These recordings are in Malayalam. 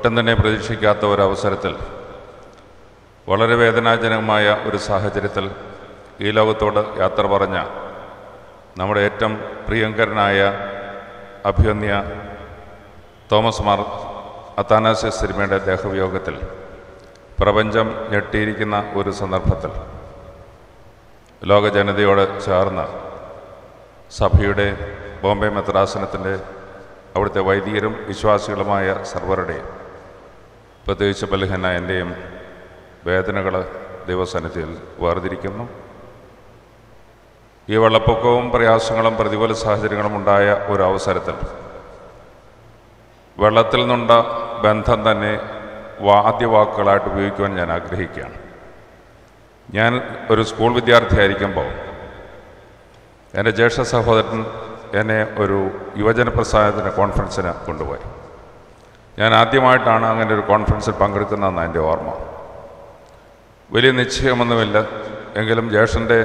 ഒട്ടും തന്നെ പ്രതീക്ഷിക്കാത്ത ഒരു അവസരത്തിൽ വളരെ വേദനാജനകമായ ഒരു സാഹചര്യത്തിൽ ഈ ലോകത്തോട് യാത്ര പറഞ്ഞ നമ്മുടെ ഏറ്റവും പ്രിയങ്കരനായ അഭ്യന്യ തോമസ് മാർ അത്താനാസ്യസ് സിനിമയുടെ ദേഹവിയോഗത്തിൽ പ്രപഞ്ചം ഞെട്ടിയിരിക്കുന്ന ഒരു സന്ദർഭത്തിൽ ലോക ജനതയോട് ചേർന്ന് സഭയുടെ ബോംബെ മെത്രാസനത്തിൻ്റെ അവിടുത്തെ വൈദികരും വിശ്വാസികളുമായ സർവരുടെയും പ്രത്യേകിച്ച് ബലഹന എൻ്റെയും വേദനകൾ ദൈവസന്നിധിയിൽ വേർതിരിക്കുന്നു ഈ വെള്ളപ്പൊക്കവും പ്രയാസങ്ങളും പ്രതികൂല സാഹചര്യങ്ങളും ഉണ്ടായ ഒരു അവസരത്തിൽ വെള്ളത്തിൽ നിന്നുണ്ട ബന്ധം തന്നെ വാദ്യവാക്കുകളായിട്ട് ഉപയോഗിക്കുവാൻ ഞാൻ ആഗ്രഹിക്കുകയാണ് ഞാൻ ഒരു സ്കൂൾ വിദ്യാർത്ഥിയായിരിക്കുമ്പോൾ എൻ്റെ ജ്യേഷ്ഠ സഹോദരൻ എന്നെ ഒരു യുവജന പ്രസ്ഥാനത്തിൻ്റെ കോൺഫറൻസിന് കൊണ്ടുപോയി ഞാൻ ആദ്യമായിട്ടാണ് അങ്ങനെ ഒരു കോൺഫറൻസിൽ പങ്കെടുക്കുന്നതെന്ന് എൻ്റെ ഓർമ്മ വലിയ നിശ്ചയമൊന്നുമില്ല എങ്കിലും ജ്യേഷ്ഠൻ്റെ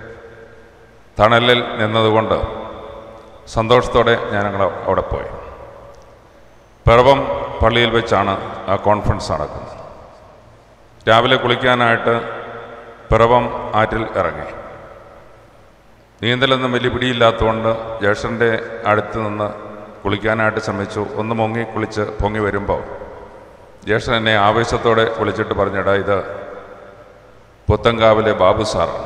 തണലിൽ നിന്നതുകൊണ്ട് സന്തോഷത്തോടെ ഞാൻ ഞങ്ങൾ അവിടെ പോയി പിറവം പള്ളിയിൽ വെച്ചാണ് ആ കോൺഫറൻസ് നടക്കുന്നത് രാവിലെ കുളിക്കാനായിട്ട് പിറവം ആറ്റിൽ ഇറങ്ങി നീന്തലൊന്നും വലിയ പിടിയില്ലാത്തതുകൊണ്ട് ജ്യേഷ്ഠൻ്റെ അടുത്ത് നിന്ന് കുളിക്കാനായിട്ട് ശ്രമിച്ചു ഒന്ന് മുങ്ങി കുളിച്ച് പൊങ്ങി വരുമ്പോൾ ജ്യേഷ്ഠൻ എന്നെ ആവേശത്തോടെ വിളിച്ചിട്ട് പറഞ്ഞിടാ ഇത് പുത്തങ്കാവിലെ ബാബു സാറാണ്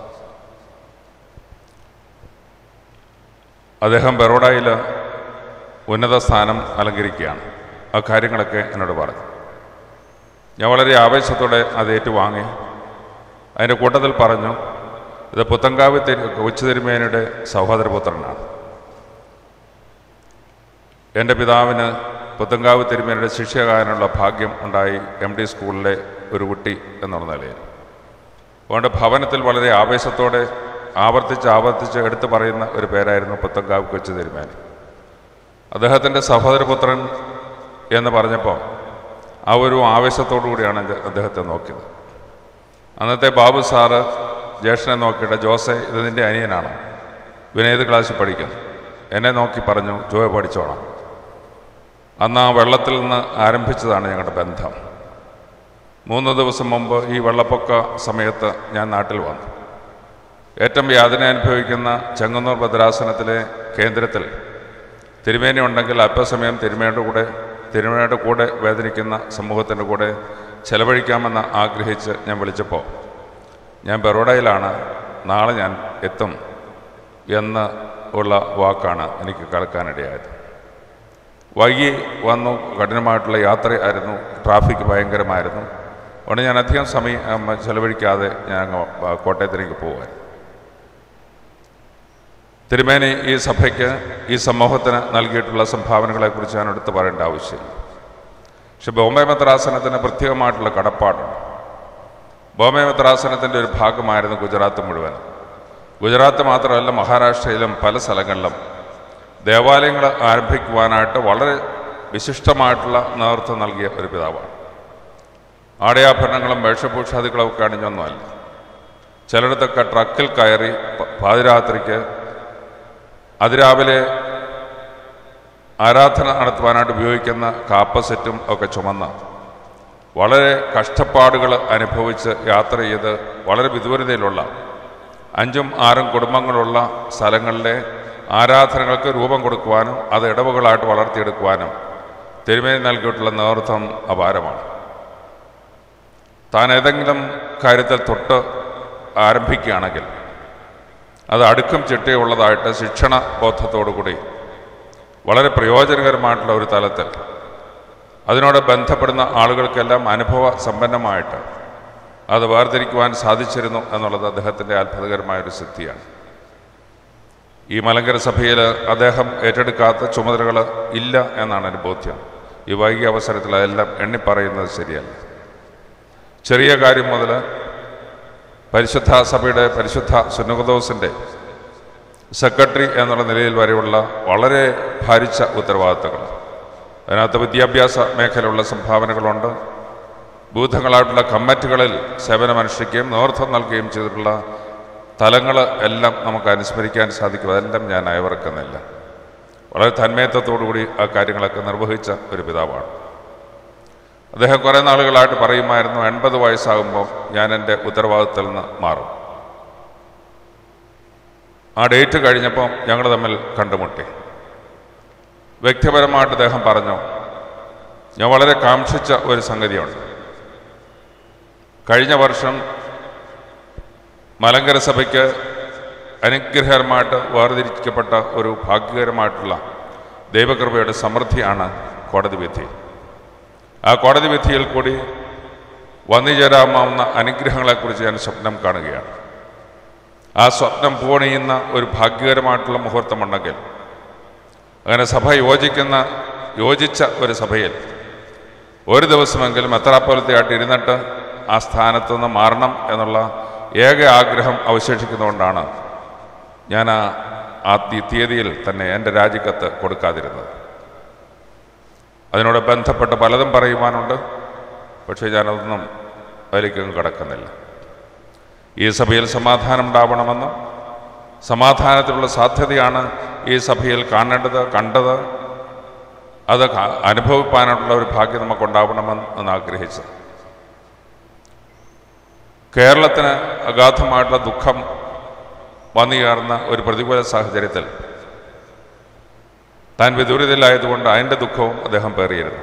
അദ്ദേഹം ബറോഡയിൽ ഉന്നത സ്ഥാനം അലങ്കരിക്കുകയാണ് ആ കാര്യങ്ങളൊക്കെ എന്നോട് പറഞ്ഞു ഞാൻ വളരെ ആവേശത്തോടെ അത് ഏറ്റുവാങ്ങി അതിൻ്റെ കൂട്ടത്തിൽ പറഞ്ഞു ഇത് പുത്തങ്കാവ് തെരു കൊച്ചു തിരുമേനയുടെ സഹോദരപുത്രനാണ് എൻ്റെ പിതാവിന് പുത്തങ്കാവ് തിരുമേനയുടെ ശിക്ഷകാരനുള്ള ഭാഗ്യം ഉണ്ടായി എം ഡി സ്കൂളിലെ ഒരു കുട്ടി എന്നുള്ള നിലയിൽ അതുകൊണ്ട് ഭവനത്തിൽ വളരെ ആവേശത്തോടെ ആവർത്തിച്ച് ആവർത്തിച്ച് എടുത്തു പറയുന്ന ഒരു പേരായിരുന്നു പുത്തങ്കാവ് കൊച്ചു തിരുമേന അദ്ദേഹത്തിൻ്റെ സഹോദരപുത്രൻ എന്ന് പറഞ്ഞപ്പോൾ ആ ഒരു ആവേശത്തോടു കൂടിയാണ് ഞാൻ അദ്ദേഹത്തെ നോക്കിയത് അന്നത്തെ ബാബു സാറ് ജ്യേഷ്ഠനെ നോക്കിയിട്ട് ജോസെ ഇത് നിൻ്റെ അനിയനാണ് ഇവൻ ഏത് ക്ലാസ്സിൽ പഠിക്കുന്നു എന്നെ നോക്കി പറഞ്ഞു ജോയെ പഠിച്ചോണം അന്ന് ആ വെള്ളത്തിൽ നിന്ന് ആരംഭിച്ചതാണ് ഞങ്ങളുടെ ബന്ധം മൂന്ന് ദിവസം മുമ്പ് ഈ വെള്ളപ്പൊക്ക സമയത്ത് ഞാൻ നാട്ടിൽ വന്നു ഏറ്റവും യാതന അനുഭവിക്കുന്ന ചെങ്ങന്നൂർ ഭദ്രാസനത്തിലെ കേന്ദ്രത്തിൽ തിരുമേനി ഉണ്ടെങ്കിൽ അല്പസമയം തിരുമേനിയുടെ കൂടെ തിരുമേനിയുടെ കൂടെ വേദനിക്കുന്ന സമൂഹത്തിൻ്റെ കൂടെ ചെലവഴിക്കാമെന്ന് ആഗ്രഹിച്ച് ഞാൻ വിളിച്ചപ്പോൾ ഞാൻ ബറോഡയിലാണ് നാളെ ഞാൻ എത്തും എന്ന് ഉള്ള വാക്കാണ് എനിക്ക് കേൾക്കാനിടയായത് വൈകി വന്നു കഠിനമായിട്ടുള്ള യാത്രയായിരുന്നു ട്രാഫിക് ഭയങ്കരമായിരുന്നു അതുകൊണ്ട് ഞാൻ അധികം സമയം ഉം, ചെലവഴിക്കാതെ ഞാൻ അങ്ങ് വ- കോട്ടയത്തിലേക്ക് പോകാൻ തിരുമേനി ഈ സഭയ്ക്ക് ഈ സമൂഹത്തിന് നൽകിയിട്ടുള്ള സംഭാവനകളെക്കുറിച്ച് ഞാൻ എടുത്തു പറയേണ്ട ആവശ്യമില്ല പക്ഷെ ബോംബെ മെത്രാസനത്തിന് പ്രത്യേകമായിട്ടുള്ള കടപ്പാടുണ്ട് ബോംബെ മെത്രാസനത്തിൻ്റെ ഒരു ഭാഗമായിരുന്നു ഗുജറാത്ത് മുഴുവൻ ഗുജറാത്ത് മാത്രമല്ല മഹാരാഷ്ട്രയിലും പല സ്ഥലങ്ങളിലും ദേവാലയങ്ങൾ ആരംഭിക്കുവാനായിട്ട് വളരെ വിശിഷ്ടമായിട്ടുള്ള നേതൃത്വം നൽകിയ ഒരു പിതാവാണ് ആടയാഭരണങ്ങളും വേഷഭൂഷാദികളും ഒക്കെ അണിഞ്ഞൊന്നുമല്ല ചിലയിടത്തൊക്കെ ട്രക്കിൽ കയറി പ- പാതിരാത്രിക്ക് അതിരാവിലെ ആരാധന നടത്തുവാനായിട്ട് ഉപയോഗിക്കുന്ന കാപ്പസെറ്റും ഒക്കെ ചുമന്ന് വളരെ കഷ്ടപ്പാടുകൾ അനുഭവിച്ച് യാത്ര ചെയ്ത് വളരെ വിദൂരതയിലുള്ള അഞ്ചും ആറും കുടുംബങ്ങളുള്ള സ്ഥലങ്ങളിലെ ആരാധനകൾക്ക് രൂപം കൊടുക്കുവാനും അത് ഇടവുകളായിട്ട് വളർത്തിയെടുക്കുവാനും തിരുമേനി നൽകിയിട്ടുള്ള നേതൃത്വം അപാരമാണ് താൻ ഏതെങ്കിലും കാര്യത്തിൽ തൊട്ട് ആരംഭിക്കുകയാണെങ്കിൽ അത് അടുക്കും ചിട്ടയുള്ളതായിട്ട് ശിക്ഷണ ബോധത്തോടുകൂടി വളരെ പ്രയോജനകരമായിട്ടുള്ള ഒരു തലത്തിൽ അതിനോട് ബന്ധപ്പെടുന്ന ആളുകൾക്കെല്ലാം അനുഭവ സമ്പന്നമായിട്ട് അത് വേർതിരിക്കുവാൻ സാധിച്ചിരുന്നു എന്നുള്ളത് അദ്ദേഹത്തിൻ്റെ അത്ഭുതകരമായൊരു സിദ്ധിയാണ് ഈ മലങ്കര സഭയിൽ അദ്ദേഹം ഏറ്റെടുക്കാത്ത ചുമതലകൾ ഇല്ല എന്നാണ് എൻ്റെ ബോധ്യം ഈ വൈകിയ അവസരത്തിൽ അതെല്ലാം എണ്ണിപ്പറയുന്നത് ശരിയല്ല ചെറിയ കാര്യം മുതൽ പരിശുദ്ധ സഭയുടെ പരിശുദ്ധ സുന്നകദോസിൻ്റെ സെക്രട്ടറി എന്നുള്ള നിലയിൽ വരെയുള്ള വളരെ ഭാരിച്ച ഉത്തരവാദിത്തങ്ങൾ അതിനകത്ത് വിദ്യാഭ്യാസ മേഖലയിലുള്ള സംഭാവനകളുണ്ട് ബൂഥങ്ങളായിട്ടുള്ള കമ്മിറ്റികളിൽ സേവനമനുഷ്ഠിക്കുകയും നേതൃത്വം നൽകുകയും ചെയ്തിട്ടുള്ള തലങ്ങൾ എല്ലാം നമുക്ക് അനുസ്മരിക്കാൻ സാധിക്കും അതെല്ലാം ഞാൻ അയവിറക്കുന്നില്ല വളരെ തന്മയത്വത്തോടുകൂടി ആ കാര്യങ്ങളൊക്കെ നിർവഹിച്ച ഒരു പിതാവാണ് അദ്ദേഹം കുറേ നാളുകളായിട്ട് പറയുമായിരുന്നു എൺപത് വയസ്സാകുമ്പോൾ ഞാൻ എൻ്റെ ഉത്തരവാദിത്തത്തിൽ നിന്ന് മാറും ആ ഡേറ്റ് കഴിഞ്ഞപ്പോൾ ഞങ്ങൾ തമ്മിൽ കണ്ടുമുട്ടി വ്യക്തിപരമായിട്ട് അദ്ദേഹം പറഞ്ഞു ഞാൻ വളരെ കാക്ഷിച്ച ഒരു സംഗതിയുണ്ട് കഴിഞ്ഞ വർഷം മലങ്കര സഭയ്ക്ക് അനുഗ്രഹകരമായിട്ട് വേർതിരിക്കപ്പെട്ട ഒരു ഭാഗ്യകരമായിട്ടുള്ള ദൈവകൃപയുടെ സമൃദ്ധിയാണ് കോടതി വിധി ആ കോടതി വിധിയിൽ കൂടി വന്നുചേരാമാവുന്ന അനുഗ്രഹങ്ങളെക്കുറിച്ച് ഞാൻ സ്വപ്നം കാണുകയാണ് ആ സ്വപ്നം പൂണിയുന്ന ഒരു ഭാഗ്യകരമായിട്ടുള്ള മുഹൂർത്തമുണ്ടെങ്കിൽ അങ്ങനെ സഭ യോജിക്കുന്ന യോജിച്ച ഒരു സഭയിൽ ഒരു ദിവസമെങ്കിലും എത്രാപ്പോലത്തെയായിട്ട് ഇരുന്നിട്ട് ആ സ്ഥാനത്ത് നിന്ന് മാറണം എന്നുള്ള ഏക ആഗ്രഹം അവശേഷിക്കുന്നതുകൊണ്ടാണ് ഞാൻ ആ ആ തീ- തീയതിയിൽ തന്നെ എൻ്റെ രാജിക്കത്ത് കൊടുക്കാതിരുന്നത് അതിനോട് ബന്ധപ്പെട്ട് പലതും പറയുവാനുണ്ട് പക്ഷേ ഞാനതൊന്നും അതിലേക്കൊന്നും കടക്കുന്നില്ല ഈ സഭയിൽ സമാധാനം ഉണ്ടാവണമെന്നും സമാധാനത്തിനുള്ള സാധ്യതയാണ് ഈ സഭയിൽ കാണേണ്ടത് കണ്ടത് അത് ക- അനുഭവിപ്പാനുള്ള ഒരു ഭാഗ്യം നമുക്കുണ്ടാവണമെന്ന് എന്ന് ആഗ്രഹിച്ചത് കേരളത്തിന് അഗാധമായിട്ടുള്ള ദുഃഖം വന്നുകയറുന്ന ഒരു പ്രതികൂല സാഹചര്യത്തിൽ താൻ വിദൂരതയിലായതുകൊണ്ട് അതിൻ്റെ ദുഃഖവും അദ്ദേഹം പേറിയിരുന്നു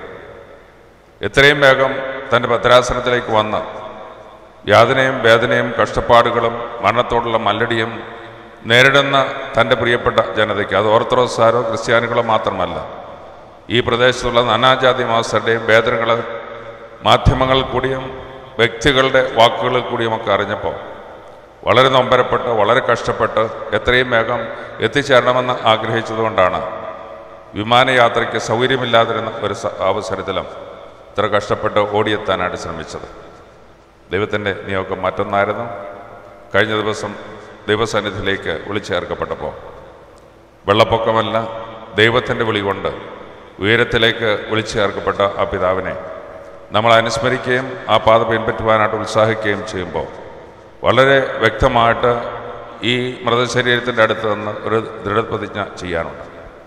എത്രയും വേഗം തൻ്റെ ഭദ്രാസനത്തിലേക്ക് വന്ന് യാതനയും വേദനയും കഷ്ടപ്പാടുകളും മരണത്തോടുള്ള മല്ലടിയും നേരിടുന്ന തൻ്റെ പ്രിയപ്പെട്ട ജനതയ്ക്ക് അത് ഓർത്തഡോക്സാരോ ക്രിസ്ത്യാനികളോ മാത്രമല്ല ഈ പ്രദേശത്തുള്ള നാനാജാതി മാസ്റ്ററുടെയും വേദനകൾ മാധ്യമങ്ങളിൽ കൂടിയും വ്യക്തികളുടെ വാക്കുകളിൽ കൂടിയുമൊക്കെ അറിഞ്ഞപ്പോൾ വളരെ നൊമ്പരപ്പെട്ട് വളരെ കഷ്ടപ്പെട്ട് എത്രയും വേഗം എത്തിച്ചേരണമെന്ന് ആഗ്രഹിച്ചതുകൊണ്ടാണ് വിമാനയാത്രയ്ക്ക് സൗകര്യമില്ലാതിരുന്ന ഒരു സ- അവസരത്തിലും ഇത്ര കഷ്ടപ്പെട്ട് ഓടിയെത്താനായിട്ട് ശ്രമിച്ചത് ദൈവത്തിൻ്റെ നിയോഗം മറ്റൊന്നായിരുന്നു കഴിഞ്ഞ ദിവസം ദൈവസന്നിധിയിലേക്ക് വിളിച്ചേർക്കപ്പെട്ടപ്പോൾ വെള്ളപ്പൊക്കമല്ല ദൈവത്തിൻ്റെ വിളി കൊണ്ട് ഉയരത്തിലേക്ക് വിളിച്ചേർക്കപ്പെട്ട ആ പിതാവിനെ നമ്മൾ അനുസ്മരിക്കുകയും ആ പാത പിൻപറ്റുവാനായിട്ട് ഉത്സാഹിക്കുകയും ചെയ്യുമ്പോൾ വളരെ വ്യക്തമായിട്ട് ഈ മൃതശരീരത്തിൻ്റെ അടുത്ത് നിന്ന് ഒരു ദൃഢപ്രതിജ്ഞ ചെയ്യാനുണ്ട്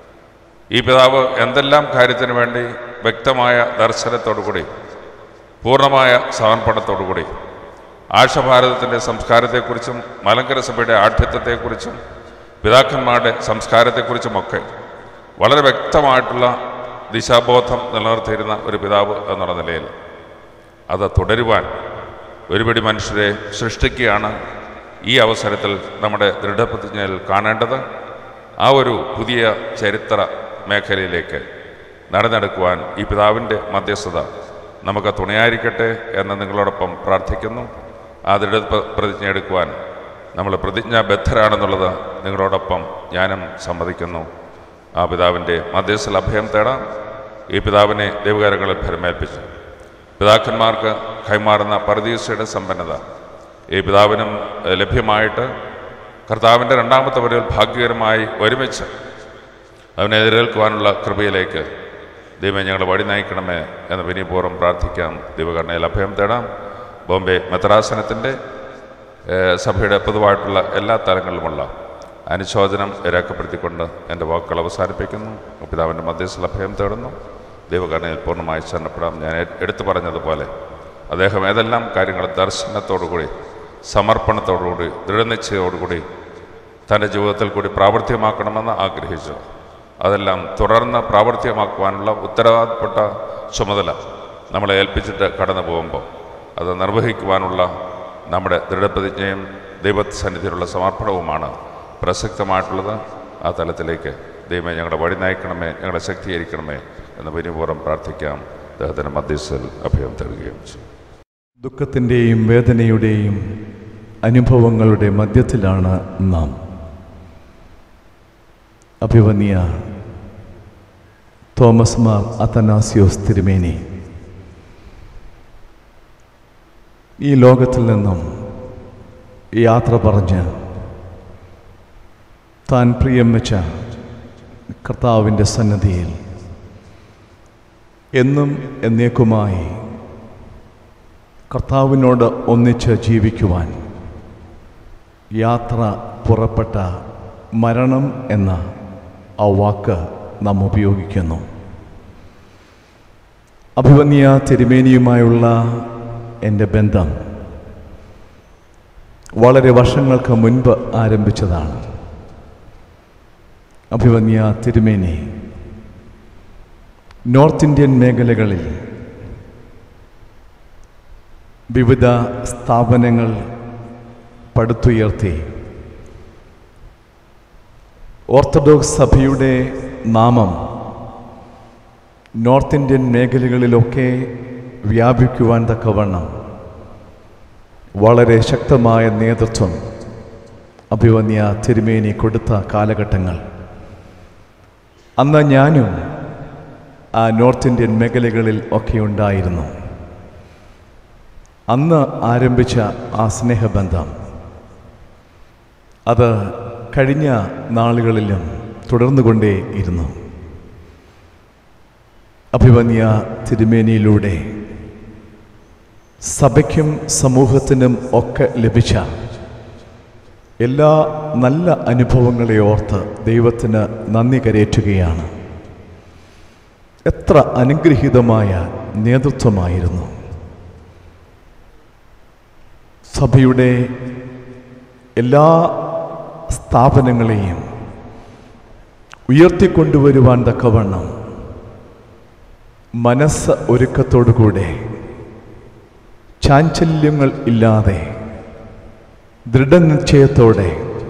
ഈ പിതാവ് എന്തെല്ലാം കാര്യത്തിന് വേണ്ടി വ്യക്തമായ ദർശനത്തോടുകൂടി പൂർണ്ണമായ സമർപ്പണത്തോടുകൂടി ആഴ്ചഭാരതത്തിൻ്റെ സംസ്കാരത്തെക്കുറിച്ചും മലങ്കര സഭയുടെ ആഠ്യത്വത്തെക്കുറിച്ചും പിതാക്കന്മാരുടെ സംസ്കാരത്തെക്കുറിച്ചുമൊക്കെ വളരെ വ്യക്തമായിട്ടുള്ള ദിശാബോധം നിലനിർത്തിയിരുന്ന ഒരു പിതാവ് എന്നുള്ള നിലയിൽ അത് തുടരുവാൻ ഒരുപടി മനുഷ്യരെ സൃഷ്ടിക്കുകയാണ് ഈ അവസരത്തിൽ നമ്മുടെ ദൃഢപ്രതിജ്ഞയിൽ കാണേണ്ടത് ആ ഒരു പുതിയ ചരിത്ര മേഖലയിലേക്ക് നടന്നെടുക്കുവാൻ ഈ പിതാവിൻ്റെ മധ്യസ്ഥത നമുക്ക് തുണയായിരിക്കട്ടെ എന്ന് നിങ്ങളോടൊപ്പം പ്രാർത്ഥിക്കുന്നു ആ ദൃഢ പ്രതിജ്ഞ എടുക്കുവാൻ നമ്മൾ പ്രതിജ്ഞാബദ്ധരാണെന്നുള്ളത് നിങ്ങളോടൊപ്പം ഞാനും സമ്മതിക്കുന്നു ആ പിതാവിൻ്റെ മധ്യസ്ഥൽ അഭയം തേടാം ഈ പിതാവിനെ ദൈവകാരങ്ങളിൽ ഭരമേൽപ്പിച്ചു പിതാക്കന്മാർക്ക് കൈമാറുന്ന പരദീസയുടെ സമ്പന്നത ഈ പിതാവിനും ഏഹ്, ലഭ്യമായിട്ട് കർത്താവിൻ്റെ രണ്ടാമത്തെ വരവിൽ ഭാഗ്യകരമായി ഒരുമിച്ച് അവനെ എതിരേൽക്കുവാനുള്ള കൃപയിലേക്ക് ദൈവം ഞങ്ങളെ വഴി നയിക്കണമേ എന്ന് വിനയപൂർവ്വം പ്രാർത്ഥിക്കാം ദൈവകരുണയിൽ അഭയം തേടാം ബോംബെ മെത്രാസനത്തിൻ്റെ ഏഹ്, സഭയുടെ പൊതുവായിട്ടുള്ള എല്ലാ തലങ്ങളിലുമുള്ള അനുശോചനം രേഖപ്പെടുത്തിക്കൊണ്ട് എൻ്റെ വാക്കുകൾ അവസാനിപ്പിക്കുന്നു പിതാവിൻ്റെ മധ്യസ്ഥ അഭയം തേടുന്നു ദൈവകരുണയിൽ പൂർണ്ണമായി ശരണപ്പെടാം ഞാൻ എ- എടുത്തു പറഞ്ഞതുപോലെ അദ്ദേഹം ഏതെല്ലാം കാര്യങ്ങൾ ദർശനത്തോടുകൂടി സമർപ്പണത്തോടുകൂടി ദൃഢനിശ്ചയത്തോടുകൂടി തൻ്റെ ജീവിതത്തിൽ കൂടി പ്രാവർത്തികമാക്കണമെന്ന് ആഗ്രഹിച്ചു അതെല്ലാം തുടർന്ന് പ്രാവർത്തികമാക്കുവാനുള്ള ഉത്തരവാദപ്പെട്ട ചുമതല നമ്മളെ ഏൽപ്പിച്ചിട്ട് കടന്നു പോകുമ്പോൾ അത് നിർവഹിക്കുവാനുള്ള നമ്മുടെ ദൃഢപ്രതിജ്ഞയും ദൈവസന്നിധിയിലുള്ള സമർപ്പണവുമാണ് പ്രസക്തമായിട്ടുള്ളത് ആ തലത്തിലേക്ക് ദൈവമേ ഞങ്ങളുടെ വഴി നയിക്കണമേ ഞങ്ങളെ ശക്തീകരിക്കണമേ എന്ന് വിനിപൂർവ്വം പ്രാർത്ഥിക്കാം അദ്ദേഹത്തിൻ്റെ മധ്യസ്ഥൽ അഭയം തരുകയും ചെയ്യും ദുഃഖത്തിൻ്റെയും വേദനയുടെയും അനുഭവങ്ങളുടെ മധ്യത്തിലാണ് നാം അഭിവന്യ തോമസ് മാർ അത്തനാസിയോസ് തിരുമേനി ഈ ലോകത്തിൽ നിന്നും യാത്ര പറഞ്ഞ് താൻ പ്രിയം വെച്ച കർത്താവിൻ്റെ സന്നദ്ധിയിൽ എന്നും എന്നേക്കുമായി കർത്താവിനോട് ഒന്നിച്ച് ജീവിക്കുവാൻ യാത്ര പുറപ്പെട്ട മരണം എന്ന ആ വാക്ക് നാം ഉപയോഗിക്കുന്നു അഭിവന്യ തിരുമേനിയുമായുള്ള എൻ്റെ ബന്ധം വളരെ വർഷങ്ങൾക്ക് മുൻപ് ആരംഭിച്ചതാണ് അഭിവന്യ തിരുമേനി നോർത്ത് ഇന്ത്യൻ മേഖലകളിൽ വിവിധ സ്ഥാപനങ്ങൾ പടുത്തുയർത്തി ഓർത്തഡോക്സ് സഭയുടെ നാമം നോർത്ത് ഇന്ത്യൻ മേഖലകളിലൊക്കെ വ്യാപിക്കുവാൻ തക്കവണ്ണം വളരെ ശക്തമായ നേതൃത്വം അഭിവന്യ തിരുമേനി കൊടുത്ത കാലഘട്ടങ്ങൾ അന്ന് ഞാനും ആ നോർത്ത് ഇന്ത്യൻ മേഖലകളിൽ ഒക്കെ ഉണ്ടായിരുന്നു അന്ന് ആരംഭിച്ച ആ സ്നേഹബന്ധം അത് കഴിഞ്ഞ നാളുകളിലും തുടർന്നുകൊണ്ടേ ഇരുന്നു അഭിവന്യ തിരുമേനിയിലൂടെ സഭയ്ക്കും സമൂഹത്തിനും ഒക്കെ ലഭിച്ച എല്ലാ നല്ല അനുഭവങ്ങളെ ഓർത്ത് ദൈവത്തിന് നന്ദി കരയേറ്റുകയാണ് എത്ര അനുഗ്രഹീതമായ നേതൃത്വമായിരുന്നു സഭയുടെ എല്ലാ സ്ഥാപനങ്ങളെയും ഉയർത്തിക്കൊണ്ടുവരുവാൻ തക്കവണ്ണം മനസ്സ് ഒരുക്കത്തോടുകൂടെ ചാഞ്ചല്യങ്ങൾ ഇല്ലാതെ ദൃഢനിശ്ചയത്തോടെ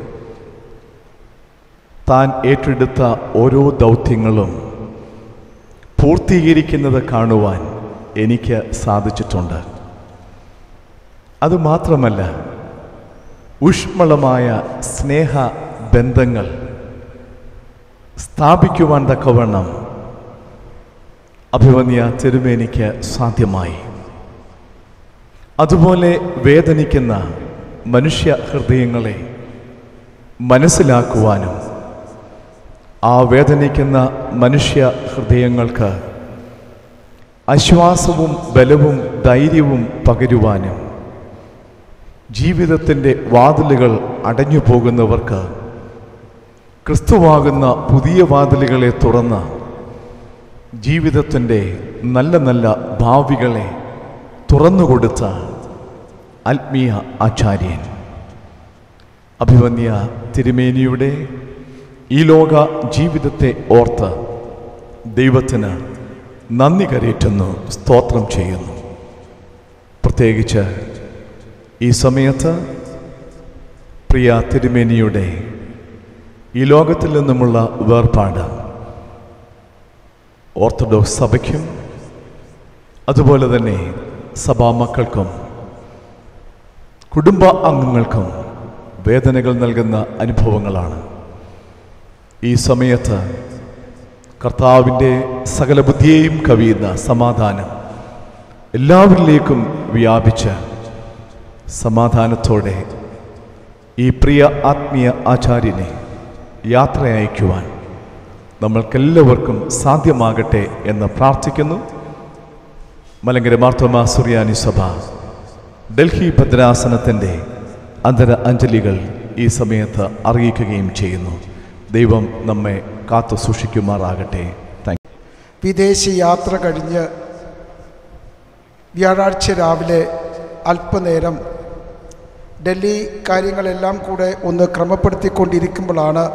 താൻ ഏറ്റെടുത്ത ഓരോ ദൗത്യങ്ങളും പൂർത്തീകരിക്കുന്നത് കാണുവാൻ എനിക്ക് സാധിച്ചിട്ടുണ്ട് അതുമാത്രമല്ല ഊഷ്മളമായ സ്നേഹ ബന്ധങ്ങൾ സ്ഥാപിക്കുവാൻ തക്കവണ്ണം അഭിവന്യ തിരുമേനിക്ക് സാധ്യമായി അതുപോലെ വേദനിക്കുന്ന മനുഷ്യ ഹൃദയങ്ങളെ മനസ്സിലാക്കുവാനും ആ വേദനിക്കുന്ന മനുഷ്യ ഹൃദയങ്ങൾക്ക് ആശ്വാസവും ബലവും ധൈര്യവും പകരുവാനും ജീവിതത്തിൻ്റെ വാതിലുകൾ അടഞ്ഞു പോകുന്നവർക്ക് ക്രിസ്തുവാകുന്ന പുതിയ വാതിലുകളെ തുറന്ന് ജീവിതത്തിൻ്റെ നല്ല നല്ല ഭാവികളെ തുറന്നുകൊടുത്ത ആത്മീയ ആചാര്യൻ അഭിവന്യ തിരുമേനിയുടെ ഈ ലോക ജീവിതത്തെ ഓർത്ത് ദൈവത്തിന് നന്ദി കരയേറ്റുന്നു സ്തോത്രം ചെയ്യുന്നു പ്രത്യേകിച്ച് ഈ സമയത്ത് പ്രിയ തിരുമേനിയുടെ ഈ ലോകത്തിൽ നിന്നുമുള്ള വേർപാട് ഓർത്തഡോക്സ് സഭയ്ക്കും അതുപോലെ തന്നെ സഭാമക്കൾക്കും കുടുംബ അംഗങ്ങൾക്കും വേദനകൾ നൽകുന്ന അനുഭവങ്ങളാണ് ഈ സമയത്ത് കർത്താവിൻ്റെ സകല ബുദ്ധിയെയും കവിയുന്ന സമാധാനം എല്ലാവരിലേക്കും വ്യാപിച്ച് സമാധാനത്തോടെ ഈ പ്രിയ ആത്മീയ ആചാര്യനെ യാത്ര അയക്കുവാൻ നമ്മൾക്കെല്ലാവർക്കും സാധ്യമാകട്ടെ എന്ന് പ്രാർത്ഥിക്കുന്നു മലങ്കര മാർത്തോമ സുറിയാനി സഭ ഡൽഹി ഭദ്രാസനത്തിൻ്റെ അന്തര അഞ്ജലികൾ ഈ സമയത്ത് അറിയിക്കുകയും ചെയ്യുന്നു ദൈവം നമ്മെ കാത്തു സൂക്ഷിക്കുമാറാകട്ടെ താങ്ക് വിദേശ യാത്ര കഴിഞ്ഞ് വ്യാഴാഴ്ച രാവിലെ അല്പനേരം ഡൽഹി കാര്യങ്ങളെല്ലാം കൂടെ ഒന്ന് ക്രമപ്പെടുത്തിക്കൊണ്ടിരിക്കുമ്പോഴാണ്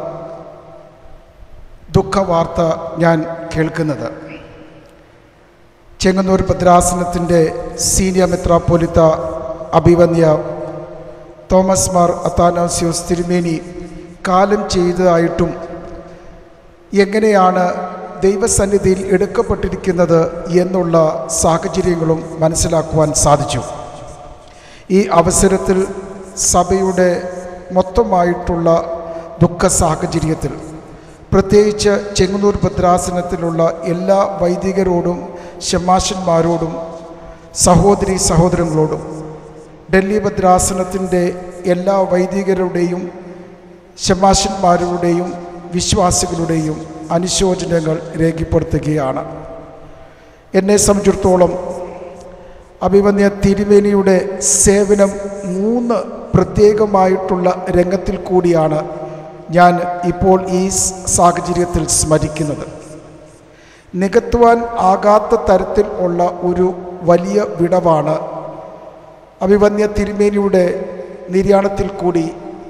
ദുഃഖവാർത്ത ഞാൻ കേൾക്കുന്നത് ചെങ്ങന്നൂർ ഭദ്രാസനത്തിൻ്റെ സീനിയർ മെത്രാപ്പോലിത്ത അഭിവന്യ തോമസ് മാർ അത്താനോസ്യോസ് തിരുമേനി കാലം ചെയ്തതായിട്ടും എങ്ങനെയാണ് ദൈവസന്നിധിയിൽ എടുക്കപ്പെട്ടിരിക്കുന്നത് എന്നുള്ള സാഹചര്യങ്ങളും മനസ്സിലാക്കുവാൻ സാധിച്ചു ഈ അവസരത്തിൽ സഭയുടെ മൊത്തമായിട്ടുള്ള ദുഃഖ സാഹചര്യത്തിൽ പ്രത്യേകിച്ച് ചെങ്ങന്നൂർ ഭദ്രാസനത്തിലുള്ള എല്ലാ വൈദികരോടും ഷമാശന്മാരോടും സഹോദരി സഹോദരങ്ങളോടും ഡൽഹി ഭദ്രാസനത്തിൻ്റെ എല്ലാ വൈദികരുടെയും ഷമാശന്മാരുടെയും വിശ്വാസികളുടെയും അനുശോചനങ്ങൾ രേഖപ്പെടുത്തുകയാണ് എന്നെ സംബന്ധിച്ചിടത്തോളം അഭിമന്യ തിരുമേനിയുടെ സേവനം മൂന്ന് പ്രത്യേകമായിട്ടുള്ള രംഗത്തിൽ കൂടിയാണ് ഞാൻ ഇപ്പോൾ ഈ സ് സാഹചര്യത്തിൽ സ്മരിക്കുന്നത് നികത്തുവാൻ ആകാത്ത തരത്തിൽ ഉള്ള ഒരു വലിയ വിടവാണ് അഭിവന്യ തിരുമേനിയുടെ നിര്യാണത്തിൽ കൂടി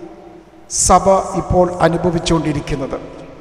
സഭ ഇപ്പോൾ അനുഭവിച്ചുകൊണ്ടിരിക്കുന്നത്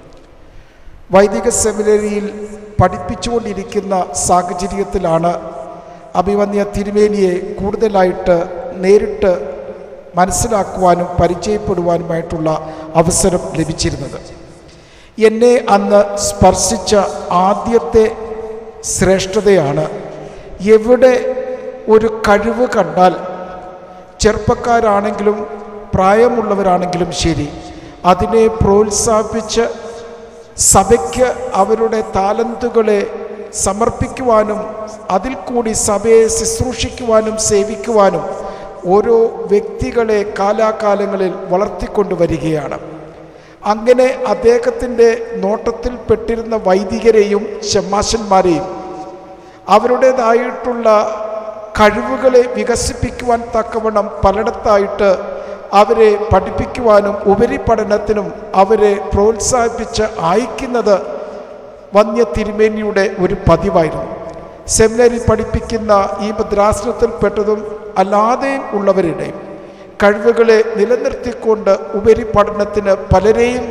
വൈദിക സെമിനറിയിൽ പഠിപ്പിച്ചുകൊണ്ടിരിക്കുന്ന സാഹചര്യത്തിലാണ് അഭിവന്യ തിരുമേനിയെ കൂടുതലായിട്ട് നേരിട്ട് മനസ്സിലാക്കുവാനും പരിചയപ്പെടുവാനുമായിട്ടുള്ള അവസരം ലഭിച്ചിരുന്നത് എന്നെ അന്ന് സ്പർശിച്ച ആദ്യത്തെ ശ്രേഷ്ഠതയാണ് എവിടെ ഒരു കഴിവ് കണ്ടാൽ ചെറുപ്പക്കാരാണെങ്കിലും പ്രായമുള്ളവരാണെങ്കിലും ശരി അതിനെ പ്രോത്സാഹിപ്പിച്ച് സഭയ്ക്ക് അവരുടെ താലന്തുകളെ സമർപ്പിക്കുവാനും അതിൽ കൂടി സഭയെ ശുശ്രൂഷിക്കുവാനും സേവിക്കുവാനും ഓരോ വ്യക്തികളെ കാലാകാലങ്ങളിൽ വളർത്തിക്കൊണ്ടുവരികയാണ് അങ്ങനെ അദ്ദേഹത്തിൻ്റെ നോട്ടത്തിൽപ്പെട്ടിരുന്ന വൈദികരെയും ഷമ്മാശന്മാരെയും അവരുടേതായിട്ടുള്ള കഴിവുകളെ വികസിപ്പിക്കുവാൻ തക്കവണ്ണം പലയിടത്തായിട്ട് അവരെ പഠിപ്പിക്കുവാനും ഉപരിപഠനത്തിനും അവരെ പ്രോത്സാഹിപ്പിച്ച് അയക്കുന്നത് വന്യ തിരുമേനിയുടെ ഒരു പതിവായിരുന്നു സെമിനറി പഠിപ്പിക്കുന്ന ഈ ഭദ്രാസനത്തിൽപ്പെട്ടതും അല്ലാതെയും ഉള്ളവരുടെയും കഴിവുകളെ നിലനിർത്തിക്കൊണ്ട് ഉപരിപഠനത്തിന് പലരെയും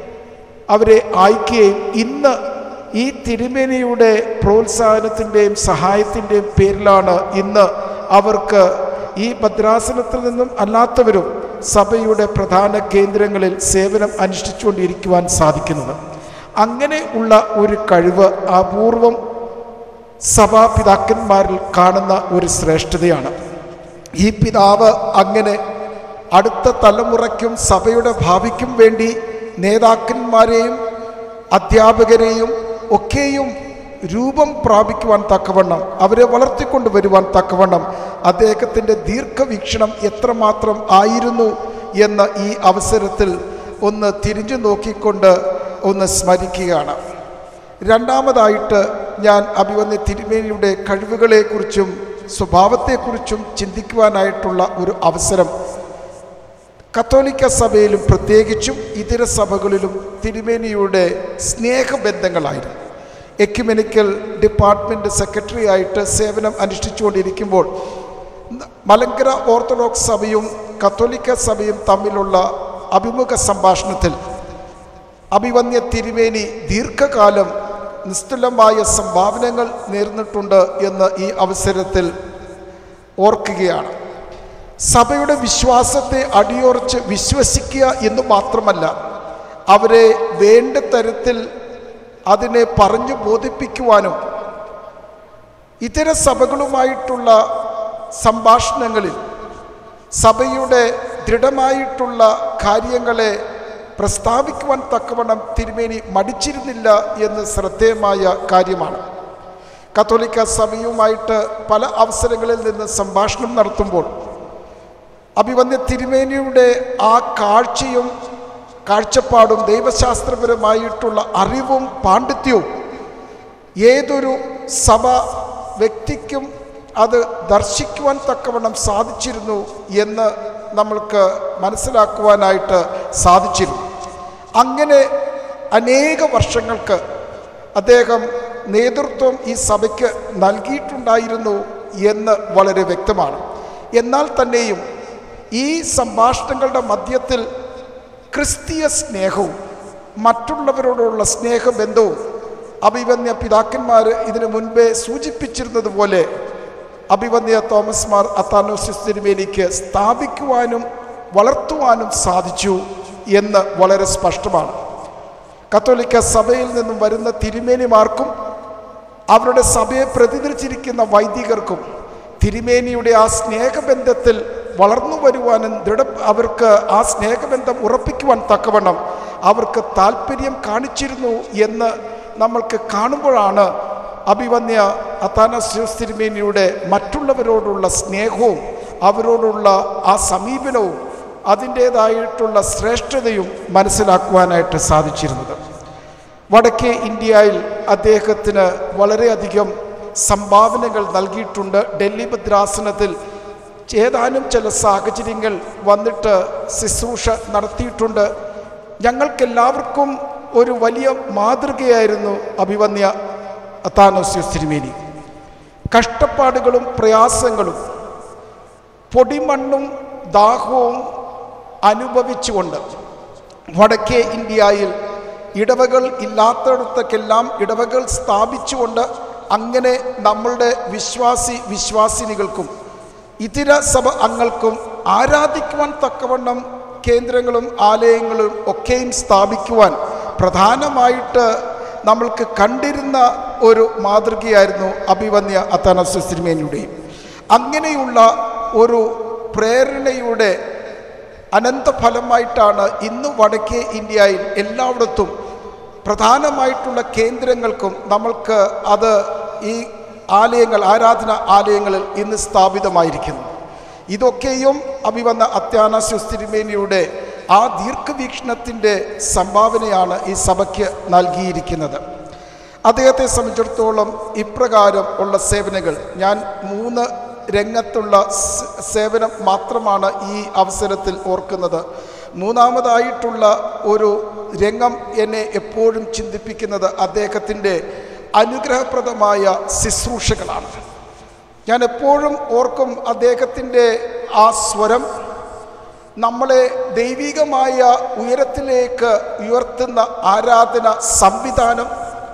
അവരെ അയക്കുകയും ഇന്ന് ഈ തിരുമേനിയുടെ പ്രോത്സാഹനത്തിൻ്റെയും സഹായത്തിൻ്റെയും പേരിലാണ് ഇന്ന് അവർക്ക് ഈ ഭദ്രാസനത്തിൽ നിന്നും അല്ലാത്തവരും സഭയുടെ പ്രധാന കേന്ദ്രങ്ങളിൽ സേവനം അനുഷ്ഠിച്ചുകൊണ്ടിരിക്കുവാൻ സാധിക്കുന്നത് അങ്ങനെ ഉള്ള ഒരു കഴിവ് അപൂർവം സഭാപിതാക്കന്മാരിൽ കാണുന്ന ഒരു ശ്രേഷ്ഠതയാണ് ഈ പിതാവ് അങ്ങനെ അടുത്ത തലമുറയ്ക്കും സഭയുടെ ഭാവിക്കും വേണ്ടി നേതാക്കന്മാരെയും അധ്യാപകരെയും ഒക്കെയും രൂപം പ്രാപിക്കുവാൻ തക്കവണ്ണം അവരെ വളർത്തിക്കൊണ്ട് വരുവാൻ തക്കവണ്ണം അദ്ദേഹത്തിൻ്റെ ദീർഘവീക്ഷണം എത്രമാത്രം ആയിരുന്നു എന്ന് ഈ അവസരത്തിൽ ഒന്ന് തിരിഞ്ഞു നോക്കിക്കൊണ്ട് ഒന്ന് സ്മരിക്കുകയാണ് രണ്ടാമതായിട്ട് ഞാൻ അഭിവന്യ തിരുമേനിയുടെ കഴിവുകളെക്കുറിച്ചും സ്വഭാവത്തെക്കുറിച്ചും ചിന്തിക്കുവാനായിട്ടുള്ള ഒരു അവസരം കത്തോലിക്ക സഭയിലും പ്രത്യേകിച്ചും ഇതര സഭകളിലും തിരുമേനിയുടെ സ്നേഹബന്ധങ്ങളായിരുന്നു എക്യുമെനിക്കൽ ഡിപ്പാർട്ട്മെൻറ്റ് സെക്രട്ടറി ആയിട്ട് സേവനം അനുഷ്ഠിച്ചുകൊണ്ടിരിക്കുമ്പോൾ മലങ്കര ഓർത്തഡോക്സ് സഭയും കത്തോലിക്ക സഭയും തമ്മിലുള്ള അഭിമുഖ സംഭാഷണത്തിൽ അഭിവന്യ തിരുമേനി ദീർഘകാലം നിസ്തുലമായ സംഭാവനകൾ നേർന്നിട്ടുണ്ട് എന്ന് ഈ അവസരത്തിൽ ഓർക്കുകയാണ് സഭയുടെ വിശ്വാസത്തെ അടിയുറച്ച് വിശ്വസിക്കുക എന്ന് മാത്രമല്ല അവരെ വേണ്ട തരത്തിൽ അതിനെ പറഞ്ഞു ബോധിപ്പിക്കുവാനും ഇതര സഭകളുമായിട്ടുള്ള സംഭാഷണങ്ങളിൽ സഭയുടെ ദൃഢമായിട്ടുള്ള കാര്യങ്ങളെ പ്രസ്താവിക്കുവാൻ തക്കവണ്ണം തിരുമേനി മടിച്ചിരുന്നില്ല എന്ന് ശ്രദ്ധേയമായ കാര്യമാണ് കത്തോലിക്ക സഭയുമായിട്ട് പല അവസരങ്ങളിൽ നിന്ന് സംഭാഷണം നടത്തുമ്പോൾ അഭിവന്യ തിരുമേനിയുടെ ആ കാഴ്ചയും കാഴ്ചപ്പാടും ദൈവശാസ്ത്രപരമായിട്ടുള്ള അറിവും പാണ്ഡിത്യവും ഏതൊരു സഭ വ്യക്തിക്കും അത് ദർശിക്കുവാൻ തക്കവണ്ണം സാധിച്ചിരുന്നു എന്ന് നമ്മൾക്ക് മനസ്സിലാക്കുവാനായിട്ട് സാധിച്ചിരുന്നു അങ്ങനെ അനേക വർഷങ്ങൾക്ക് അദ്ദേഹം നേതൃത്വം ഈ സഭയ്ക്ക് നൽകിയിട്ടുണ്ടായിരുന്നു എന്ന് വളരെ വ്യക്തമാണ് എന്നാൽ തന്നെയും ഈ സംഭാഷണങ്ങളുടെ മധ്യത്തിൽ ക്രിസ്തീയ സ്നേഹവും മറ്റുള്ളവരോടുള്ള സ്നേഹബന്ധവും അഭിവന്യ പിതാക്കന്മാർ ഇതിനു മുൻപേ സൂചിപ്പിച്ചിരുന്നത് പോലെ അഭിവന്യ തോമസ് മാർ അത്താനോസിസ് തിരുമേനിക്ക് സ്ഥാപിക്കുവാനും വളർത്തുവാനും സാധിച്ചു എന്ന് വളരെ സ്പഷ്ടമാണ് കത്തോലിക്ക സഭയിൽ നിന്നും വരുന്ന തിരുമേനിമാർക്കും അവരുടെ സഭയെ പ്രതിനിധിച്ചിരിക്കുന്ന വൈദികർക്കും തിരുമേനിയുടെ ആ സ്നേഹബന്ധത്തിൽ വളർന്നു വരുവാനും ദൃഢ അവർക്ക് ആ സ്നേഹബന്ധം ഉറപ്പിക്കുവാൻ തക്കവണ്ണം അവർക്ക് താല്പര്യം കാണിച്ചിരുന്നു എന്ന് നമ്മൾക്ക് കാണുമ്പോഴാണ് അഭിവന്യ അത്താനസ്യൂസ് തിരുമേനിയുടെ മറ്റുള്ളവരോടുള്ള സ്നേഹവും അവരോടുള്ള ആ സമീപനവും അതിൻ്റേതായിട്ടുള്ള ശ്രേഷ്ഠതയും മനസ്സിലാക്കുവാനായിട്ട് സാധിച്ചിരുന്നത് വടക്കേ ഇന്ത്യയിൽ അദ്ദേഹത്തിന് വളരെയധികം സംഭാവനകൾ നൽകിയിട്ടുണ്ട് ഡൽഹി ഭദ്രാസനത്തിൽ ഏതാനും ചില സാഹചര്യങ്ങൾ വന്നിട്ട് ശുശ്രൂഷ നടത്തിയിട്ടുണ്ട് ഞങ്ങൾക്കെല്ലാവർക്കും ഒരു വലിയ മാതൃകയായിരുന്നു അഭിവന്യ അത്താനോസ്യോസ് തിരുമേനി കഷ്ടപ്പാടുകളും പ്രയാസങ്ങളും പൊടിമണ്ണും ദാഹവും അനുഭവിച്ചുകൊണ്ട് വടക്കേ ഇന്ത്യയിൽ ഇടവകൾ ഇല്ലാത്തടത്തൊക്കെല്ലാം ഇടവകൾ സ്ഥാപിച്ചുകൊണ്ട് അങ്ങനെ നമ്മളുടെ വിശ്വാസി വിശ്വാസിനികൾക്കും ഇതര സഭ അംഗങ്ങൾക്കും ആരാധിക്കുവാൻ തക്കവണ്ണം കേന്ദ്രങ്ങളും ആലയങ്ങളും ഒക്കെയും സ്ഥാപിക്കുവാൻ പ്രധാനമായിട്ട് നമ്മൾക്ക് കണ്ടിരുന്ന ഒരു മാതൃകയായിരുന്നു അഭിവന്യ അത്താനസ് തിരുമേനിയുടെയും അങ്ങനെയുള്ള ഒരു പ്രേരണയുടെ അനന്തഫലമായിട്ടാണ് ഇന്ന് വടക്കേ ഇന്ത്യയിൽ എല്ലായിടത്തും പ്രധാനമായിട്ടുള്ള കേന്ദ്രങ്ങൾക്കും നമ്മൾക്ക് അത് ഈ ആലയങ്ങൾ ആരാധന ആലയങ്ങളിൽ ഇന്ന് സ്ഥാപിതമായിരിക്കുന്നു ഇതൊക്കെയും അഭിവന്ന അത്യാനാസ്യോസ് തിരുമേനിയുടെ ആ ദീർഘവീക്ഷണത്തിൻ്റെ സംഭാവനയാണ് ഈ സഭയ്ക്ക് നൽകിയിരിക്കുന്നത് അദ്ദേഹത്തെ സംബന്ധിച്ചിടത്തോളം ഇപ്രകാരം ഉള്ള സേവനങ്ങൾ ഞാൻ മൂന്ന് രംഗത്തുള്ള സ- സേവനം മാത്രമാണ് ഈ അവസരത്തിൽ ഓർക്കുന്നത് മൂന്നാമതായിട്ടുള്ള ഒരു രംഗം എന്നെ എപ്പോഴും ചിന്തിപ്പിക്കുന്നത് അദ്ദേഹത്തിൻ്റെ അനുഗ്രഹപ്രദമായ ശുശ്രൂഷകളാണ് ഞാൻ എപ്പോഴും ഓർക്കും അദ്ദേഹത്തിൻ്റെ ആ സ്വരം നമ്മളെ ദൈവികമായ ഉയരത്തിലേക്ക് ഉയർത്തുന്ന ആരാധന സംവിധാനം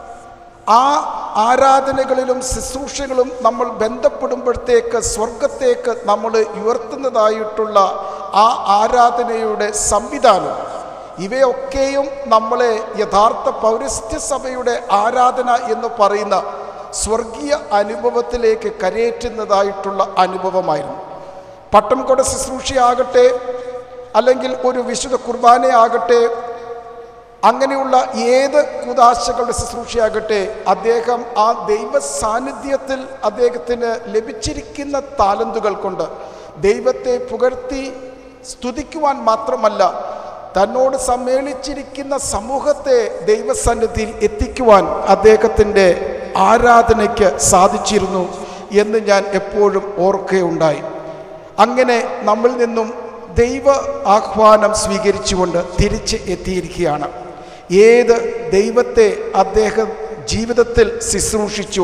ആ ആരാധനകളിലും ശുശ്രൂഷകളും നമ്മൾ ബന്ധപ്പെടുമ്പോഴത്തേക്ക് സ്വർഗത്തേക്ക് നമ്മൾ ഉയർത്തുന്നതായിട്ടുള്ള ആ ആരാധനയുടെ സംവിധാനം ഇവയൊക്കെയും നമ്മളെ യഥാർത്ഥ പൗരസ്ത്യ സഭയുടെ ആരാധന എന്ന് പറയുന്ന സ്വർഗീയ അനുഭവത്തിലേക്ക് കരയേറ്റുന്നതായിട്ടുള്ള അനുഭവമായിരുന്നു പട്ടം കൊട ശുശ്രൂഷയാകട്ടെ അല്ലെങ്കിൽ ഒരു വിശുദ്ധ കുർബാനയാകട്ടെ അങ്ങനെയുള്ള ഏത് കുതാശകളുടെ ശുശ്രൂഷയാകട്ടെ അദ്ദേഹം ആ ദൈവ സാന്നിധ്യത്തിൽ അദ്ദേഹത്തിന് ലഭിച്ചിരിക്കുന്ന താലന്തുകൾ കൊണ്ട് ദൈവത്തെ പുകഴ്ത്തി സ്തുതിക്കുവാൻ മാത്രമല്ല തന്നോട് സമ്മേളിച്ചിരിക്കുന്ന സമൂഹത്തെ ദൈവസന്നിധിയിൽ എത്തിക്കുവാൻ അദ്ദേഹത്തിൻ്റെ ആരാധനയ്ക്ക് സാധിച്ചിരുന്നു എന്ന് ഞാൻ എപ്പോഴും ഓർക്കുകയുണ്ടായി അങ്ങനെ നമ്മിൽ നിന്നും ദൈവ ആഹ്വാനം സ്വീകരിച്ചുകൊണ്ട് തിരിച്ച് എത്തിയിരിക്കുകയാണ് ഏത് ദൈവത്തെ അദ്ദേഹം ജീവിതത്തിൽ ശുശ്രൂഷിച്ചു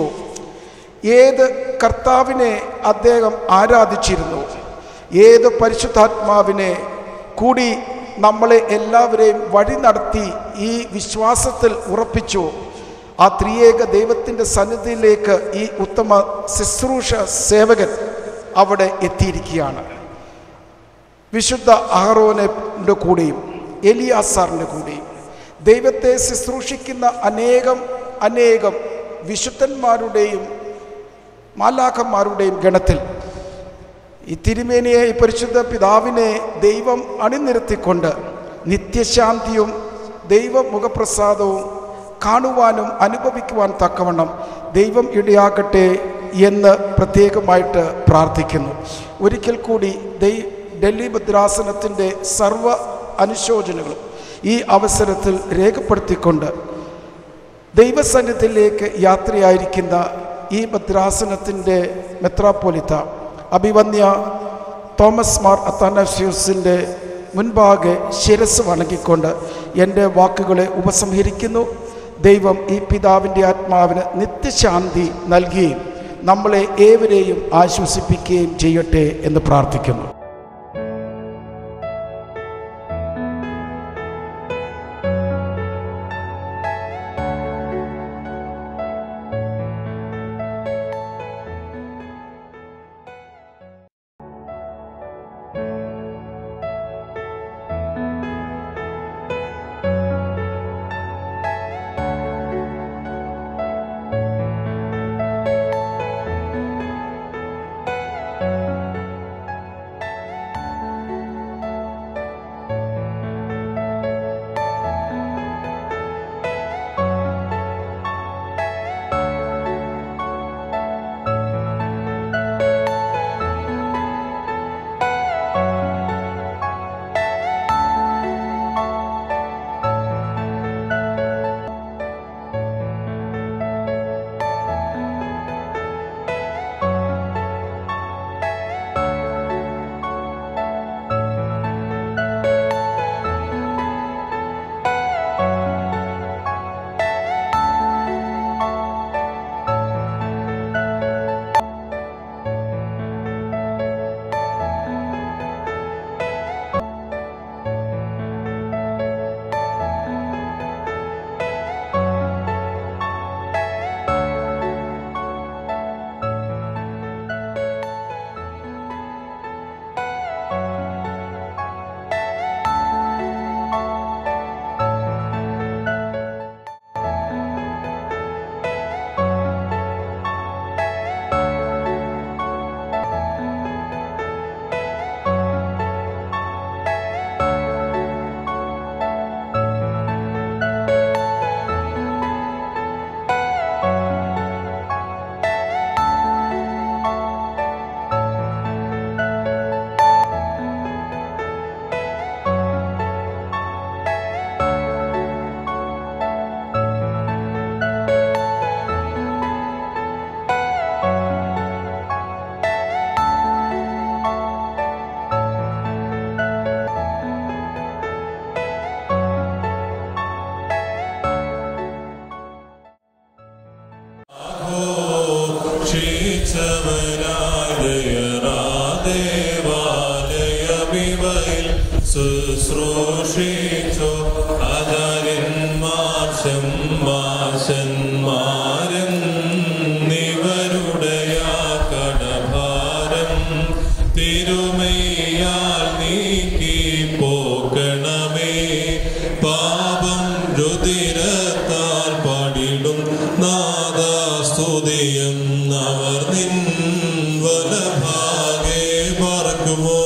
ഏത് കർത്താവിനെ അദ്ദേഹം ആരാധിച്ചിരുന്നു ഏത് പരിശുദ്ധാത്മാവിനെ കൂടി നമ്മളെ എല്ലാവരെയും വഴി നടത്തി ഈ വിശ്വാസത്തിൽ ഉറപ്പിച്ചു ആ ത്രിയേക ദൈവത്തിൻ്റെ സന്നിധിയിലേക്ക് ഈ ഉത്തമ ശുശ്രൂഷ സേവകൻ അവിടെ എത്തിയിരിക്കുകയാണ് വിശുദ്ധ അഹറോനെ കൂടെയും എലിയാസാറിൻ്റെ കൂടെയും ദൈവത്തെ ശുശ്രൂഷിക്കുന്ന അനേകം അനേകം വിശുദ്ധന്മാരുടെയും മാലാഖന്മാരുടെയും ഗണത്തിൽ ഈ തിരുമേനിയെ ഈ പരിശുദ്ധ പിതാവിനെ ദൈവം അണിനിരത്തിക്കൊണ്ട് നിത്യശാന്തിയും ദൈവമുഖപ്രസാദവും കാണുവാനും അനുഭവിക്കുവാൻ തക്കവണ്ണം ദൈവം ഇടയാക്കട്ടെ എന്ന് പ്രത്യേകമായിട്ട് പ്രാർത്ഥിക്കുന്നു ഒരിക്കൽ കൂടി ദൈ ഡൽഹി ഭദ്രാസനത്തിൻ്റെ സർവ അനുശോചനങ്ങളും ഈ അവസരത്തിൽ രേഖപ്പെടുത്തിക്കൊണ്ട് ദൈവസന്നിധിയിലേക്ക് യാത്രയായിരിക്കുന്ന ഈ ഭദ്രാസനത്തിൻ്റെ മെത്രാപ്പോലിത്ത അഭിവന്യ തോമസ് മാർ അത്താനസ്യൂസിൻ്റെ മുൻപാകെ ശിരസ് വണങ്ങിക്കൊണ്ട് എൻ്റെ വാക്കുകളെ ഉപസംഹരിക്കുന്നു ദൈവം ഈ പിതാവിൻ്റെ ആത്മാവിന് നിത്യശാന്തി നൽകുകയും നമ്മളെ ഏവരെയും ആശ്വസിപ്പിക്കുകയും ചെയ്യട്ടെ എന്ന് പ്രാർത്ഥിക്കുന്നു ശുശ്രൂഷിച്ചു ആചാര്യന്മാർ ഷമ്മാശന്മാരും നിവരുടെ കടഭാരം തിരുമയ്യാൽ നീക്കി പോക്കണമേ പാപം രുതിരത്താൽ പാടിടും നാദാസ്തുതിയും അവർ നിൻ വലഭാഗെ പറക്കുമോ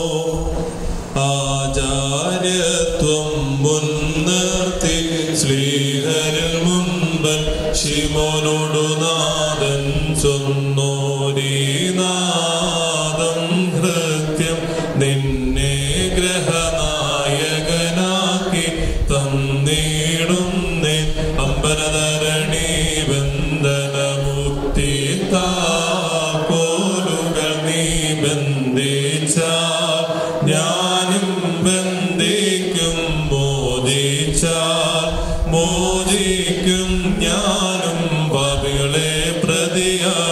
ആചാര്യത്വം മുൻനിർത്തി ശ്രീഹരിൽ മുൻപൻ ശിവനോടു നാദൻ ചൊന്നോരീ നാദം ഹൃത്യം നിന്നെ ഗ്രഹനായകനാക്കി തന്നീടുന്നേ അമ്പരധരണി ബന്ധനമുക്തി താക്കോലുകൾ നീ ബന്ധിച്ചാൽ ഞാനും ബന്ധിക്കും മോദിച്ചാൽ മോദിക്കും ഞാനും പാപികളെ പ്രതി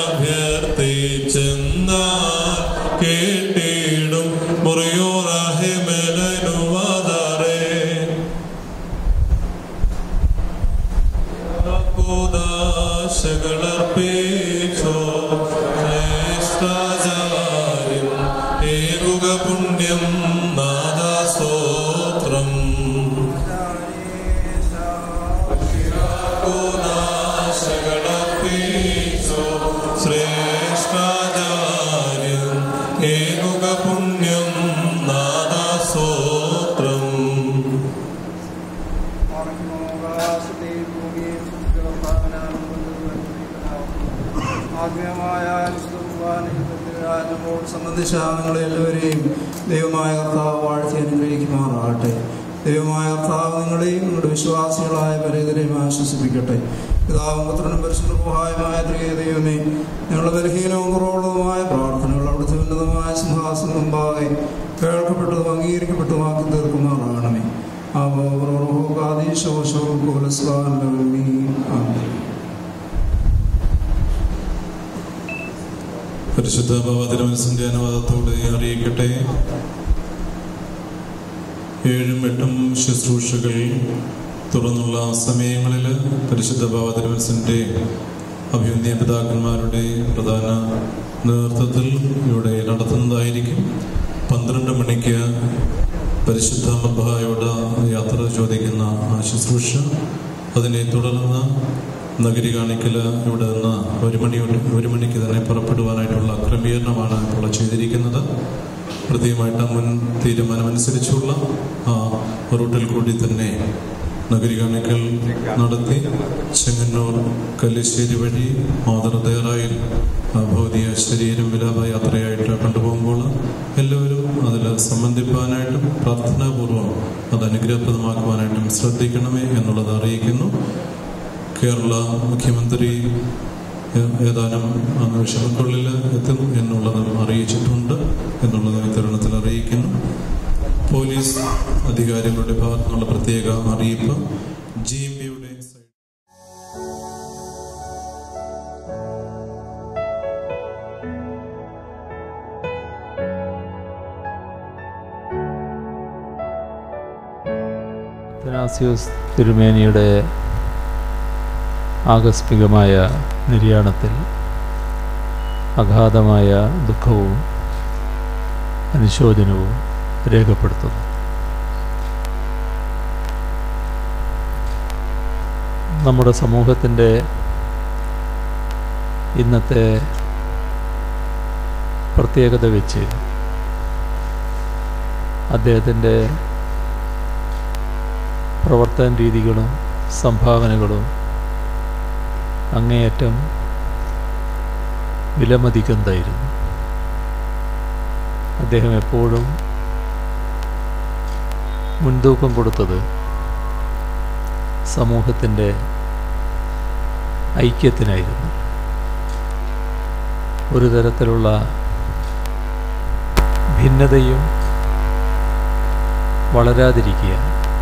അഭ്യർത്ഥിച്ചെന്നാൽ കേട്ടിടും മുറിയോറാഹിമലനുവാദാറേ കൂദാശകളർപ്പിച്ചോ ശ്രേഷ്ഠാചാര്യം ഏകുക പുണ്യം നാദാസ്തോത്രം കൂദാശകളർപ്പിച്ചോ ശ്രേഷ്ഠാചാര്യം ഏകുക പുണ്യം നാദാസ്തോത്രം ആത്മീയമായ സംബന്ധിച്ച നിങ്ങളെ എല്ലാവരെയും ദൈവമായ കർത്താവ് വാഴ്ത്തി അനുഗ്രഹിക്കുമാറാകട്ടെ ദൈവമായ കർത്താവ് നിങ്ങളെയും നിങ്ങളുടെ വിശ്വാസികളായ പരേതരെയും ആശ്വസിപ്പിക്കട്ടെ പിതാവും പുത്രനും പരിശുദ്ധമായ ത്രികേ ദൈവമേ ഞങ്ങളുടെ ബലഹീനവും കുറവുള്ളതുമായ പ്രാർത്ഥനകൾ അവിടുത്തെ ഉന്നതമായ സിംഹാസനം മുമ്പാകെ കേൾക്കപ്പെട്ടതും അംഗീകരിക്കപ്പെട്ടതുമാക്കി തീർക്കുമാറാകണമേ ആ ആദീശോ ശോകുലസ്വാൻ ആമേൻ പരിശുദ്ധ ഭവതിരമനസിന്റെ അനുവാദത്തോടെ അറിയിക്കട്ടെ ഏഴും എട്ടും ശുശ്രൂഷകൾ തുറന്നുള്ള സമയങ്ങളിൽ പരിശുദ്ധ ഭവതിരമനസിന്റെ അഭിനന്ദ പിതാക്കന്മാരുടെ പ്രധാന നേതൃത്വത്തിൽ ഇവിടെ നടത്തുന്നതായിരിക്കും പന്ത്രണ്ട് മണിക്ക് പരിശുദ്ധ മർബായോട് യാത്ര ചോദിക്കുന്ന ആ ശുശ്രൂഷ അതിനെ തുടർന്ന് നഗരി കാണിക്കൽ ഇവിടെ നിന്ന് ഒരു മണി ഒരു മണിക്ക് തന്നെ പുറപ്പെടുവാനായിട്ടുള്ള ക്രമീകരണമാണ് ഇപ്പോൾ ചെയ്തിരിക്കുന്നത് കൃത്യമായിട്ട് മുൻ തീരുമാനമനുസരിച്ചുള്ള ആ റൂട്ടിൽ കൂടി തന്നെ നഗരി കാണിക്കൽ നടത്തി ചെങ്ങന്നൂർ കല്ലിശ്ശേരി വഴി മാതൃദേറായിൽ ഭൗതിക ശരീരം വിലാപ യാത്രയായിട്ട് കൊണ്ടുപോകുമ്പോൾ എല്ലാവരും അതിൽ സംബന്ധിപ്പാനായിട്ടും പ്രാർത്ഥനാപൂർവം അത് അനുഗ്രഹപ്രദമാക്കുവാനായിട്ടും ശ്രദ്ധിക്കണമേ എന്നുള്ളത് അറിയിക്കുന്നു കേരള മുഖ്യമന്ത്രി ഏ- ഏതാനും ആ നിമിഷങ്ങൾക്കുള്ളിൽ എത്തും എന്നുള്ളത് അറിയിച്ചിട്ടുണ്ട് എന്നുള്ളത് ഈ തരുണത്തിൽ അറിയിക്കുന്നു പോലീസ് അധികാരികളുടെ ഭാഗത്തു നിന്നുള്ള പ്രത്യേക അറിയിപ്പ് ജി എം ബിയുടെ അത്തനാസിയോസ് തിരുമേനിയുടെ ആകസ്മികമായ നിര്യാണത്തിൽ അഗാധമായ ദുഃഖവും അനുശോചനവും രേഖപ്പെടുത്തുന്നു നമ്മുടെ സമൂഹത്തിൻ്റെ ഇന്നത്തെ പ്രത്യേകത വെച്ച് അദ്ദേഹത്തിൻ്റെ പ്രവർത്തന രീതികളും സംഭാവനകളും അങ്ങേയറ്റം വിലമതിക്കുന്നതായിരുന്നു അദ്ദേഹം എപ്പോഴും മുൻതൂക്കം കൊടുത്തത് സമൂഹത്തിൻ്റെ ഐക്യത്തിനായിരുന്നു ഒരു തരത്തിലുള്ള ഭിന്നതയും വളരാതിരിക്കുക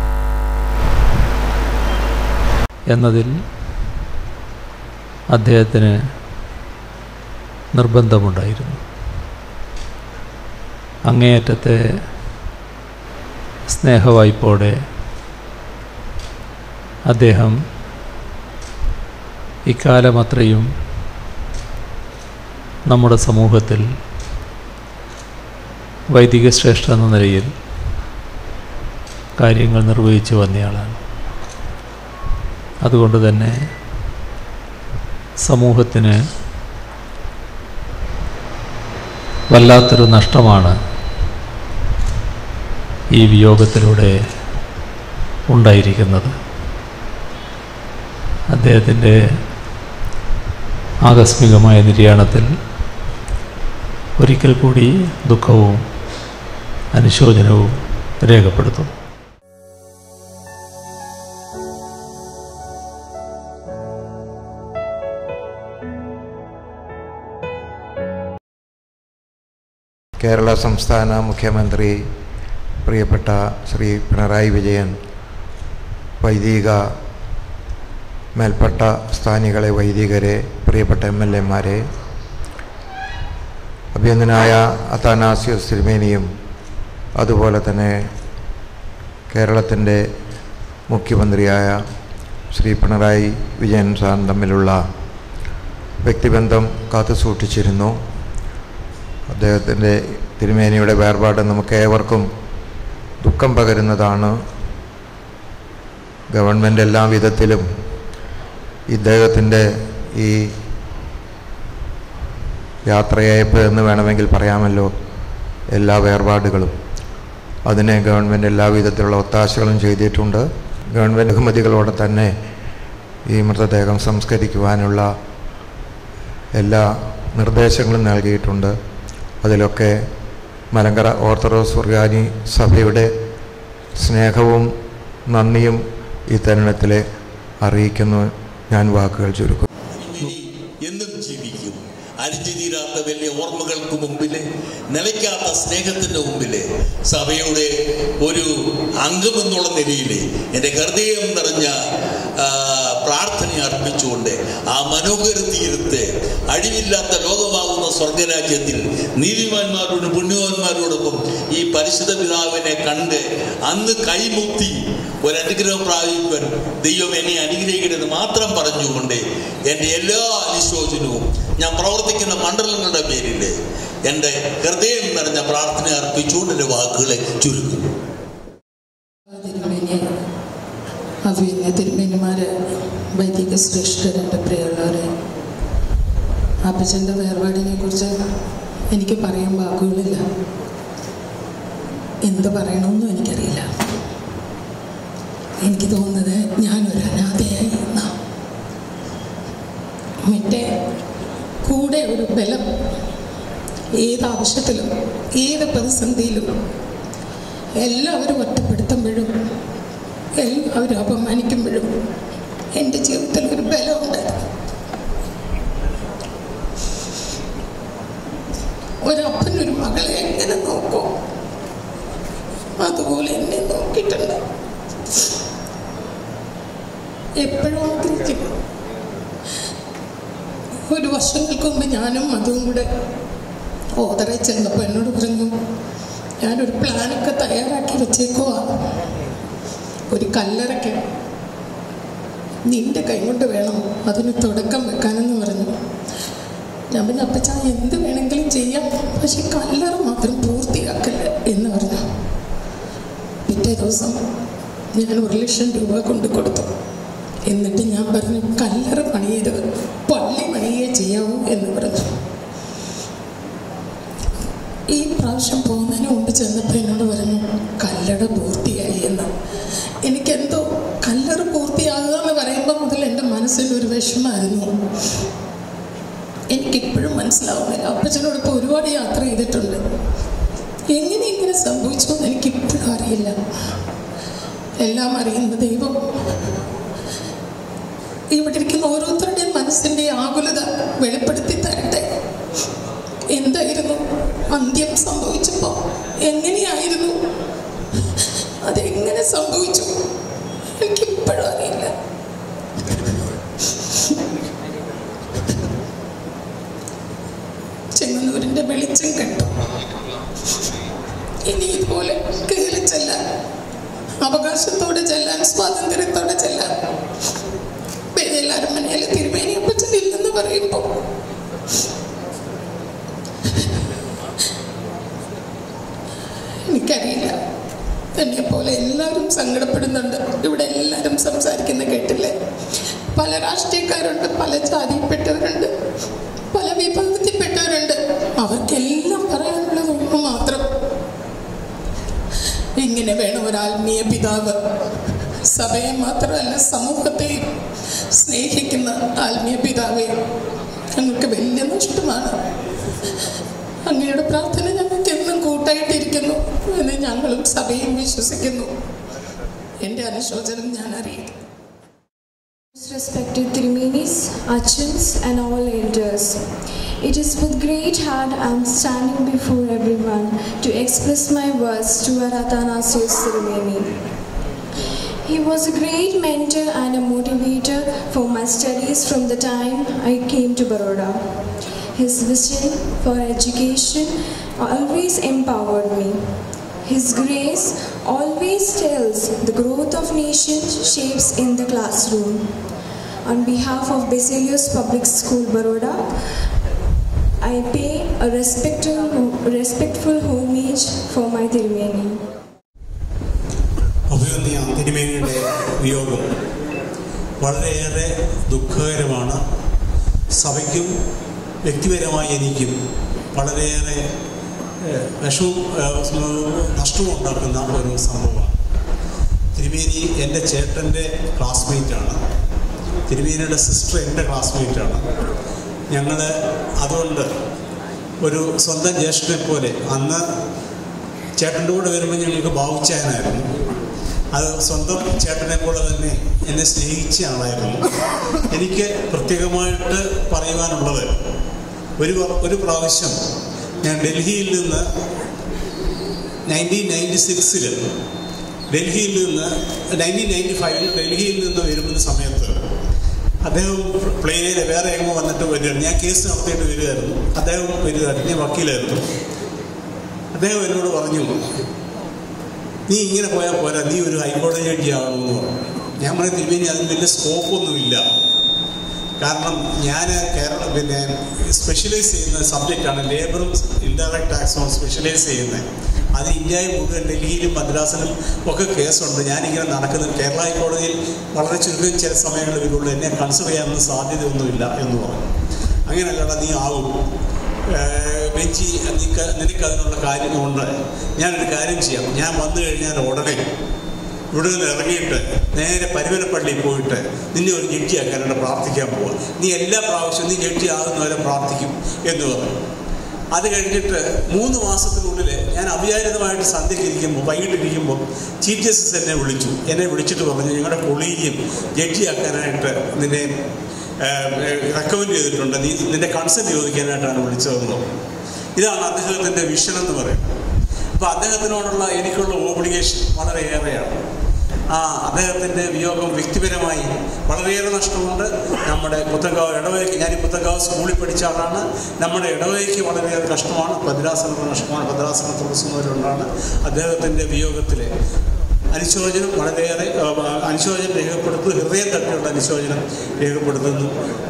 എന്നതിൽ അദ്ദേഹത്തിന് നിർബന്ധമുണ്ടായിരുന്നു അങ്ങേയറ്റത്തെ സ്നേഹവായ്പോടെ അദ്ദേഹം ഇക്കാലമത്രയും നമ്മുടെ സമൂഹത്തിൽ വൈദിക ശ്രേഷ്ഠ എന്ന നിലയിൽ കാര്യങ്ങൾ നിർവഹിച്ചു വന്നയാളാണ് അതുകൊണ്ട് തന്നെ സമൂഹത്തിന് വല്ലാത്തൊരു നഷ്ടമാണ് ഈ വിയോഗത്തിലൂടെ ഉണ്ടായിരിക്കുന്നത് അദ്ദേഹത്തിൻ്റെ ആകസ്മികമായ നിര്യാണത്തിൽ ഒരിക്കൽ കൂടി ദുഃഖവും അനുശോചനവും രേഖപ്പെടുത്തുന്നു കേരള സംസ്ഥാന മുഖ്യമന്ത്രി പ്രിയപ്പെട്ട ശ്രീ പിണറായി വിജയൻ വൈദിക മേൽപ്പെട്ട സ്ഥാനികളെ വൈദികരെ പ്രിയപ്പെട്ട എം എൽ എമാരെ അഭ്യന്തനായ അത്താനാസ്യോസ് തിരുമേനിയും അതുപോലെ തന്നെ കേരളത്തിൻ്റെ മുഖ്യമന്ത്രിയായ ശ്രീ പിണറായി വിജയൻ സാർ തമ്മിലുള്ള വ്യക്തിബന്ധം കാത്തു സൂക്ഷിച്ചിരുന്നു അദ്ദേഹത്തിൻ്റെ തിരുമേനിയുടെ വേർപാട് നമുക്ക് ഏവർക്കും ദുഃഖം പകരുന്നതാണ് ഗവൺമെൻറ് എല്ലാ വിധത്തിലും ഇദ്ദേഹത്തിൻ്റെ ഈ യാത്രയയപ്പ് എന്ന് വേണമെങ്കിൽ പറയാമല്ലോ എല്ലാ വേർപാടുകളും അതിനെ ഗവൺമെൻറ് എല്ലാ വിധത്തിലുള്ള ഒത്താശകളും ചെയ്തിട്ടുണ്ട് ഗവൺമെൻറ് ബഹുമതികളോടെ തന്നെ ഈ മൃതദേഹം സംസ്കരിക്കുവാനുള്ള എല്ലാ നിർദ്ദേശങ്ങളും നൽകിയിട്ടുണ്ട് അതിലൊക്കെ മലങ്കര ഓർത്തഡോക്സ് സുർഗാനി സഭയുടെ സ്നേഹവും നന്ദിയും ഈ തരുണത്തിൽ അറിയിക്കുന്നു ഞാൻ വാക്കുകൾ ചുരുക്കും എന്നും ജീവിക്കും അരിഞ്ഞു തീരാത്ത വലിയ ഓർമ്മകൾക്ക് മുമ്പിൽ നിലയ്ക്കാത്ത സ്നേഹത്തിന്റെ മുമ്പിൽ സഭയുടെ ഒരു അംഗമെന്നുള്ള നിലയിൽ എൻ്റെ ഹൃദയം നിറഞ്ഞ ആ, പ്രാർത്ഥന അർപ്പിച്ചുകൊണ്ട് ആ മനോഹര തീരത്ത് അഴിവില്ലാത്ത ലോകമാകുന്ന സ്വർഗരാജ്യത്തിൽ നീതിമാന്മാരോടും പുണ്യവാന്മാരോടൊപ്പം ഈ പരിശുദ്ധ പിതാവിനെ കണ്ട് അന്ന് കൈമുത്തി ഒരനുഗ്രഹം പ്രാപിക്കുവാൻ ദൈവം എന്നെ അനുഗ്രഹിക്കണമെന്ന് മാത്രം പറഞ്ഞുകൊണ്ട് എൻ്റെ എല്ലാ അനുശോചനവും ഞാൻ പ്രവർത്തിക്കുന്ന മണ്ഡലങ്ങളുടെ പേരിൽ എൻ്റെ ഹൃദയം നിറഞ്ഞ പ്രാർത്ഥന അർപ്പിച്ചുകൊണ്ട് എൻ്റെ വാക്കുകളെ ചുരുക്കുന്നു തിരുമേനി അഭിനയ തിരുമേനിമാര് വൈദിക ശ്രേഷ്ഠരുടെ പ്രിയമുള്ളവരെ അപ്പച്ചൻ്റെ വേർപാടിനെ കുറിച്ച് എനിക്ക് പറയാൻ വാക്കുകളില്ല എന്ത് പറയണമെന്നും എനിക്കറിയില്ല എനിക്ക് തോന്നുന്നത് ഞാനൊരു അനാഥയായി എന്നാ മറ്റേ കൂടെ ഒരു ബലം ഏത് ആവശ്യത്തിലും ഏത് പ്രതിസന്ധിയിലും എല്ലാവരും ഒറ്റപ്പെടുത്തുമ്പോഴും എല്ലാവരും അപമാനിക്കുമ്പോഴും എൻ്റെ ജീവിതത്തിൽ ഒരു ബലമുണ്ട് ഒരപ്പൻ ഒരു മകളെ എങ്ങനെ നോക്കും അതുപോലെ എന്നെ നോക്കിയിട്ടുണ്ട് എപ്പോഴും ആഗ്രഹിക്കും ഒരു വർഷങ്ങൾക്ക് മുമ്പ് ഞാനും അതും കൂടെ ഓതറെ ചെന്നപ്പോൾ എന്നോട് പറഞ്ഞു ഞാനൊരു പ്ലാനൊക്കെ തയ്യാറാക്കി വെച്ചേക്കുവാ ഒരു കല്ലറയ്ക്ക് നിന്റെ കൈ കൊണ്ട് വേണം അതിന് തുടക്കം വെക്കാനെന്ന് പറഞ്ഞു ഞാൻ പിന്നെ അപ്പച്ച എന്ത് വേണമെങ്കിലും ചെയ്യാം പക്ഷെ കല്ലറ മാത്രം പൂർത്തിയാക്കല്ല എന്ന് പറഞ്ഞു പിറ്റേ ദിവസം ഞാൻ ഒരു ലക്ഷം രൂപ കൊണ്ട് കൊടുത്തു എന്നിട്ട് ഞാൻ പറഞ്ഞു കല്ലറ പണിയരുത് പള്ളി പണിയേ ചെയ്യാവൂ എന്ന് പറഞ്ഞു ഈ പ്രാവശ്യം പോകുന്നതിന് മുമ്പ് ചെന്നപ്പോൾ എന്നോട് പറഞ്ഞു കല്ലട പൂർത്തിയായി എന്ന് എനിക്കെന്തോ കല്ലറ പൂർത്തിയാകുക എന്ന് പറയുമ്പോൾ മുതൽ എൻ്റെ മനസ്സിൽ ഒരു വിഷമമായിരുന്നു എനിക്കിപ്പോഴും മനസ്സിലാവുന്നില്ല അപ്പച്ചനോട് ഇപ്പോൾ ഒരുപാട് യാത്ര ചെയ്തിട്ടുണ്ട് എങ്ങനെ ഇങ്ങനെ സംഭവിച്ചു എന്ന് എനിക്കിപ്പോഴും അറിയില്ല എല്ലാം അറിയുന്ന ദൈവം ഇവിടെ ഇരിക്കുന്ന ഓരോരുത്തരുടെയും മനസ്സിൻ്റെ ആകുലത വെളിപ്പെടുത്തി തരട്ടെ എന്തായിരുന്നു അന്ത്യം സംഭവിച്ചപ്പോൾ എങ്ങനെയായിരുന്നു അതെങ്ങനെ സംഭവിച്ചു എനിക്കിപ്പോഴും അറിയില്ല ചെങ്ങന്നൂരിന്റെ വെളിച്ചം കണ്ടു ഇനി ഇതുപോലെ കയറിച്ചല്ല അവകാശത്തോടെ ചെല്ലാൻ സ്വാതന്ത്ര്യത്തോടെ ചെല്ലാൻ എല്ലാവരും മനയിൽ തിരുമേനി അപ്പച്ചൻ ഇല്ലെന്ന് പറയുമ്പോൾ എനിക്കറിയില്ല എന്നെ പോലെ എല്ലാവരും സങ്കടപ്പെടുന്നുണ്ട് ഇവിടെ എല്ലാവരും സംസാരിക്കുന്ന കേട്ടില്ലേ പല രാഷ്ട്രീയക്കാരുണ്ട് പല ജാതിയിൽപ്പെട്ടവരുണ്ട് പല വിഭാഗത്തിൽപ്പെട്ടവരുണ്ട് അവർക്കെല്ലാം പറയാനുള്ളത് ഒന്ന് മാത്രം ഇങ്ങനെ വേണം ഒരു ആത്മീയ പിതാവ് സഭയെ മാത്രമല്ല സമൂഹത്തെയും സ്നേഹിക്കുന്ന ആത്മീയ പിതാവെ ഞങ്ങൾക്ക് വലിയ നഷ്ടമാണ് അങ്ങയുടെ പ്രാർത്ഥന ഞങ്ങൾക്ക് എന്നും കൂട്ടായിട്ടിരിക്കുന്നു എന്ന് ഞങ്ങളും സഭയും വിശ്വസിക്കുന്നു എൻ്റെ അനുശോചനം ഞാൻ അറിയില്ല Respected Trimenis, Achins, and all elders, it is with great heart I am standing before everyone to express my words to our Athanasius Trimeni. He was a great mentor and a motivator for my studies from the time I came to Baroda. His vision for education always empowered me. His grace always tells the growth of nations shapes in the classroom. On behalf of Basilius Public School Baroda, I pay a respectful, respectful homage for my Tirumeni. അഭിവന്യ തിരുമേനിയുടെ വിയോഗം വളരെയേറെ ദുഃഖകരമാണ് സഭയ്ക്കും വ്യക്തിപരമായി എനിക്കും വളരെയേറെ ഏഹ്, വിഷവും ഏഹ്, നഷ്ടവും ഉണ്ടാക്കുന്ന ഒരു സംഭവമാണ് തിരുമേനി എൻ്റെ ചേട്ടൻ്റെ ക്ലാസ്മേറ്റാണ് തിരുമേനിയുടെ സിസ്റ്റർ എൻ്റെ ക്ലാസ്മേറ്റാണ് ഞങ്ങൾ അതുകൊണ്ട് ഒരു സ്വന്തം ജ്യേഷ്ഠനെ പോലെ അന്ന് ചേട്ടൻ്റെ കൂടെ വരുമ്പോൾ ഞങ്ങൾക്ക് ബാവുച്ചായനായിരുന്നു അത് സ്വന്തം ചേട്ടനെ പോലെ തന്നെ എന്നെ സ്നേഹിച്ച ആളായിരുന്നു എനിക്ക് പ്രത്യേകമായിട്ട് പറയുവാനുള്ളത് ഒരു വ- ഒരു പ്രാവശ്യം ഞാൻ ഡൽഹിയിൽ നിന്ന് നയൻറ്റീൻ നയൻറ്റി സിക്സിൽ ഡൽഹിയിൽ നിന്ന് നയൻറ്റീൻ നയൻറ്റി ഫൈവിൽ ഡൽഹിയിൽ നിന്ന് വരുന്ന സമയത്ത് അദ്ദേഹം പ്ലെയിനിൽ വേറെ എങ്ങോ വന്നിട്ട് വരികയാണ് ഞാൻ കേസ് നടത്തിയിട്ട് വരികയായിരുന്നു അദ്ദേഹം വരികയായിരുന്നു ഞാൻ വക്കീലായിരുന്നു അദ്ദേഹം എന്നോട് പറഞ്ഞു നീ ഇങ്ങനെ പോയാൽ പോരാ നീ ഒരു ഹൈക്കോടതി ജഡ്ജി ആവണമെന്ന് പറഞ്ഞു ഞാൻ പറഞ്ഞു തിരുമേനി അതിന് വലിയ സ്കോപ്പൊന്നുമില്ല കാരണം ഞാൻ കേരള പിന്നെ സ്പെഷ്യലൈസ് ചെയ്യുന്ന സബ്ജക്റ്റാണ് ലേബറും ഇൻഡയറക്റ്റ് ടാക്സും സ്പെഷ്യലൈസ് ചെയ്യുന്നത് അത് ഇന്ത്യയിൽ മുഴുവൻ ഡൽഹിയിലും മദ്രാസിലും ഒക്കെ കേസുണ്ട് ഞാനിങ്ങനെ നടക്കുന്നത് കേരള ഹൈക്കോടതിയിൽ വളരെ ചുരുക്കം ചില സമയങ്ങളിൽ വരുള്ളൂ എന്നെ കൺസിഡർ ചെയ്യാനൊന്നും സാധ്യതയൊന്നുമില്ല എന്ന് പറഞ്ഞു അങ്ങനെയല്ലടാ നീ ആവും ഏഹ് ബെഞ്ചി നിനക്ക് നിനക്ക് അതിനുള്ള കാര്യങ്ങളുണ്ട് ഞാനൊരു കാര്യം ചെയ്യാം ഞാൻ വന്നു കഴിഞ്ഞാൽ ഉടനെ ഇവിടെ നിന്ന് ഇറങ്ങിയിട്ട് നേരെ പരുവനപ്പള്ളിയിൽ പോയിട്ട് നിന്നെ ഒരു ജഡ്ജിയാക്കാനായിട്ട് പ്രാർത്ഥിക്കാൻ പോവുക നീ എല്ലാ പ്രാവശ്യവും നീ ജഡ്ജി ആകുന്നവരെ പ്രാർത്ഥിക്കും എന്ന് പറഞ്ഞു അത് കഴിഞ്ഞിട്ട് മൂന്ന് മാസത്തിനുള്ളിൽ ഞാൻ അവിചാരിതമായിട്ട് സന്ധ്യയ്ക്ക് ഇരിക്കുമ്പോൾ വൈകിട്ടിരിക്കുമ്പോൾ ചീഫ് ജസ്റ്റിസ് എന്നെ വിളിച്ചു എന്നെ വിളിച്ചിട്ട് പറഞ്ഞു ഞങ്ങളുടെ കൊളീജിയം ജഡ്ജിയാക്കാനായിട്ട് നിന്നെ റെക്കമെൻഡ് ചെയ്തിട്ടുണ്ട് നീ നിന്റെ കൺസെൻറ്റ് ചോദിക്കാനായിട്ടാണ് വിളിച്ചതെന്ന് പറഞ്ഞു ഇതാണ് അദ്ദേഹത്തിൻ്റെ വിഷൻ എന്ന് പറയുന്നത് അപ്പോൾ അദ്ദേഹത്തിനോടുള്ള എനിക്കുള്ള ഓബ്ലിഗേഷൻ വളരെയേറെയാണ് ആ അദ്ദേഹത്തിൻ്റെ വിയോഗം വ്യക്തിപരമായി വളരെയേറെ നഷ്ടമുണ്ട് നമ്മുടെ പുത്തങ്കാവ് ഇടവകയ്ക്ക് ഞാൻ ഈ പുത്തങ്കാവ് സ്കൂളിൽ പഠിച്ച ആളാണ് നമ്മുടെ ഇടവകയ്ക്ക് വളരെയേറെ കഷ്ടമാണ് ഭദ്രാസനത്തിന് നഷ്ടമാണ് ഭദ്രാസന തുറസുന്നവരുണ്ടാണ് അദ്ദേഹത്തിൻ്റെ വിയോഗത്തിൽ അനുശോചനം വളരെയേറെ ആ, അനുശോചനം രേഖപ്പെടുത്തുന്നു ഹൃദയം തട്ടിയുള്ള അനുശോചനം രേഖപ്പെടുത്തുന്നു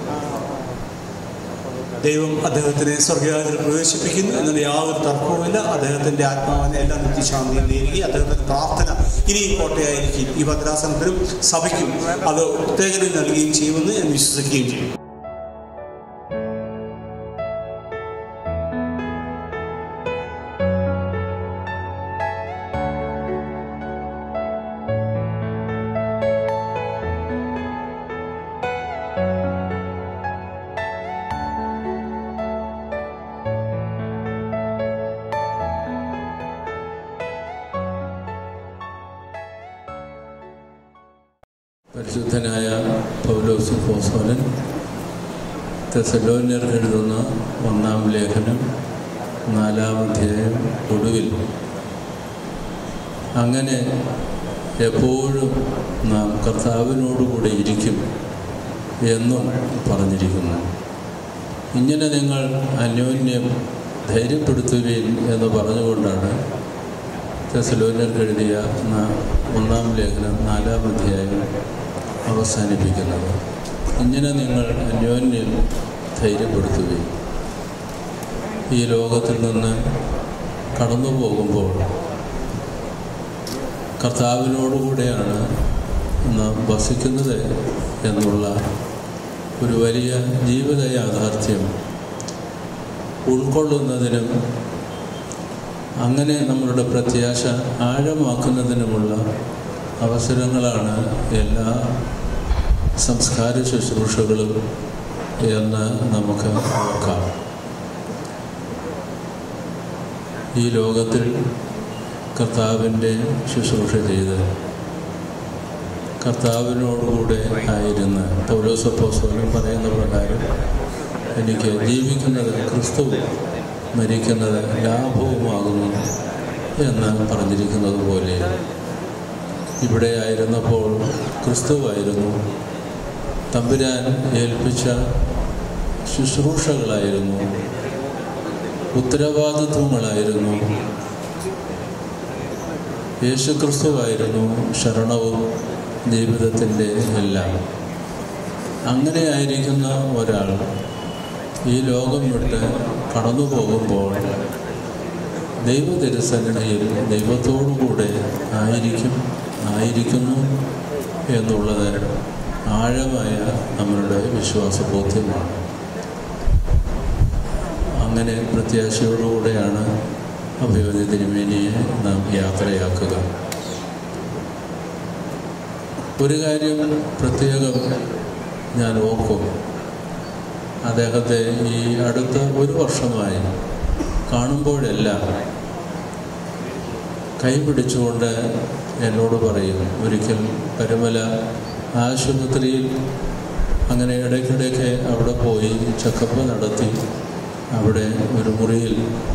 ദൈവം അദ്ദേഹത്തിനെ സ്വർഗരാജ്യത്തിൽ പ്രവേശിപ്പിക്കുന്നു എന്നുള്ള യാതൊരു തർക്കവുമില്ല അദ്ദേഹത്തിൻ്റെ ആത്മാവിനെ എല്ലാ നിത്യശാന്തിയും നേരുകയും അദ്ദേഹത്തിൻ്റെ പ്രാർത്ഥന ഇനിയും കോട്ടയായിരിക്കും ഈ ഭദ്രാസനത്തിനും സഭയ്ക്കും അത് ഉത്തേജനം നൽകുകയും ചെയ്യുമെന്ന് ഞാൻ വിശ്വസിക്കുകയും ചെയ്യും പരിശുദ്ധനായ പൗലോസ് ഫോസോലൻ തെസലോന്യർ എഴുതുന്ന ഒന്നാം ലേഖനം നാലാം അധ്യായം ഒടുവിൽ അങ്ങനെ എപ്പോഴും നാം കർത്താവിനോടുകൂടെ ഇരിക്കും എന്നും പറഞ്ഞിരിക്കുന്നു ഇങ്ങനെ നിങ്ങൾ അന്യോന്യം ധൈര്യപ്പെടുത്തുകയും എന്ന് പറഞ്ഞുകൊണ്ടാണ് തെസലോനർക്ക് എഴുതിയ ന- ഒന്നാം ലേഖനം നാലാം അധ്യായം അവസാനിപ്പിക്കുന്നത് ഇങ്ങനെ നിങ്ങൾ അന്യോന്യം ധൈര്യപ്പെടുത്തുകയും ഈ ലോകത്തിൽ നിന്ന് കടന്നു പോകുമ്പോൾ കർത്താവിനോടുകൂടെയാണ് നാം വസിക്കുന്നത് എന്നുള്ള ഒരു വലിയ ജീവിത യാഥാർത്ഥ്യം ഉൾക്കൊള്ളുന്നതിനും അങ്ങനെ നമ്മളുടെ പ്രത്യാശ ആഴമാക്കുന്നതിനുമുള്ള അവസരങ്ങളാണ് എല്ലാ സംസ്കാര ശുശ്രൂഷകളും എന്ന് നമുക്ക് ഓർക്കാം ഈ ലോകത്തിൽ കർത്താവിൻ്റെ ശുശ്രൂഷ ചെയ്ത് കർത്താവിനോടുകൂടെ ആയിരുന്ന് പൗലോസപ്പോസ്തലൻ പറയുന്ന പ്രകാരം എനിക്ക് ജീവിക്കുന്നത് ക്രിസ്തുവും മരിക്കുന്നത് ലാഭവുമാകുന്നു എന്ന് പറഞ്ഞിരിക്കുന്നത് പോലെ ഇവിടെ ആയിരുന്നപ്പോൾ ക്രിസ്തുവായിരുന്നു തമ്പുരാൻ ഏൽപ്പിച്ച ശുശ്രൂഷകളായിരുന്നു ഉത്തരവാദിത്വങ്ങളായിരുന്നു യേശുക്രിസ്തുവായിരുന്നു ശരണവും ജീവിതത്തിൻ്റെ എല്ലാം അങ്ങനെ ആയിരിക്കുന്ന ഒരാൾ ഈ ലോകം വിട്ട് കടന്നു പോകുമ്പോൾ ദൈവ തിരുസന്നിധിയിൽ ദൈവത്തോടുകൂടെ ആയിരിക്കും ആയിരിക്കുന്നു എന്നുള്ളത് ആഴമായ നമ്മളുടെ വിശ്വാസബോധ്യമാണ് അങ്ങനെ പ്രത്യാശയോടുകൂടെയാണ് അഭിവന്യ തിരുമേനിയെ നാം യാത്രയാക്കുക ഒരു കാര്യം പ്രത്യേകം ഞാൻ ഓർക്കും അദ്ദേഹത്തെ ഈ അടുത്ത ഒരു വർഷമായി കാണുമ്പോഴെല്ലാം കൈപിടിച്ചുകൊണ്ട് എന്നോട് പറയും ഒരിക്കൽ പരുമല ആശുപത്രിയിൽ അങ്ങനെ ഇടയ്ക്കിടയ്ക്ക് അവിടെ പോയി ചെക്കപ്പ് നടത്തി അവിടെ ഒരു മുറിയിൽ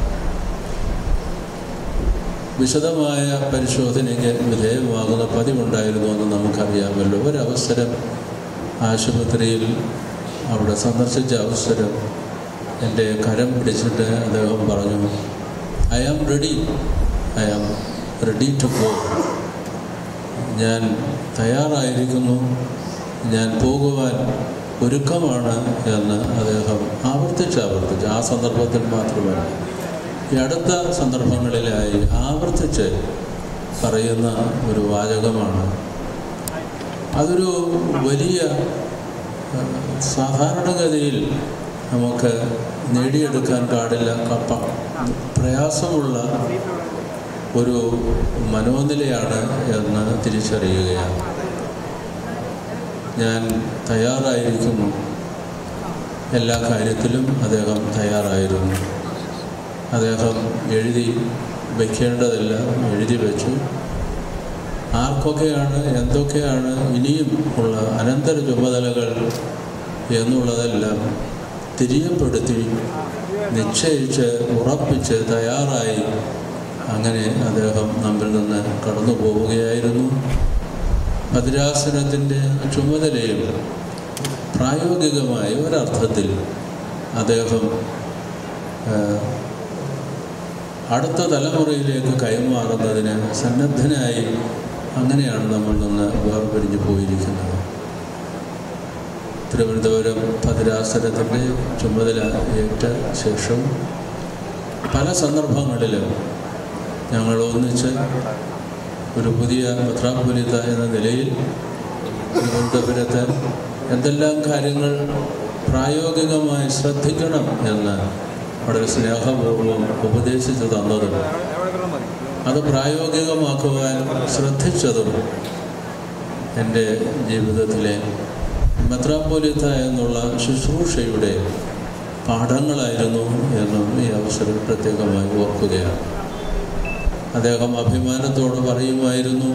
വിശദമായ പരിശോധനയ്ക്ക് വിധേയമാകുന്ന പതിവുണ്ടായിരുന്നു എന്ന് നമുക്കറിയാമല്ലോ ഒരവസരം ആശുപത്രിയിൽ അവിടെ സന്ദർശിച്ച അവസരം എൻ്റെ കരം പിടിച്ചിട്ട് അദ്ദേഹം പറഞ്ഞു I am ready I am ready to go ഞാൻ തയ്യാറായിരിക്കുന്നു ഞാൻ പോകുവാൻ ഒരുക്കമാണ് എന്ന് അദ്ദേഹം ആവർത്തിച്ച് ആവർത്തിച്ച് ആ സന്ദർഭത്തിൽ മാത്രമല്ല ഈ അടുത്ത സന്ദർഭങ്ങളിലായി ആവർത്തിച്ച് പറയുന്ന ഒരു വാചകമാണ് അതൊരു വലിയ ഏഹ്, സാധാരണഗതിയിൽ നമുക്ക് നേടിയെടുക്കാൻ പാടില്ല കപ്പ പ്രയാസമുള്ള ഒരു മനോനിലയാണ് എന്ന് തിരിച്ചറിയുകയാണ് ഞാൻ തയ്യാറായിരിക്കുന്നു എല്ലാ കാര്യത്തിലും അദ്ദേഹം തയ്യാറായിരുന്നു അദ്ദേഹം എഴുതി വയ്ക്കേണ്ടതെല്ലാം എഴുതി വെച്ചു ആർക്കൊക്കെയാണ് എന്തൊക്കെയാണ് ഇനിയും ഉള്ള അനന്തര ചുമതലകൾ എന്നുള്ളതെല്ലാം തിരിയപ്പെടുത്തി നിശ്ചയിച്ച് ഉറപ്പിച്ച് തയ്യാറായി അങ്ങനെ അദ്ദേഹം നമ്മിൽ നിന്ന് കടന്നു പോവുകയായിരുന്നു ഭദ്രാസനത്തിൻ്റെ ചുമതലയും പ്രായോഗികമായ ഒരർത്ഥത്തിൽ അദ്ദേഹം ഏഹ്, അടുത്ത തലമുറയിലേക്ക് കൈമാറുന്നതിന് സന്നദ്ധനായി അങ്ങനെയാണ് നമ്മൾ നിന്ന് വേർപിരിഞ്ഞു പോയിരിക്കുന്നത് തിരുവനന്തപുരം ഭദ്രാസനത്തിൻ്റെ ചുമതല ഏറ്റ ശേഷം പല സന്ദർഭങ്ങളിലും ഞങ്ങൾ ഒന്നിച്ച് ഒരു പുതിയ മെത്രാപ്പൊലിത്ത എന്ന നിലയിൽ തിരുവനന്തപുരത്ത് എന്തെല്ലാം കാര്യങ്ങൾ പ്രായോഗികമായി ശ്രദ്ധിക്കണം എന്ന് വളരെ സ്നേഹപൂർവ്വം ഉപദേശിച്ചു തന്നതും അത് പ്രായോഗികമാക്കുവാൻ ശ്രദ്ധിച്ചതും എൻ്റെ ജീവിതത്തിലെ മെത്രാപ്പൊലിത്ത എന്നുള്ള ശുശ്രൂഷയുടെ പാഠങ്ങളായിരുന്നു എന്നും ഈ അവസരം പ്രത്യേകമായി ഓർക്കുകയാണ് അദ്ദേഹം അഭിമാനത്തോട് പറയുമായിരുന്നു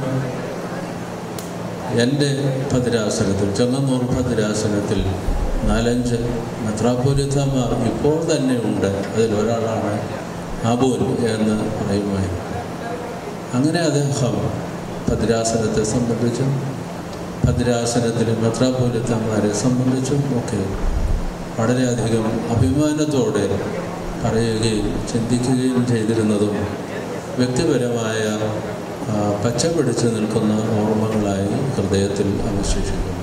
എൻ്റെ ഭദ്രാസനത്തിൽ ചെങ്ങന്നൂർ ഭദ്രാസനത്തിൽ നാലഞ്ച് മെത്രാപ്പൊലിത്തമാർ ഇപ്പോൾ തന്നെ ഉണ്ട് അതിലൊരാളാണ് അബൂൽ എന്ന് പറയുമായിരുന്നു അങ്ങനെ അദ്ദേഹം ഭദ്രാസനത്തെ സംബന്ധിച്ചും ഭദ്രാസനത്തിലെ മെത്രാപ്പൊലിത്തന്മാരെ സംബന്ധിച്ചും ഒക്കെ വളരെയധികം അഭിമാനത്തോടെ പറയുകയും ചിന്തിക്കുകയും ചെയ്തിരുന്നതും വ്യക്തിപരമായ ആ, പച്ച പിടിച്ചു നിൽക്കുന്ന ഓർമ്മകളായി ഹൃദയത്തിൽ അവശേഷിക്കുന്നു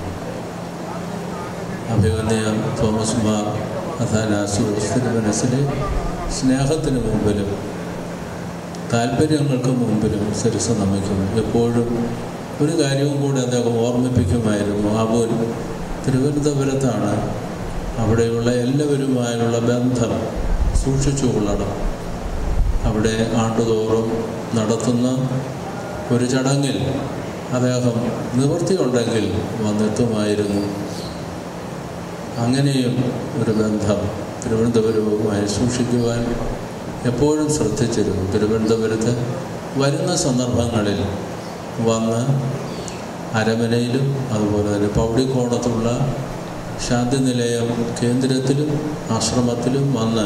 അഭിമന്യ തോമസ് മാർ അഥാനാസിയോസ് തിരുമനസിലെ സ്നേഹത്തിന് മുമ്പിലും താല്പര്യങ്ങൾക്ക് മുമ്പിലും ശിരസ് നമിക്കുന്നു എപ്പോഴും ഒരു കാര്യവും കൂടി അദ്ദേഹം ഓർമ്മിപ്പിക്കുമായിരുന്നു ആബോൽ തിരുവനന്തപുരത്താണ് അവിടെയുള്ള എല്ലാവരുമായുള്ള ബന്ധം സൂക്ഷിച്ചു കൊള്ളണം അവിടെ ആണ്ടുതോറും നടത്തുന്ന ഒരു ചടങ്ങിൽ അദ്ദേഹം നിവൃത്തിയുണ്ടെങ്കിൽ വന്നെത്തുമായിരുന്നു അങ്ങനെയും ഒരു ബന്ധം തിരുവനന്തപുരവുമായി സൂക്ഷിക്കുവാൻ എപ്പോഴും ശ്രദ്ധിച്ചിരുന്നു തിരുവനന്തപുരത്ത് വരുന്ന സന്ദർഭങ്ങളിൽ വന്ന് അരമനയിലും അതുപോലെ തന്നെ പൗടിക്കോണത്തുള്ള ശാന്തിനിലയം കേന്ദ്രത്തിലും ആശ്രമത്തിലും വന്ന്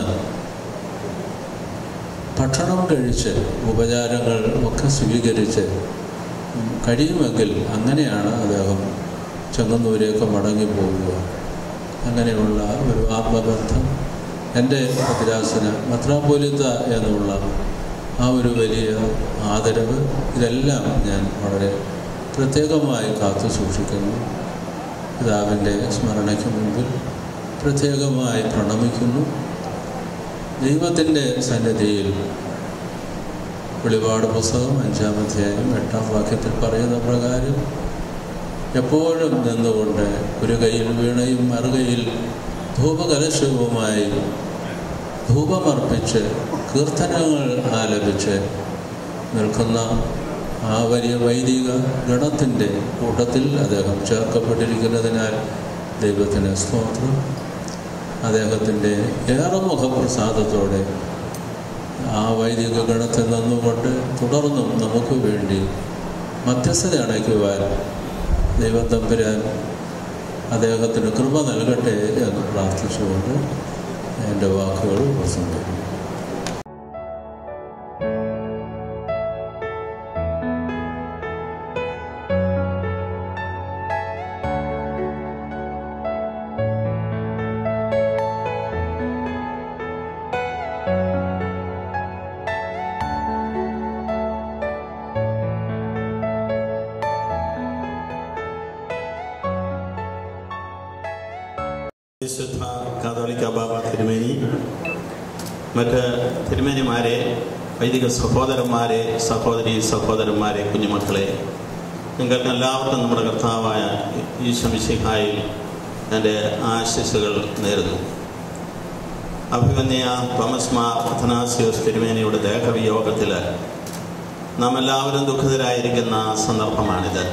ഭക്ഷണം കഴിച്ച് ഉപചാരങ്ങൾ ഒക്കെ സ്വീകരിച്ച് കഴിയുമെങ്കിൽ അങ്ങനെയാണ് അദ്ദേഹം ചെങ്ങന്നൂരേക്ക് മടങ്ങിപ്പോവുക അങ്ങനെയുള്ള ഒരു ആത്മബന്ധം എൻ്റെ ഭദ്രാസന മത്രാപോലിത്ത എന്നുള്ള ആ ഒരു വലിയ ആദരവ് ഇതെല്ലാം ഞാൻ വളരെ പ്രത്യേകമായി കാത്തു സൂക്ഷിക്കുന്നു പിതാവിൻ്റെ സ്മരണയ്ക്ക് മുമ്പിൽ പ്രത്യേകമായി പ്രണമിക്കുന്നു ദൈവത്തിൻ്റെ സന്നിധിയിൽ വെളിപാട് പുസ്തകം അഞ്ചാം അധ്യായം എട്ടാം വാക്യത്തിൽ പറയുന്ന പ്രകാരം എപ്പോഴും നിന്നുകൊണ്ട് ഒരു കയ്യിൽ വീണയും മറുകയിൽ ധൂപകലശവുമായി ധൂപമർപ്പിച്ച് കീർത്തനങ്ങൾ ആലപിച്ച് നിൽക്കുന്ന ആ വലിയ വൈദിക ഗണത്തിൻ്റെ കൂട്ടത്തിൽ അദ്ദേഹം ചേർക്കപ്പെട്ടിരിക്കുന്നതിനാൽ ദൈവത്തിന് സ്തോത്രം അദ്ദേഹത്തിൻ്റെ ഏറെ മുഖപ്രസാദത്തോടെ ആ വൈദിക ഗണത്തിൽ നിന്നുകൊണ്ട് തുടർന്നും നമുക്ക് വേണ്ടി മധ്യസ്ഥത അണയ്ക്കുവാൻ ദൈവം തമ്പുരാൻ അദ്ദേഹത്തിന് കൃപ നൽകട്ടെ എന്ന് പ്രാർത്ഥിച്ചുകൊണ്ട് എൻ്റെ വാക്കുകൾ പ്രസംഗിക്കുന്നു വിശുദ്ധ കാതോലിക്ക ബാബ തിരുമേനി മറ്റ് തിരുമേനിമാരെ വൈദിക സഹോദരന്മാരെ സഹോദരി സഹോദരന്മാരെ കുഞ്ഞുമക്കളെ നിങ്ങൾക്ക് എല്ലാവർക്കും നമ്മുടെ കർത്താവായ ഈശ്വമിശിഹായിൽ എൻ്റെ ആശംസകൾ നേരുന്നു അഭിമന്യ തോമസ് മാർ അഥനാസിയോസ് തിരുമേനിയുടെ ദേഹവിയോഗത്തിൽ നാം എല്ലാവരും ദുഃഖിതരായിരിക്കുന്ന സന്ദർഭമാണിത്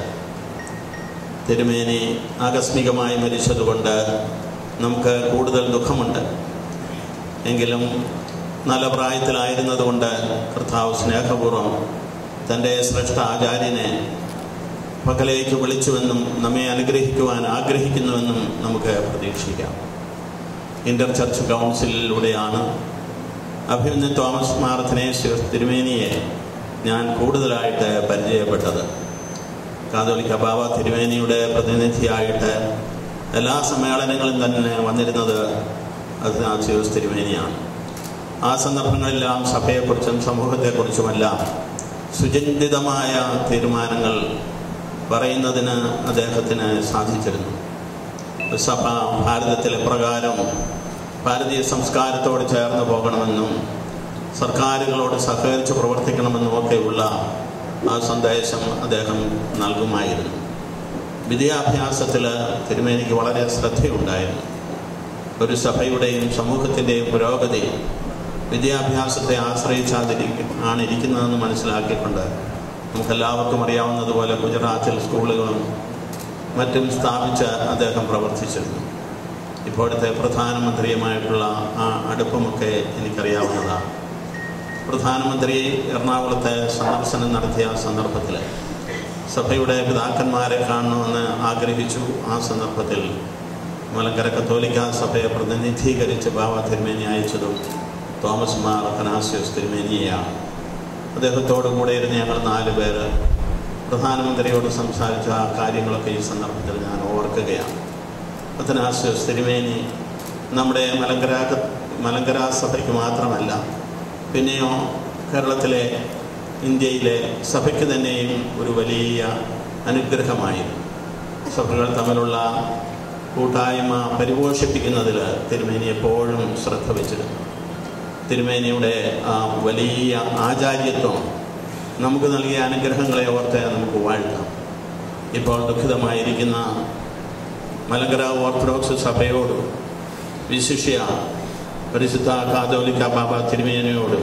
തിരുമേനി ആകസ്മികമായി മരിച്ചതുകൊണ്ട് നമുക്ക് കൂടുതൽ ദുഃഖമുണ്ട് എങ്കിലും നല്ല പ്രായത്തിലായിരുന്നതുകൊണ്ട് കർത്താവ് സ്നേഹപൂർവ്വം തൻ്റെ ശ്രേഷ്ഠ ആചാര്യനെ പകലേക്ക് വിളിച്ചുവെന്നും നമ്മെ അനുഗ്രഹിക്കുവാൻ ആഗ്രഹിക്കുന്നുവെന്നും നമുക്ക് പ്രതീക്ഷിക്കാം ഇന്റർ ചർച്ച് കൗൺസിലിലൂടെയാണ് അഭിമന്യ തോമസ് മാർത്തനേശ്വർ തിരുമേനിയെ ഞാൻ കൂടുതലായിട്ട് പരിചയപ്പെട്ടത് കാതോലിക്ക ബാബ തിരുമേനിയുടെ പ്രതിനിധിയായിട്ട് എല്ലാ സമ്മേളനങ്ങളും തന്നെ വന്നിരുന്നത് അതിനാസിയോസ് തിരുമേനിയാണ് ആ സന്ദർഭങ്ങളെല്ലാം സഭയെക്കുറിച്ചും സമൂഹത്തെക്കുറിച്ചുമെല്ലാം സുചിന്തിതമായ തീരുമാനങ്ങൾ പറയുന്നതിന് അദ്ദേഹത്തിന് സാധിച്ചിരുന്നു സഭ ഭാരതത്തിൽ എപ്രകാരം ഭാരതീയ സംസ്കാരത്തോട് ചേർന്ന് പോകണമെന്നും സർക്കാരുകളോട് സഹകരിച്ച് പ്രവർത്തിക്കണമെന്നും ഒക്കെയുള്ള ആ സന്ദേശം അദ്ദേഹം നൽകുമായിരുന്നു വിദ്യാഭ്യാസത്തിൽ തിരുമേനിക്ക് വളരെ ശ്രദ്ധയുണ്ടായിരുന്നു ഒരു സഭയുടെയും സമൂഹത്തിൻ്റെയും പുരോഗതി വിദ്യാഭ്യാസത്തെ ആശ്രയിച്ചാതിരിക്കും ആണ് ഇരിക്കുന്നതെന്ന് മനസ്സിലാക്കിക്കൊണ്ട് നമുക്കെല്ലാവർക്കും അറിയാവുന്നതുപോലെ ഗുജറാത്തിൽ സ്കൂളുകളും മറ്റും സ്ഥാപിച്ച് അദ്ദേഹം പ്രവർത്തിച്ചിരുന്നു ഇപ്പോഴത്തെ പ്രധാനമന്ത്രിയുമായിട്ടുള്ള ആ അടുപ്പമൊക്കെ എനിക്കറിയാവുന്നതാണ് പ്രധാനമന്ത്രി എറണാകുളത്തെ സന്ദർശനം നടത്തിയ സന്ദർഭത്തിൽ സഭയുടെ പിതാക്കന്മാരെ കാണണമെന്ന് ആഗ്രഹിച്ചു ആ സന്ദർഭത്തിൽ മലങ്കര കത്തോലിക്ക സഭയെ പ്രതിനിധീകരിച്ച് ബാബ തിരുമേനി അയച്ചതും തോമസ് മാർ കനാസ്യോസ് തിരുമേനിയെയാണ് അദ്ദേഹത്തോടു കൂടെ ഇരുന്ന് ഞങ്ങൾ നാല് പേര് പ്രധാനമന്ത്രിയോട് സംസാരിച്ച ആ കാര്യങ്ങളൊക്കെ ഈ സന്ദർഭത്തിൽ ഞാൻ ഓർക്കുകയാണ് അത്തനാസ്യോസ് തിരുമേനി നമ്മുടെ മലങ്കര മലങ്കര സഭയ്ക്ക് മാത്രമല്ല പിന്നെയോ കേരളത്തിലെ ഇന്ത്യയിലെ സഭയ്ക്ക് തന്നെയും ഒരു വലിയ അനുഗ്രഹമായിരുന്നു സഭകൾ തമ്മിലുള്ള കൂട്ടായ്മ പരിപോഷിപ്പിക്കുന്നതിൽ തിരുമേനി എപ്പോഴും ശ്രദ്ധ വെച്ചിരുന്നു തിരുമേനിയുടെ ആ വലിയ ആചാര്യത്വം നമുക്ക് നൽകിയ അനുഗ്രഹങ്ങളെ ഓർത്ത് നമുക്ക് വാഴ്ത്താം ഇപ്പോൾ ദുഃഖിതമായിരിക്കുന്ന മലങ്കര ഓർത്തഡോക്സ് സഭയോടും വിശിഷ്യ പരിശുദ്ധ കാതോലിക്ക ബാബ തിരുമേനയോടും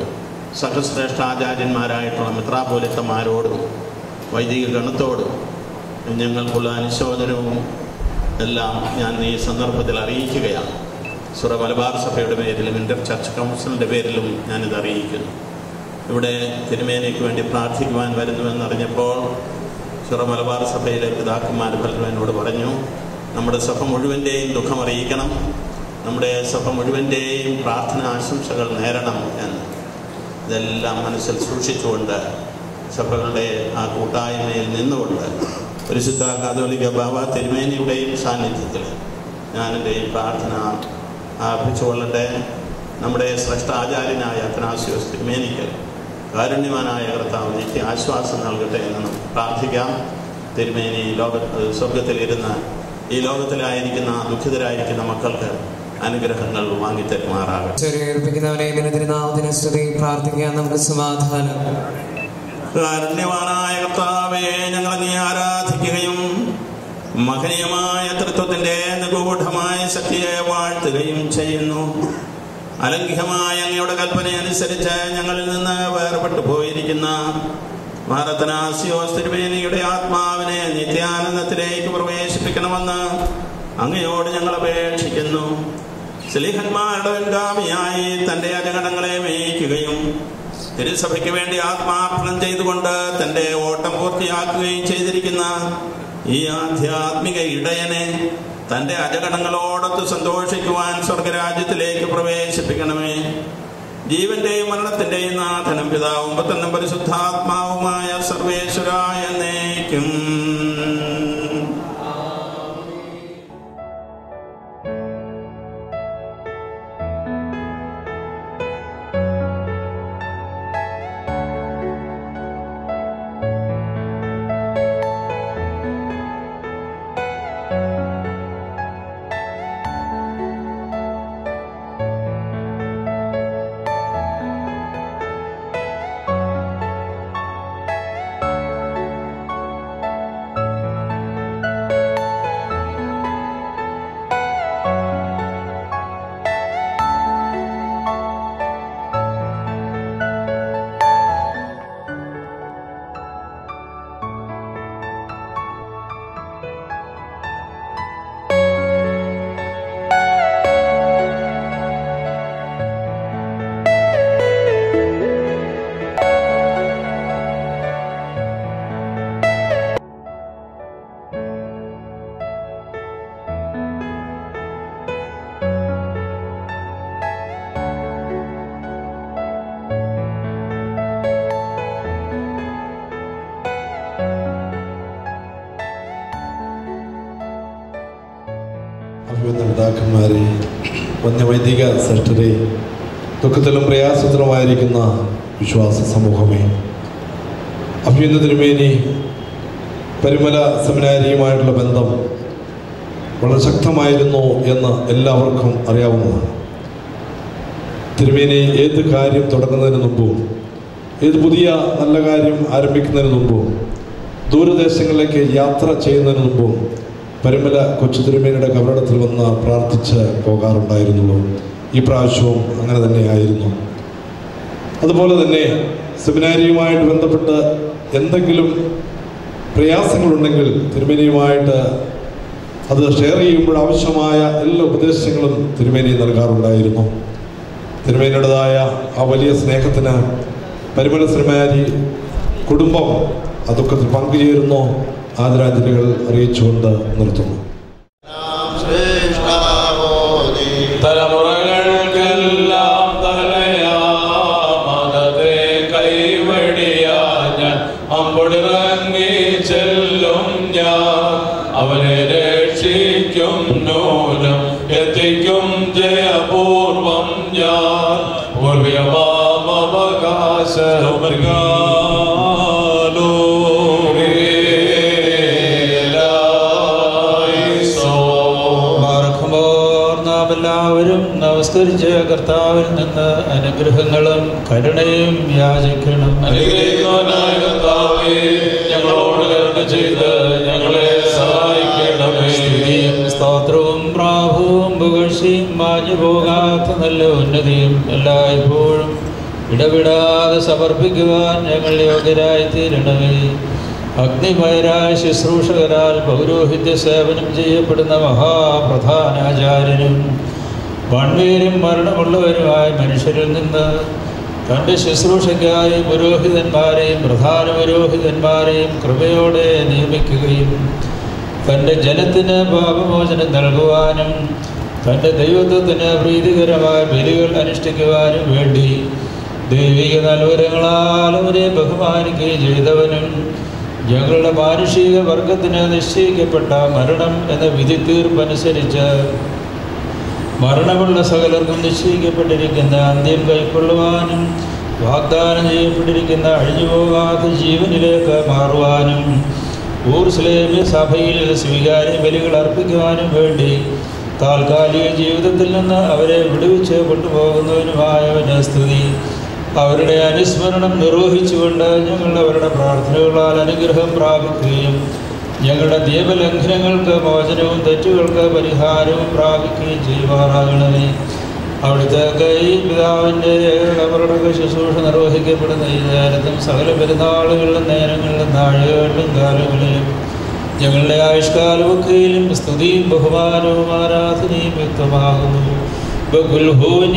സഹശ്രേഷ്ഠാചാര്യന്മാരായിട്ടുള്ള മിത്രാപോലിത്തന്മാരോടും വൈദിക ഗണത്തോടും ഞങ്ങൾക്കുള്ള അനുശോചനവും എല്ലാം ഞാൻ ഈ സന്ദർഭത്തിൽ അറിയിക്കുകയാണ് സുറ മലബാർ സഭയുടെ പേരിലും ഇന്റർ ചർച്ച് കൗൺസിലിൻ്റെ പേരിലും ഞാനിത് അറിയിക്കുന്നു ഇവിടെ തിരുമേനയ്ക്ക് വേണ്ടി പ്രാർത്ഥിക്കുവാൻ വരുന്നുവെന്നറിഞ്ഞപ്പോൾ സുറ മലബാർ സഭയിലെ പിതാക്കന്മാർ പലരും എന്നോട് പറഞ്ഞു നമ്മുടെ സഭ മുഴുവൻ്റെയും ദുഃഖം അറിയിക്കണം നമ്മുടെ സഭ മുഴുവൻ്റെയും പ്രാർത്ഥന ആശംസകൾ നേരണം എന്ന് ഇതെല്ലാം മനസ്സിൽ സൂക്ഷിച്ചുകൊണ്ട് സഭകളുടെ ആ കൂട്ടായ്മയിൽ നിന്നുകൊണ്ട് പരിശുദ്ധ കാതോലിക ബാബ തിരുമേനിയുടെയും സാന്നിധ്യത്തിൽ ഞാൻ എൻ്റെ ഈ പ്രാർത്ഥന അർപ്പിച്ചുകൊള്ളട്ടെ നമ്മുടെ ശ്രേഷ്ഠ ആചാര്യനായ അത്തനാസ്യോസ് തിരുമേനിക്ക് കാരുണ്യവാനായ കർത്താവ് നിത്യ ആശ്വാസം നൽകട്ടെ എന്ന് നമുക്ക് പ്രാർത്ഥിക്കാം തിരുമേനി ലോക സ്വർഗത്തിലിരുന്ന് ഈ ലോകത്തിലായിരിക്കുന്ന ദുഃഖിതരായിരിക്കുന്ന മക്കൾക്ക് അനുഗ്രഹങ്ങൾ വാങ്ങിത്തരുമാറാകട്ടെ ചെറിയേൽപ്പിക്കുന്നവനെ തിരുനാമത്തിന് സ്തുതി പ്രാർത്ഥിക്കാൻ നമുക്ക് സമാധാനം കാരുണ്യവാനായ കർത്താവെ ഞങ്ങളെ നീ ആരാധിക്കുകയും മഹനീയമായ തൃത്വത്തിന്റെ നിഗൂഢമായ ശക്തിയെ വാഴ്ത്തുകയും ചെയ്യുന്നു അലംഘ്യമായ അങ്ങയുടെ കൽപ്പന അനുസരിച്ച് ഞങ്ങളിൽ നിന്ന് വേർപെട്ടു പോയിരിക്കുന്ന ഭാരതനാസിയോസ് തിരുമേനിയുടെ ആത്മാവിനെ നിത്യാനന്ദത്തിലേക്ക് പ്രവേശിപ്പിക്കണമെന്ന് അങ്ങയോട് ഞങ്ങൾ അപേക്ഷിക്കുന്നു സ്ലീഹന്മാരുടെ പിൻഗാമിയായി തന്റെ അജഗണങ്ങളെ മേയിക്കുകയും തിരുസഭയ്ക്ക് വേണ്ടി ആത്മാർപ്പണം ചെയ്തുകൊണ്ട് തന്റെ ഓട്ടം പൂർത്തിയാക്കുകയും ചെയ്തിരിക്കുന്ന ഈ ആധ്യാത്മിക ഇടയനെ തന്റെ അജഗണങ്ങളോടൊത്ത് സന്തോഷിക്കുവാൻ സ്വർഗരാജ്യത്തിലേക്ക് പ്രവേശിപ്പിക്കണമേ ജീവന്റെയും മരണത്തിന്റെയും നാഥനും പിതാവും പത്തനും പരിശുദ്ധാത്മാവുമായ സർവേശ്വരായ എന്നേക്കും അഭിവന്ദ പിതാക്കന്മാരെ വന്യവൈദിക ശ്രേഷ്ഠരെ ദുഃഖത്തിലും പ്രയാസത്തിലുമായിരിക്കുന്ന വിശ്വാസ സമൂഹമേ അഭിവന്ദ തിരുമേനി പരിമല സെമിനാരിയുമായിട്ടുള്ള ബന്ധം വളരെ ശക്തമായിരുന്നു എന്ന് എല്ലാവർക്കും അറിയാവുന്നതാണ് തിരുമേനി ഏത് കാര്യം തുടങ്ങുന്നതിന് മുമ്പും ഏത് പുതിയ നല്ല കാര്യം ആരംഭിക്കുന്നതിന് മുമ്പും ദൂരദേശങ്ങളിലേക്ക് യാത്ര ചെയ്യുന്നതിന് മുമ്പും പരിമല കൊച്ചു തിരുമേനിയുടെ കബറിടത്തിൽ വന്ന് പ്രാർത്ഥിച്ച് പോകാറുണ്ടായിരുന്നുള്ളൂ ഈ പ്രാവശ്യവും അങ്ങനെ തന്നെയായിരുന്നു അതുപോലെ തന്നെ സെമിനാരിയുമായിട്ട് ബന്ധപ്പെട്ട് എന്തെങ്കിലും പ്രയാസങ്ങളുണ്ടെങ്കിൽ തിരുമേനിയുമായിട്ട് അത് ഷെയർ ചെയ്യുമ്പോൾ ആവശ്യമായ എല്ലാ ഉപദേശങ്ങളും തിരുമേനി നൽകാറുണ്ടായിരുന്നു തിരുമേനിയുടേതായ ആ വലിയ സ്നേഹത്തിന് പരിമല സെമിനാരി കുടുംബം ആ ദുഃഖത്തിൽ പങ്കുചേരുന്നു ആദരാഞ്ജലികൾ അറിയിച്ചുകൊണ്ട് നിർത്തുന്നു തലമുറകൾക്കെല്ലാം തലയാമതത്തെ കൈവടിയാ ഞാൻ അമ്പടിറങ്ങി ചെല്ലും ഞാൻ അവനെ രക്ഷിക്കും നൂനം എത്തിക്കും ജയപൂർവം ഞാൻ പൂർവികമാമവകാശ അനുഗ്രഹങ്ങളും കരുണയും യാചിക്കണം അനുഗ്രഹിക്കുന്നവനായ കർത്താവേ, ഞങ്ങളോട് കരുണ ചെയ്ത് ഞങ്ങളെ സഹായിക്കണമേ സ്തുതിയും സ്തോത്രവും പ്രാഭവും പുകഴ്ചയും മാഞ്ഞു പോകാത്ത നല്ല ഉന്നതിയും എല്ലായ്പ്പോഴും ഇടവിടാതെ സമർപ്പിക്കുവാൻ ഞങ്ങൾ യോഗ്യരായി തീരണമേ അഗ്നിമയരായ ശുശ്രൂഷകരാൽ പൗരോഹിത്യ സേവനം ചെയ്യപ്പെടുന്ന മഹാപ്രധാനാചാര്യനും വൺവേരും മരണമുള്ളവരുമായ മനുഷ്യരിൽ നിന്ന് തൻ്റെ ശുശ്രൂഷയ്ക്കായി പുരോഹിതന്മാരെയും പ്രധാന പുരോഹിതന്മാരെയും കൃപയോടെ നിയമിക്കുകയും തൻ്റെ ജനത്തിന് പാപമോചനം നൽകുവാനും തൻ്റെ ദൈവത്വത്തിന് പ്രീതികരമായ ബലികൾ അനുഷ്ഠിക്കുവാനും വേണ്ടി ദൈവിക നൽവരങ്ങളാൽ അവരെ ബഹുമാനിക്കുകയും ചെയ്തവനും ഞങ്ങളുടെ മാനുഷിക വർഗത്തിന് നിശ്ചയിക്കപ്പെട്ട മരണം എന്ന വിധി തീർപ്പനുസരിച്ച് മരണമുള്ള സകലർക്കും നിശ്ചയിക്കപ്പെട്ടിരിക്കുന്ന അന്ത്യം കൈക്കൊള്ളുവാനും വാഗ്ദാനം ചെയ്യപ്പെട്ടിരിക്കുന്ന അഴിഞ്ഞുപോകാത്ത ജീവനിലേക്ക് മാറുവാനും ഊർസ്ലേമി സഭയിൽ സ്വീകാര്യ ബലികൾ അർപ്പിക്കുവാനും വേണ്ടി താൽക്കാലിക ജീവിതത്തിൽ നിന്ന് അവരെ വിടുവിച്ച് കൊണ്ടുപോകുന്നതിനുമായവന് സ്തുതി അവരുടെ അനുസ്മരണം നിർവഹിച്ചുകൊണ്ട് ഞങ്ങൾ അവരുടെ പ്രാർത്ഥനകളാൽ അനുഗ്രഹം പ്രാപിക്കുകയും ഞങ്ങളുടെ നിയമലംഘനങ്ങൾക്ക് മോചനവും തെറ്റുകൾക്ക് പരിഹാരവും പ്രാപിക്കുകയും ചെയ്യുവാനാകണമേ അവിടുത്തെ കൈ പിതാവിൻ്റെ അവരുടെ ശുശ്രൂഷ നിർവഹിക്കപ്പെടുന്ന ഈ നേരത്തും സകല പെരുന്നാളുകളിലും നേരങ്ങളിലും നാഴികകളിലും കാലങ്ങളിലും ഞങ്ങളുടെ ആയുഷ്കാലമൊക്കെയിലും സ്തുതിയും ബഹുമാനവും ആരാധനയും വ്യക്തമാകുന്നു ബഹുൽഹൂൻ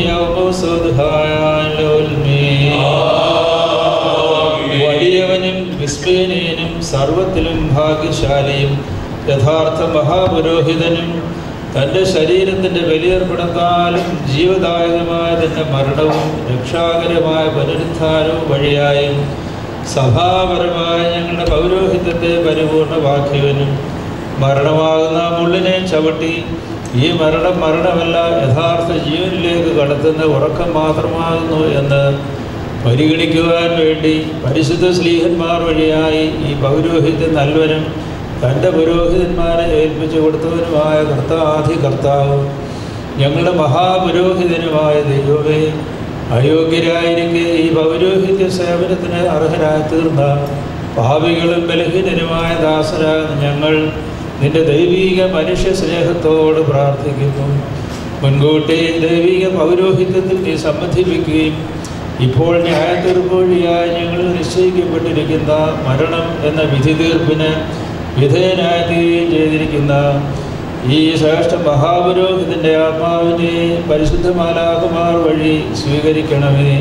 വലിയവനും വിസ്മയനീയനും സർവത്തിലും ഭാഗ്യശാലിയും യഥാർത്ഥ മഹാപുരോഹിതനും തൻ്റെ ശരീരത്തിൻ്റെ ബലിയർപ്പണത്താലും ജീവദായകമായ തൻ്റെ മരണവും രക്ഷാകരമായ പുനരുദ്ധാനവും വഴിയായും സഭാപരമായ ഞങ്ങളുടെ പൗരോഹിത്യത്തെ പരിപൂർണമാക്കിയവനും മരണമാകുന്ന മുള്ളിനെ ചവിട്ടി ഈ മരണം മരണമല്ല യഥാർത്ഥ ജീവനിലേക്ക് കടത്തുന്ന ഉറക്കം മാത്രമാകുന്നു എന്ന് പരിഗണിക്കുവാൻ വേണ്ടി പരിശുദ്ധ സ്ലീഹന്മാർ വഴിയായി ഈ പൗരോഹിത്യം നൽവനും തൻ്റെ പുരോഹിതന്മാരെ ഏൽപ്പിച്ചു കൊടുത്തവനുമായ കർത്താധി കർത്താവ് ഞങ്ങളുടെ മഹാപുരോഹിതനുമായ ദൈവമേ അയോഗ്യരായിരിക്കെ ഈ പൗരോഹിത്യ സേവനത്തിന് അർഹരായി തീർന്ന പാപികളും ബലഹീനരുമായ ദാസരാകുന്ന ഞങ്ങൾ നിന്റെ ദൈവീക മനുഷ്യ സ്നേഹത്തോട് പ്രാർത്ഥിക്കുന്നു മുൻകൂട്ടി ദൈവിക പൗരോഹിത്യത്തിൽ നീ സംബന്ധിപ്പിക്കുകയും ഇപ്പോൾ ന്യായത്തീർപ്പുവഴിയായി ഞങ്ങൾ നിശ്ചയിക്കപ്പെട്ടിരിക്കുന്ന മരണം എന്ന വിധി തീർപ്പിന് വിധേയനായി തീരുകയും ചെയ്തിരിക്കുന്ന ഈ ശ്രേഷ്ഠ മഹാപുരോഹിതൻ്റെ ആത്മാവിനെ പരിശുദ്ധമാലാകുമാർ വഴി സ്വീകരിക്കണമേ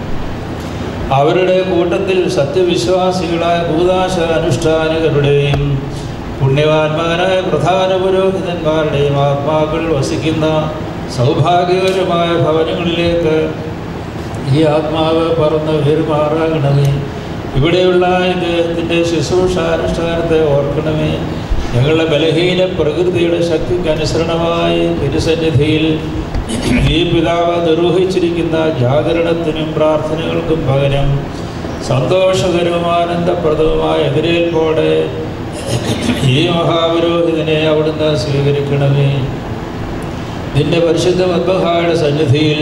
അവരുടെ കൂട്ടത്തിൽ സത്യവിശ്വാസികളായ ഭൂതാശ അനുഷ്ഠാനകരുടെയും പുണ്യവാന്മാരായ പ്രധാന പുരോഹിതന്മാരുടെയും ആത്മാക്കൾ വസിക്കുന്ന സൗഭാഗ്യകരമായ ഭവനങ്ങളിലേക്ക് ഈ ആത്മാവ് പറന്ന് പെരുമാറാകണമേ ഇവിടെയുള്ള ഇദ്ദേഹത്തിൻ്റെ ശുശ്രൂഷാനുഷ്ഠാനത്തെ ഓർക്കണമേ ഞങ്ങളുടെ ബലഹീന പ്രകൃതിയുടെ ശക്തിക്ക് അനുസരണമായി തിരുസന്നിധിയിൽ ഈ പിതാവ് നിർവഹിച്ചിരിക്കുന്ന ജാഗരണത്തിനും പ്രാർത്ഥനകൾക്കും പകരം സന്തോഷകരവും ആനന്ദപ്രദവുമായ എതിരേൽപ്പോടെ ഈ മഹാപുരോഹിതനെ അവിടുന്ന് സ്വീകരിക്കണമേ നിന്റെ പരിശുദ്ധ മദ്ബഹായുടെ സന്നിധിയിൽ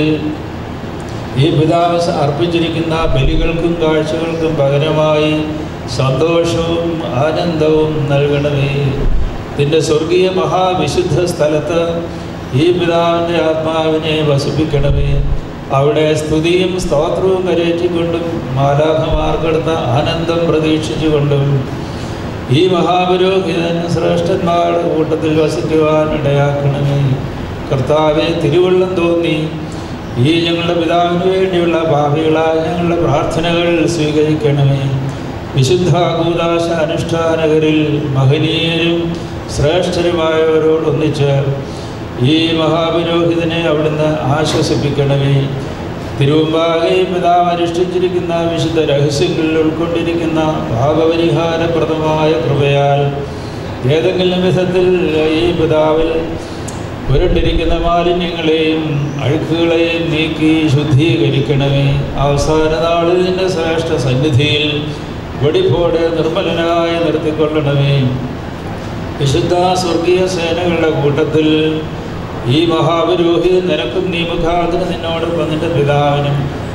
ഈ പിതാവ് അർപ്പിച്ചിരിക്കുന്ന ബലികൾക്കും കാഴ്ചകൾക്കും പകരമായി സന്തോഷവും ആനന്ദവും നൽകണമേ നിന്റെ സ്വർഗീയ മഹാവിശുദ്ധ സ്ഥലത്ത് ഈ പിതാവിൻ്റെ ആത്മാവിനെ വസിപ്പിക്കണമേ അവിടെ സ്തുതിയും സ്തോത്രവും കരേറ്റിക്കൊണ്ടും മാലാഖമാർക്കെടുത്ത ആനന്ദം പ്രതീക്ഷിച്ചുകൊണ്ടും ഈ മഹാപുരോഹിതൻ ശ്രേഷ്ഠന്മാരുടെ കൂട്ടത്തിൽ വസിക്കുവാൻ ഇടയാക്കണമേ കർത്താവെ തിരുവള്ളം തോന്നി ഈ ഞങ്ങളുടെ പിതാവിന് വേണ്ടിയുള്ള ഭാവികളായ ഞങ്ങളുടെ പ്രാർത്ഥനകൾ സ്വീകരിക്കണമേ വിശുദ്ധ കൂതാശ അനുഷ്ഠാനകരിൽ മഹനീയരും ശ്രേഷ്ഠരുമായവരോടൊന്നിച്ച് ഈ മഹാപുരോഹിതനെ അവിടുന്ന് ആശ്വസിപ്പിക്കണമേ തിരുവമ്പാകെ പിതാവ് അനുഷ്ഠിച്ചിരിക്കുന്ന വിശുദ്ധ രഹസ്യങ്ങളിൽ ഉൾക്കൊണ്ടിരിക്കുന്ന ഭാഗപരിഹാരപ്രദമായ കൃപയാൽ ഏതെങ്കിലും വിധത്തിൽ ഈ പിതാവിൽ പുരണ്ടിരിക്കുന്ന മാലിന്യങ്ങളെയും അഴുക്കുകളെയും നീക്കി ശുദ്ധീകരിക്കണമേ അവസാന നാളിൽ നിന്റെ ശ്രേഷ്ഠ സന്നിധിയിൽ വെടിപ്പോടെ നിർമ്മലനായി നിർത്തിക്കൊള്ളണമേ വിശുദ്ധ സ്വർഗീയ സേനകളുടെ കൂട്ടത്തിൽ ഈ മഹാപുരോഹിതൻ നിനക്കും നീ മുഖാന്തരം നിന്നോടൊപ്പം നിന്റെ പിതാവിനും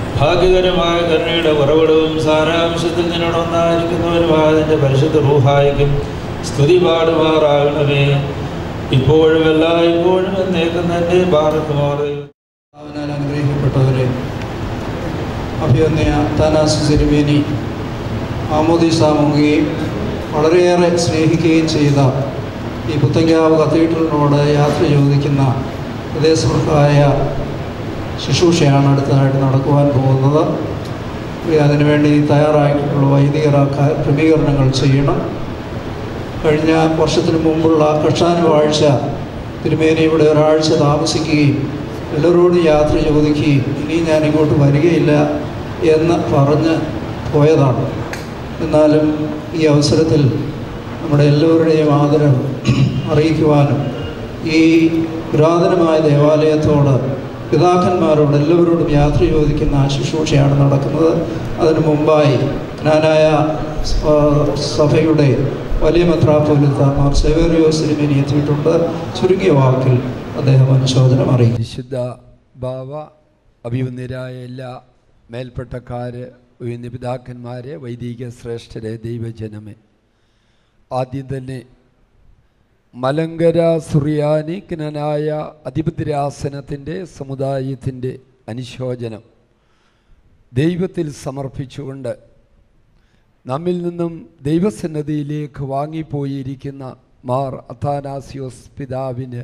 ഭാഗ്യകരമായ കരുണയുടെ ഉറവിടവും സാരാംശത്തിൽ നിന്നോടൊന്നായിരിക്കുന്നവരുമായ നിന്റെ പരിശുദ്ധ റൂഹായിക്കും സ്തുതി പാടുമാറാകണമേ ഇപ്പോഴും എല്ലായ്പ്പോഴും എന്നേക്കും തന്നെ ഭാരതമാറേ അവനാൽ അനുഗ്രഹിക്കപ്പെട്ടവരെ അഭിയന്യ താനാസ് സിരുമേനി ആമോദീസ മുങ്ങുകയും വളരെയേറെ സ്നേഹിക്കുകയും ചെയ്ത ഈ പുത്തങ്കാവ് കത്തീഡ്രലിനോട് യാത്ര ചോദിക്കുന്ന ഹൃദയസ്പൃഹായ ശുശ്രൂഷയാണ് അടുത്തതായിട്ട് നടക്കുവാൻ പോകുന്നത് അതിനുവേണ്ടി തയ്യാറായിട്ടുള്ള വൈദിക ക്രമീകരണങ്ങൾ ചെയ്യണം കഴിഞ്ഞ വർഷത്തിന് മുമ്പുള്ള കർഷാനുവാഴ്ച തിരുമേനി ഇവിടെ ഒരാഴ്ച താമസിക്കുകയും എല്ലാവരോടും യാത്ര ചോദിക്കുകയും ഇനി ഞാൻ ഇങ്ങോട്ട് വരികയില്ല എന്ന് പറഞ്ഞ് പോയതാണ് എന്നാലും ഈ അവസരത്തിൽ നമ്മുടെ എല്ലാവരുടെയും ആദരവ് അറിയിക്കുവാനും ഈ പുരാതനമായ ദേവാലയത്തോട് പിതാക്കന്മാരോട് എല്ലാവരോടും യാത്ര ചോദിക്കുന്ന ആ ശുശ്രൂഷയാണ് നടക്കുന്നത് അതിനു മുമ്പായി ജ്ഞാനായ സഭയുടെ വലിയ മെത്രാപ്പോലിത്ത മാർ സെവേറിയോ സിനിമേനി എത്തിയിട്ടുണ്ട് ചുരുങ്ങിയ വാക്കിൽ അദ്ദേഹം അനുശോചനം അറിയിക്കും വിശുദ്ധ ബാവ അഭിവന്യരായ എല്ലാ മേൽപ്പെട്ടക്കാര് പിതാക്കന്മാരെ വൈദിക ശ്രേഷ്ഠരെ ദൈവജനമേ ആദ്യം തന്നെ മലങ്കര സുറിയാനിക്കനായ അധിപതിരാസനത്തിൻ്റെ സമുദായത്തിൻ്റെ അനുശോചനം ദൈവത്തിൽ സമർപ്പിച്ചുകൊണ്ട് നമ്മിൽ നിന്നും ദൈവസന്നദ്ധിയിലേക്ക് വാങ്ങിപ്പോയിരിക്കുന്ന മാർ അത്താനാസിയോസ് പിതാവിന്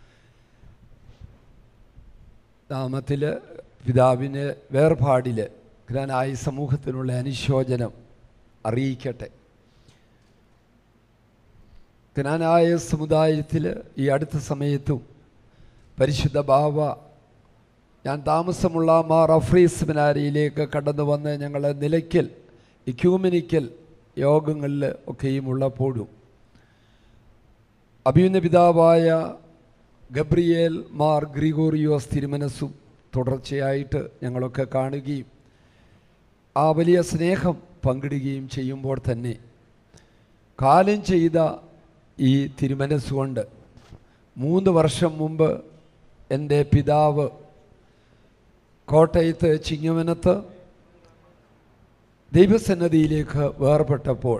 നാമത്തിൽ പിതാവിന് വേർപാടിൽ ഗ്രാനായ സമൂഹത്തിനുള്ള അനുശോചനം അറിയിക്കട്ടെ ജ്ഞാനായ സമുദായത്തിൽ ഈ അടുത്ത സമയത്തും പരിശുദ്ധ ബാവ ഞാൻ താമസമുള്ള മാർ അഫ്രീസ് സെമിനാരിയിലേക്ക് കടന്നു വന്ന് ഞങ്ങൾ നിലയ്ക്കൽ ഇക്യൂമിനിക്കൽ യോഗങ്ങളിൽ ഒക്കെയും ഉള്ളപ്പോഴും അഭിയുന്ന പിതാവായ ഗബ്രിയേൽ മാർ ഗ്രിഗോറിയോസ് തിരുമനസ്സും തുടർച്ചയായിട്ട് ഞങ്ങളൊക്കെ കാണുകയും ആ വലിയ സ്നേഹം പങ്കിടുകയും ചെയ്യുമ്പോൾ തന്നെ കാലം ചെയ്ത ഈ തിരുമനസ്സുകൊണ്ട് മൂന്ന് വർഷം മുമ്പ് എൻ്റെ പിതാവ് കോട്ടയത്ത് ചിങ്ങവനത്ത് ദൈവസന്നദ്ധിയിലേക്ക് വേർപെട്ടപ്പോൾ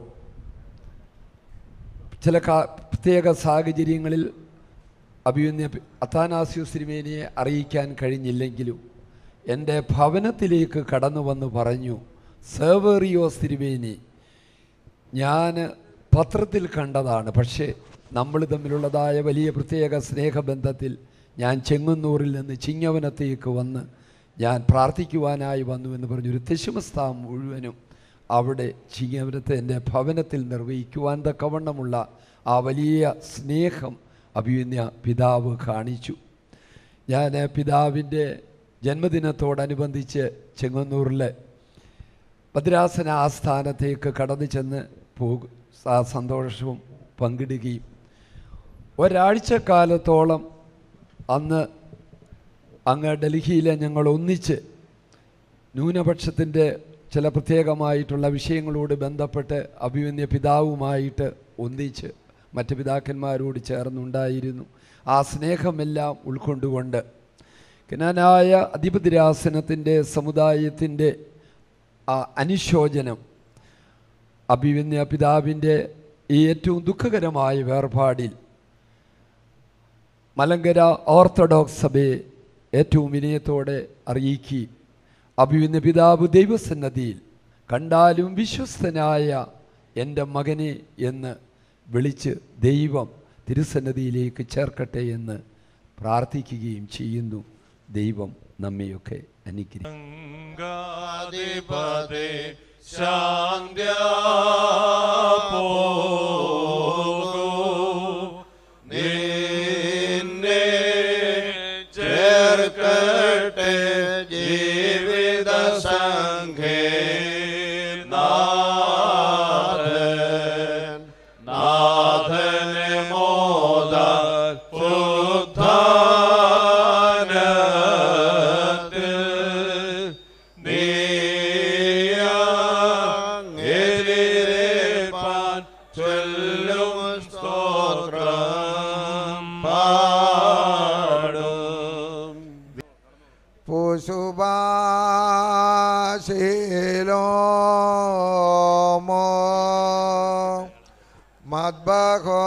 ചില കാ പ്രത്യേക സാഹചര്യങ്ങളിൽ അഭിയുന്ന അത്താനാസ്യു സിനിമേനിയെ അറിയിക്കാൻ കഴിഞ്ഞില്ലെങ്കിലും എൻ്റെ ഭവനത്തിലേക്ക് കടന്നു വന്ന് പറഞ്ഞു സേവേറിയോസ് തിരുമേനി ഞാൻ പത്രത്തിൽ കണ്ടതാണ് പക്ഷേ നമ്മൾ തമ്മിലുള്ളതായ വലിയ പ്രത്യേക സ്നേഹബന്ധത്തിൽ ഞാൻ ചെങ്ങന്നൂരിൽ നിന്ന് ചിങ്ങവനത്തേക്ക് വന്ന് ഞാൻ പ്രാർത്ഥിക്കുവാനായി വന്നു എന്ന് പറഞ്ഞൊരു തെശുമസ്ത മുഴുവനും അവിടെ ചിങ്ങവനത്തെ എൻ്റെ ഭവനത്തിൽ നിർവഹിക്കുവാൻ തക്കവണ്ണമുള്ള ആ വലിയ സ്നേഹം അഭിയുന്ന പിതാവ് കാണിച്ചു ഞാൻ പിതാവിൻ്റെ ജന്മദിനത്തോടനുബന്ധിച്ച് ചെങ്ങന്നൂരിലെ ഭദ്രാസന ആസ്ഥാനത്തേക്ക് കടന്നു ചെന്ന് പോകും ആ സന്തോഷവും പങ്കിടുകയും ഒരാഴ്ചക്കാലത്തോളം അന്ന് അങ്ങ് ഡൽഹിയിലെ ഞങ്ങൾ ഒന്നിച്ച് ന്യൂനപക്ഷത്തിൻ്റെ ചില പ്രത്യേകമായിട്ടുള്ള വിഷയങ്ങളോട് ബന്ധപ്പെട്ട് അഭിമന്യ പിതാവുമായിട്ട് ഒന്നിച്ച് മറ്റ് പിതാക്കന്മാരോട് ചേർന്നുണ്ടായിരുന്നു ആ സ്നേഹമെല്ലാം ഉൾക്കൊണ്ടുകൊണ്ട് കിനാനായ അധിപതിരാസനത്തിൻ്റെ സമുദായത്തിൻ്റെ ആ അനുശോചനം അഭിമന്യ പിതാവിൻ്റെ ഈ ഏറ്റവും ദുഃഖകരമായ വേർപാടിൽ മലങ്കര ഓർത്തഡോക്സ് സഭയെ ഏറ്റവും വിനയത്തോടെ അറിയിക്കുകയും അഭിമന്യ പിതാവ് ദൈവസന്നദ്ധിയിൽ കണ്ടാലും വിശ്വസ്തനായ എൻ്റെ മകനെ എന്ന് വിളിച്ച് ദൈവം തിരുസന്നദ്ധിയിലേക്ക് ചേർക്കട്ടെ എന്ന് പ്രാർത്ഥിക്കുകയും ചെയ്യുന്നു ദൈവം നമ്മയൊക്കെ അനുഗ്രഹിക്കും ഗംഗാധിപതി ശാന്ത്യ നിന്നെ ചേർക്കട്ടെ ജീവിത സംഘേ നാഥൻ നാഥനെ മോദ ഉദ്ധാനത്തിൽ നീയങ്ങിരിരെ മദ്ബഹോ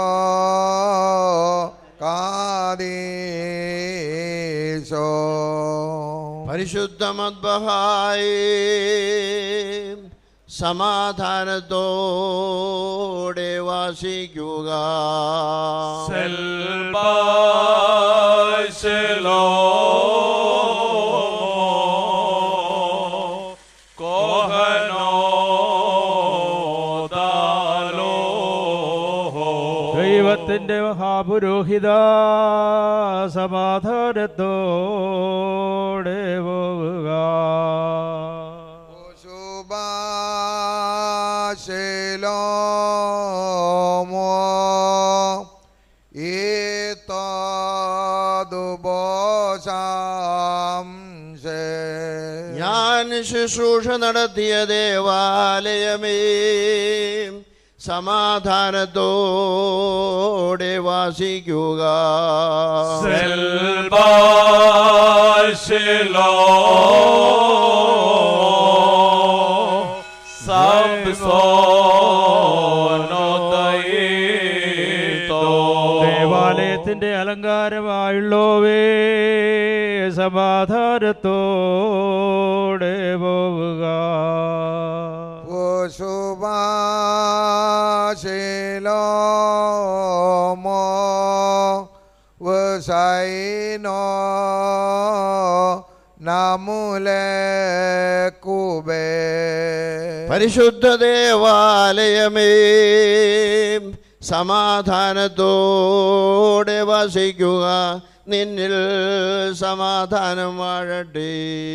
കാദീശോ പരിശുദ്ധ മദ്ബഹായി സമാധാനത്തോടെ വാസിക്കുക ദൈവത്തിന്റെ മഹാപുരോഹിത സമാധാനത്തോടെ പോവുക ശിലോമോ ഈത്തോദുബോശാംശേ ഞാൻ ശുശ്രൂഷ നടത്തിയ ദേവാലയമേ സമാധാനത്തോടെ വാസിക്കുക ദേവാലയത്തിന്റെ അലങ്കാരമായുള്ളവേ സമാധാനത്തോടെ പോവുക ശിലോമോ വസൈനോ നമുലെ കുബേ പരിശുദ്ധ ദേവാലയമേ സമാധാനത്തോടെ വസിക്കുക നിന്നിൽ സമാധാനം വാഴട്ടെ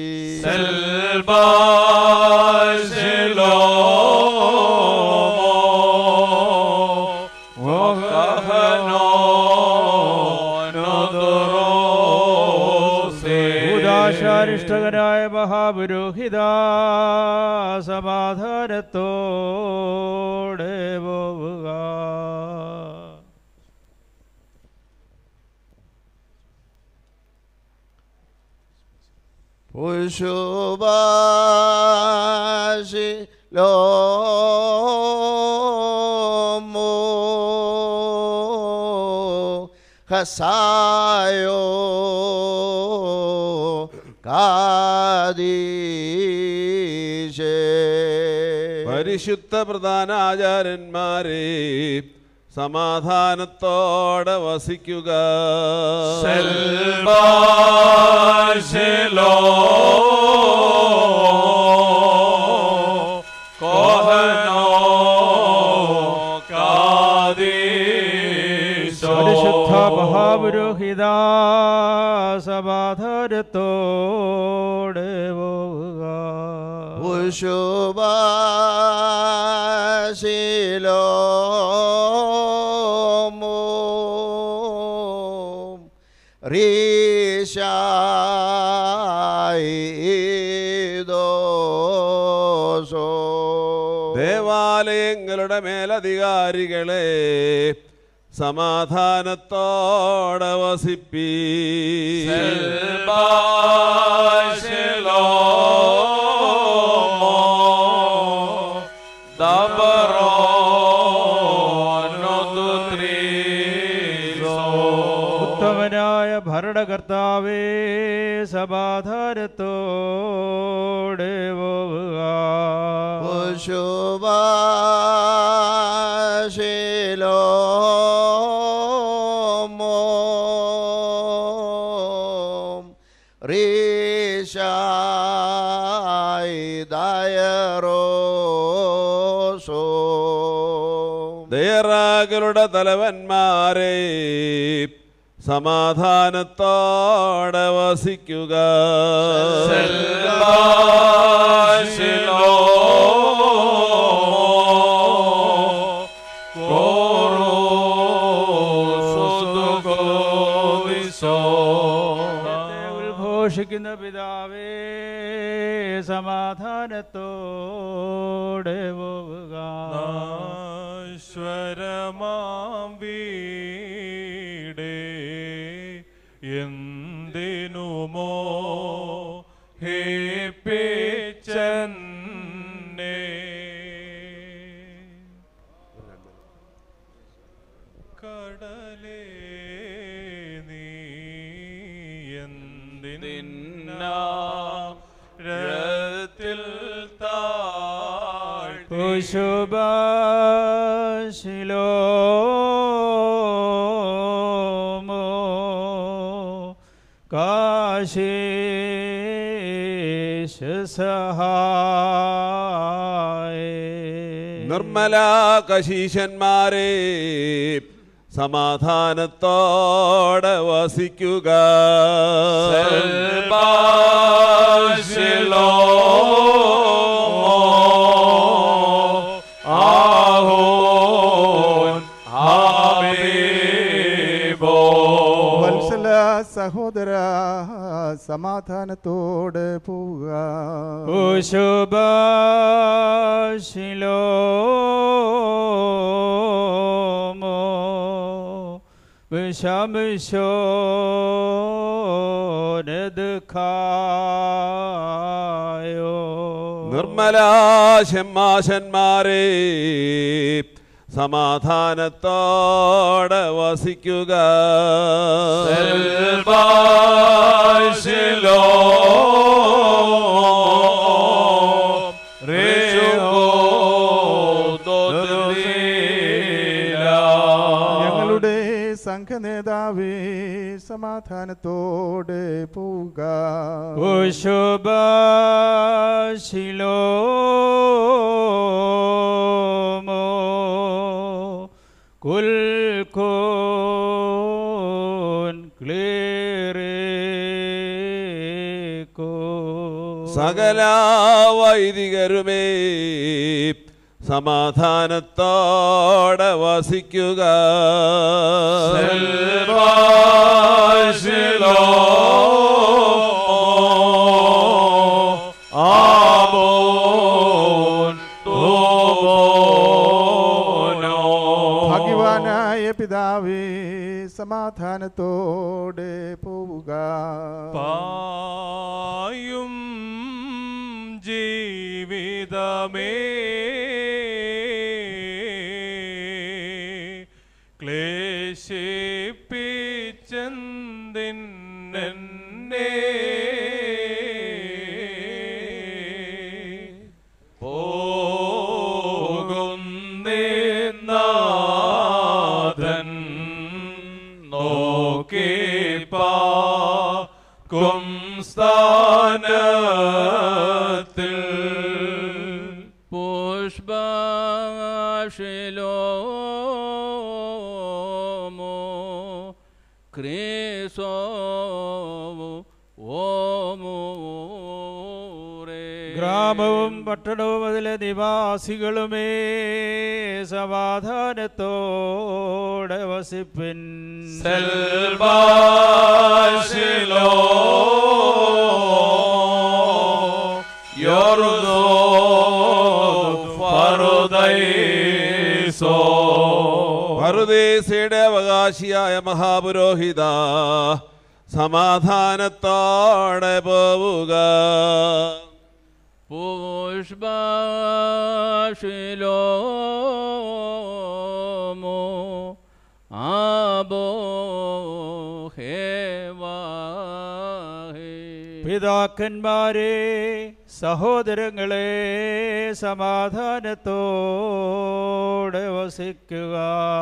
ഭൂതാശാരിഷ്ടകനായ മഹാപുരോഹിത സമാധാനത്തോടെ പോവുക പുശുഭാഷി ലോമോ ഹസായോ കാദീശേ പരിശുദ്ധ പ്രധാന ആചാര്യന്മാരെ സമാധാനത്തോടെ വസിക്കുക പരിശുദ്ധ മഹാപുരോഹിത സമാധാനത്തോടെ പോവുക ഉശുഭാശിലോമോ റീശായിദോസോ ദേവാലയങ്ങളുടെ മേലധികാരികളെ സമാധാനത്തോടെ വസിപ്പീ ഉത്തമനായ ഭരണകർത്താവേ സമാധാനത്തോടെ പോവുക ശിലോമോ റീശായിദയറോസോ ദേറാകളുടെ തലവന്മാരെ സമാധാനത്തോടെ വസിക്കുക ഉദ്ഘോഷിക്കുന്ന പിതാവേ സമാധാനത്തോടെ പോവുക ഈശ്വരമാം വീടേ എന്തിനുമോ ഹേപ്പിച്ചെന്നെ കടലേ നീ എന്തിനാരത്തിൽ ശുഭാശിലോമോ കാശേഷ സഹായ നിർമ്മല കശീശന്മാരെ സമാധാനത്തോടെ വസിക്കുക വത്സല സഹോദര സമാധാനത്തോടെ പോവുക ശുഭാശിലോമോ വിഷമിശോനദുഃഖായോ നിർമ്മല ഷെമ്മാശന്മാരെ സമാധാനത്തോടെ വസിക്കുക ഞങ്ങളുടെ സംഘനേതാവേ സമാധാനത്തോടെ പോവുക ശുഭാശിലോമോ കുൽക്കോൻ ക്ലീറേക്കോ സകല വൈദികരുമേ സമാധാനത്തോടെ വസിക്കുക ഭാഗ്യവാനായ പിതാവേ സമാധാനത്തോടെ പോവുക പായും ജീവിതമേ ക്ലേശിപ്പിച്ചെന്തിന്നെ പോകുന്നേനാഥൻ നോക്കിപ്പാ സ്ഥാനത്തിൽ പുഷ്പശിലോമോ ക്രീസോമോ ഓമോ ഗ്രാമവും പട്ടണവും അതിലെ നിവാസികളുമേ സമാധാനത്തോടെ വസിപ്പിൻ സെൽബാശിലോ യോർദോ ഫറുദൈസോ പറുദേശയുടെ അവകാശിയായ മഹാപുരോഹിത സമാധാനത്തോടെ പോവുക പുഷ്പശിലോമോ ആബോ ഹേവാഹേ പിതാക്കന്മാരെ സഹോദരങ്ങളെ സമാധാനത്തോടെ വസിക്കുക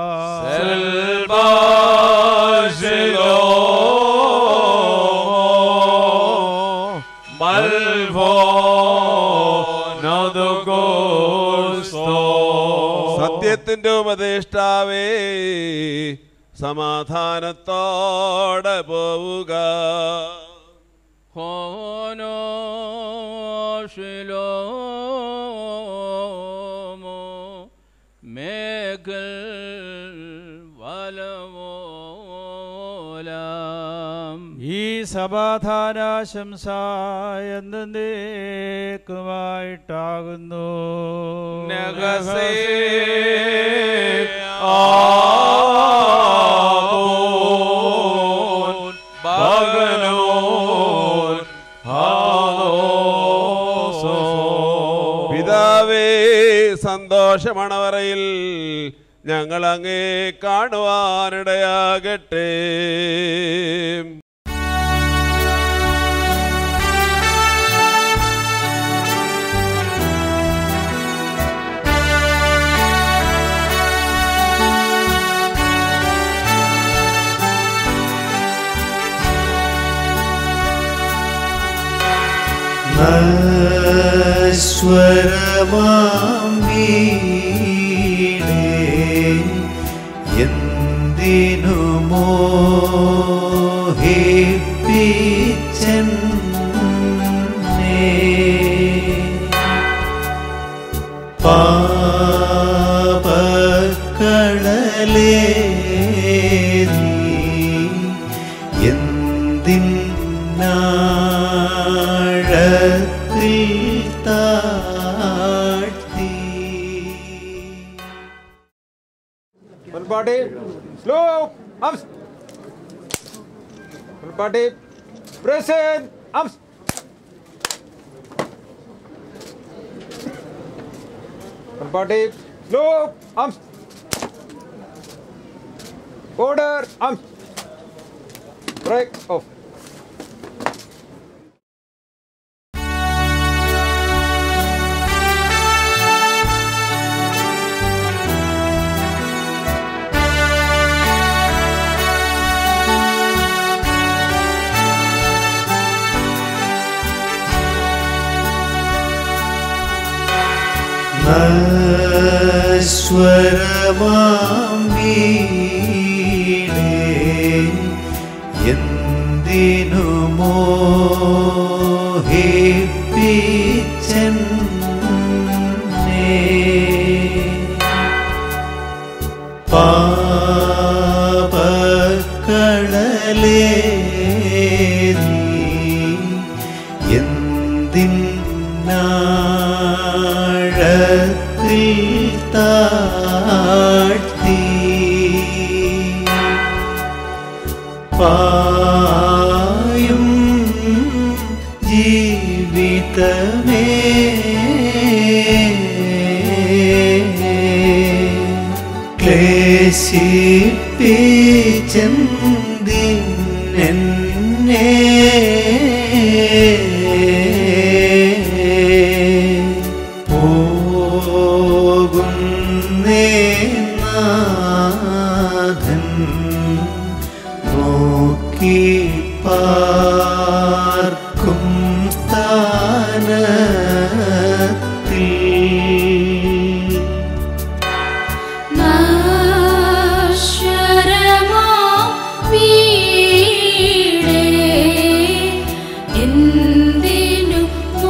സത്യത്തിന്റെ ഉപദേഷ്ടാവേ സമാധാനത്തോടെ പോവുക ഹോനോ ശിലോമോ മേഘൽ വലമോലാം ഈ സമാധാനാശംസ എന്നേക്കുമായിട്ടാകുന്നു നഗസേ ആമോൻ ഭഗനോൻ പിതാവേ സന്തോഷമണവറയിൽ ഞങ്ങൾ അങ്ങേ കാണുവാനിടയാകട്ടെ നശ്വരമാം വീടേ എന്തിനു മോഹിപ്പിച്ചെന്നേ പാപക്കടലേ നീ എന്തിനാഴത്തിൽ താഴ്ത്തി Full body. Slow. Arms. Full body. Present. Arms. Full body. Slow. Arms. Order. Arms. Break off. നശ്വരമാം വീടേ എന്തിനു മോഹിപ്പിച്ചെന്നേ പാപക്കടലേ നീ എന്തിനാഴത്തിൽ താഴ്ത്തി പായും ജീവിതമേ ക്ലേശിപ്പിച്ചെന്തിന്നെ പോകുന്നേ നാഥൻ നോക്കി പാർക്കും സ്ഥാനത്തിൽ നശ്വരമാം വീടേ എന്തിനു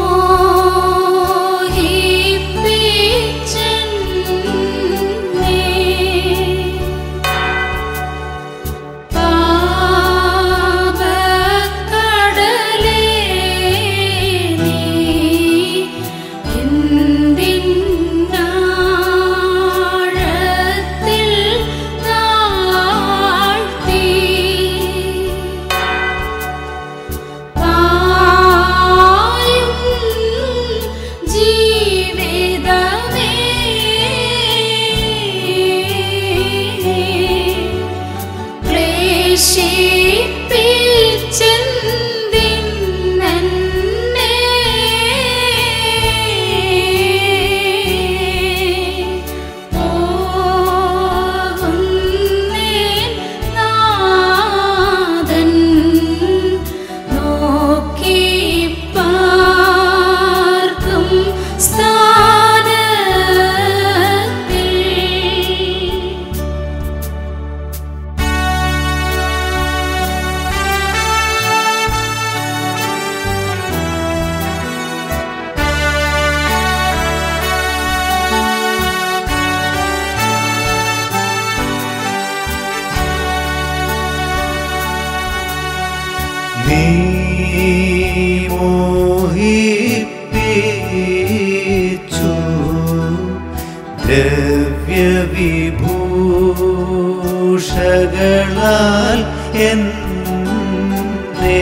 മോഹിപ്പിച്ചെന്നേ പാപക്കടലേ നീ എന്തിനാഴത്തിൽ താഴ്ത്തി പായും ജീവിതമേ ക്ലേശിപ്പിച്ചെന്തിന്നെ പോകുന്നേൻ നാഥൻ നോക്കി പാർക്കും സ്ഥാനത്തിൽ നീ മോഹിപ്പിച്ചു ദ്രവ്യവിഭൂഷകളാൽ എന്നെ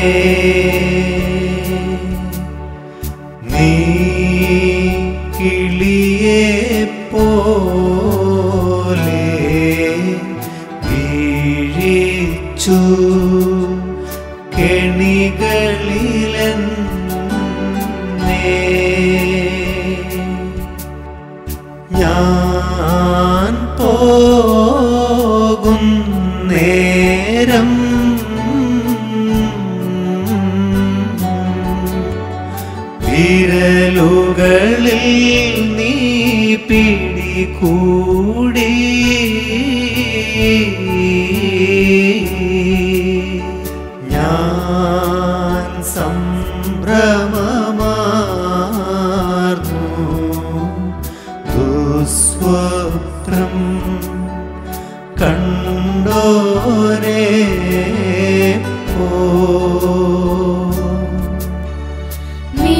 നീ കിളിയെ പോലെ പോകും നേരം വിരലുകളിൽ നീ പിടികൂടി ഞാൻ സംഭ്രമമാർന്നു ദുസ്വപ്നം കണ്ടോരേ പോ നീ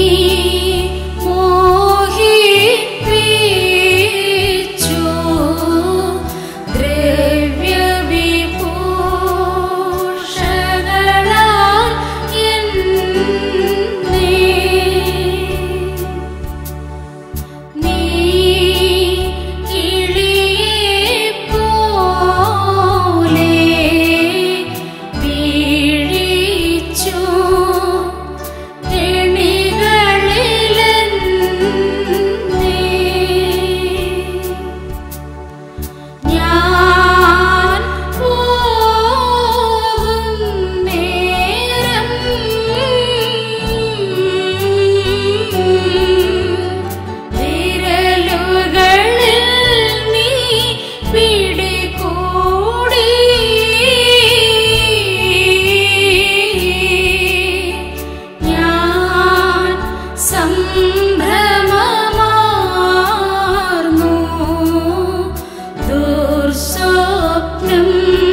മോഹിപ്പിച്ചു ദ്രവ്യവിഭൂഷണങ്ങളാൽ എന്നെ നീ കിളിയെപ്പോലെ വീഴിച്ചു ഞാൻ പോകും നേരം വിരലുകളിൽ നീ പിടികൂടി ഞാൻ സംഭ്രമമാർന്നു ദുർസ്വപ്നം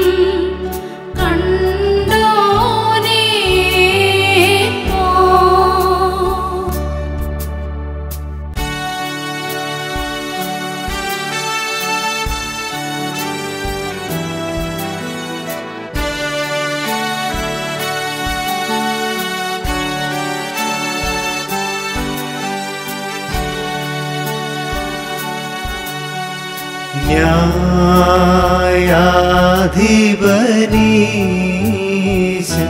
കണ്ടോനേ പോ ന്യായാധിപനീശൻ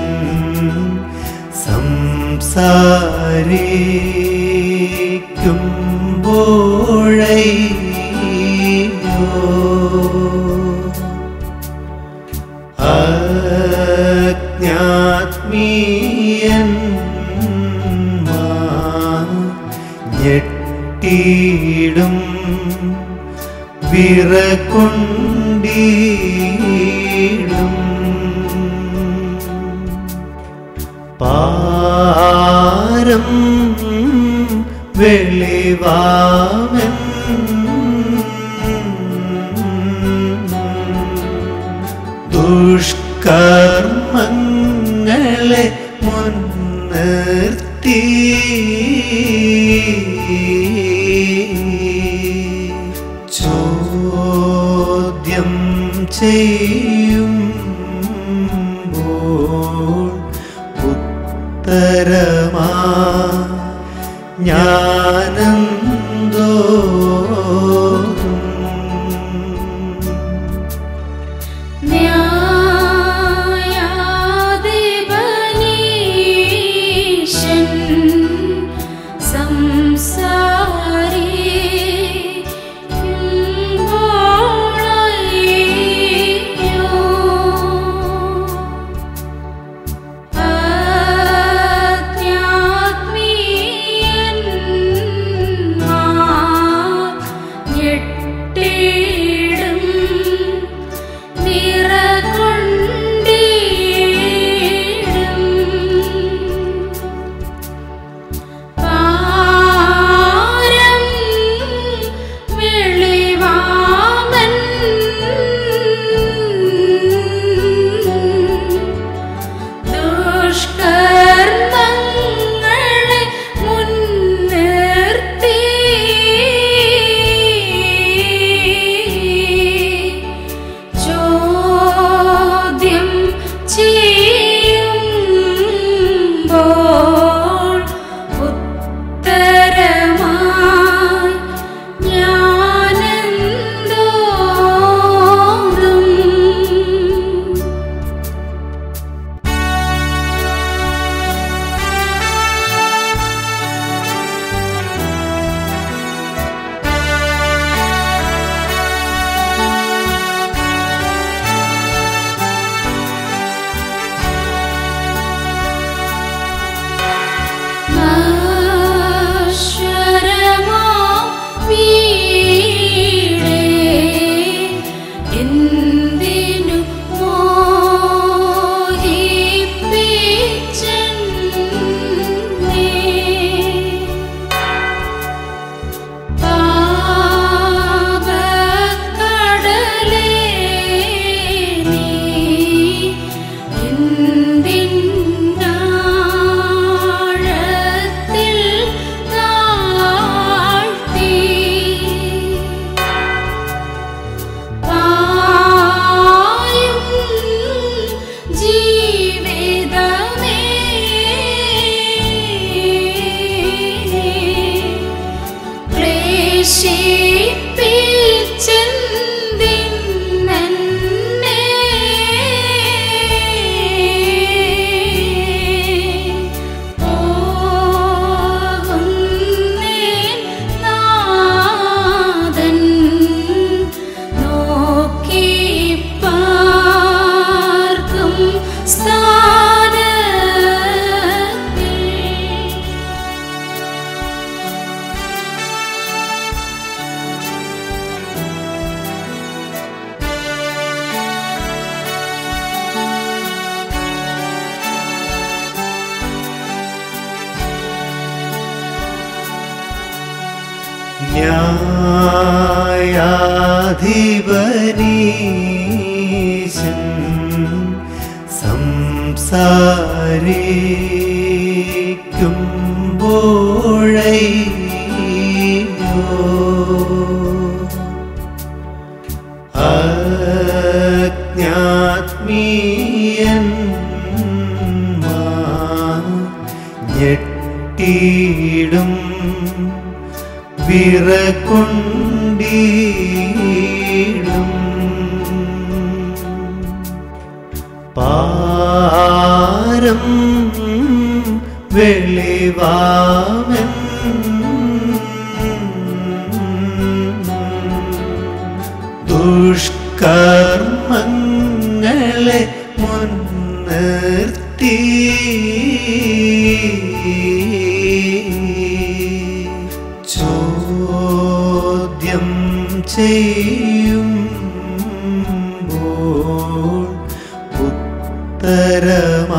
സംസാരിക്കുമ്പോഴോ അജ്ഞാത്മീയൻ ഞെട്ടിയിടും വിറകൊണ്ടീടും പാരം വെളിവാമൻ ദുഷ്കർമ്മങ്ങളെ മുൻനിർത്തി ചോദ്യം ചെയ്യുമ്പോൾ ഉത്തരമാ ജ്ഞാനന്തോ ന്യായാധിപനീശൻ സംസാരിക്കുമ്പോഴയ്യോ അജ്ഞാത്മീയൻ ഞെട്ടിയിടും വിറകൊണ്ടീടും പാരം വെളിവാമൻ ദുഷ്കർമ്മങ്ങളെ മുൻനിർത്തി ചോദ്യം ചെയ്യുമ്പോൾ ഉത്തരമാ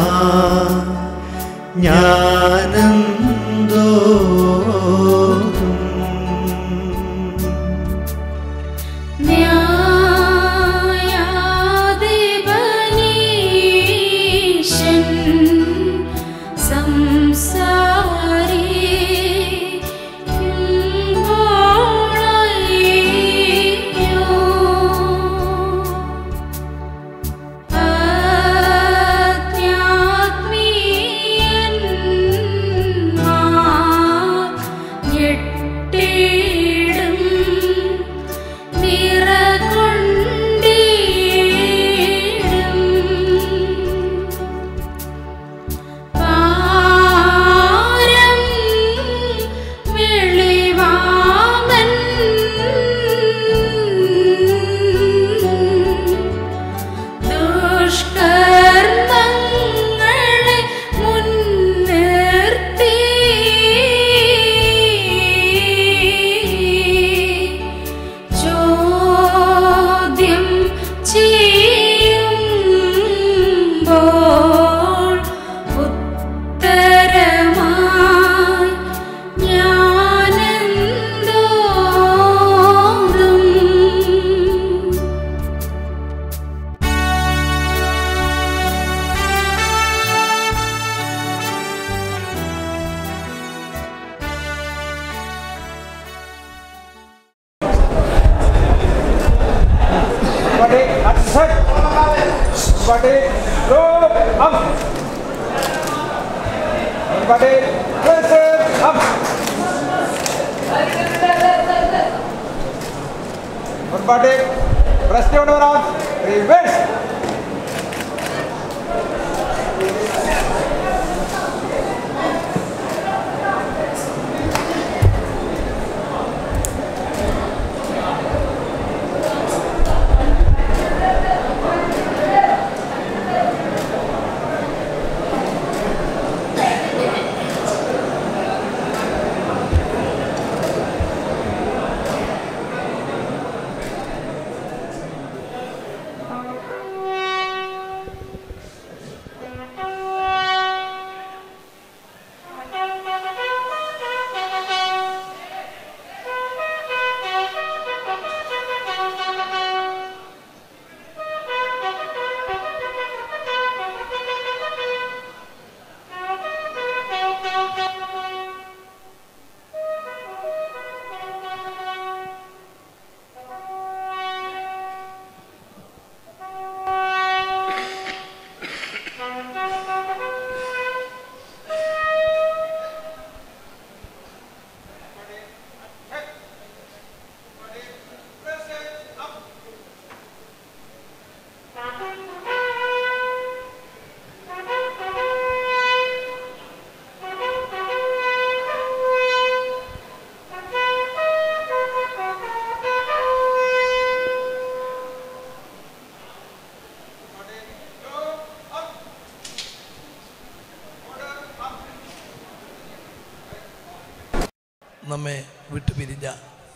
ജ്ഞാനന്തോ ന്യായാധിപനീശൻ സംസാരി ഞെട്ടിടും നിറകൊണ്ടീടും പാരം വെളിവാമൻ ദുഷ്കർമ്മങ്ങളെ മുൻനിർത്തി ചോദ്യം ചെയ്യുമ്പോൾ ഉത്തരമായി ഞാനെന്തോറും Everybody, that's it. Everybody, look up. Everybody, listen up. Everybody, press your arms. Reverse. നമ്മെ വിട്ടുപിരിഞ്ഞ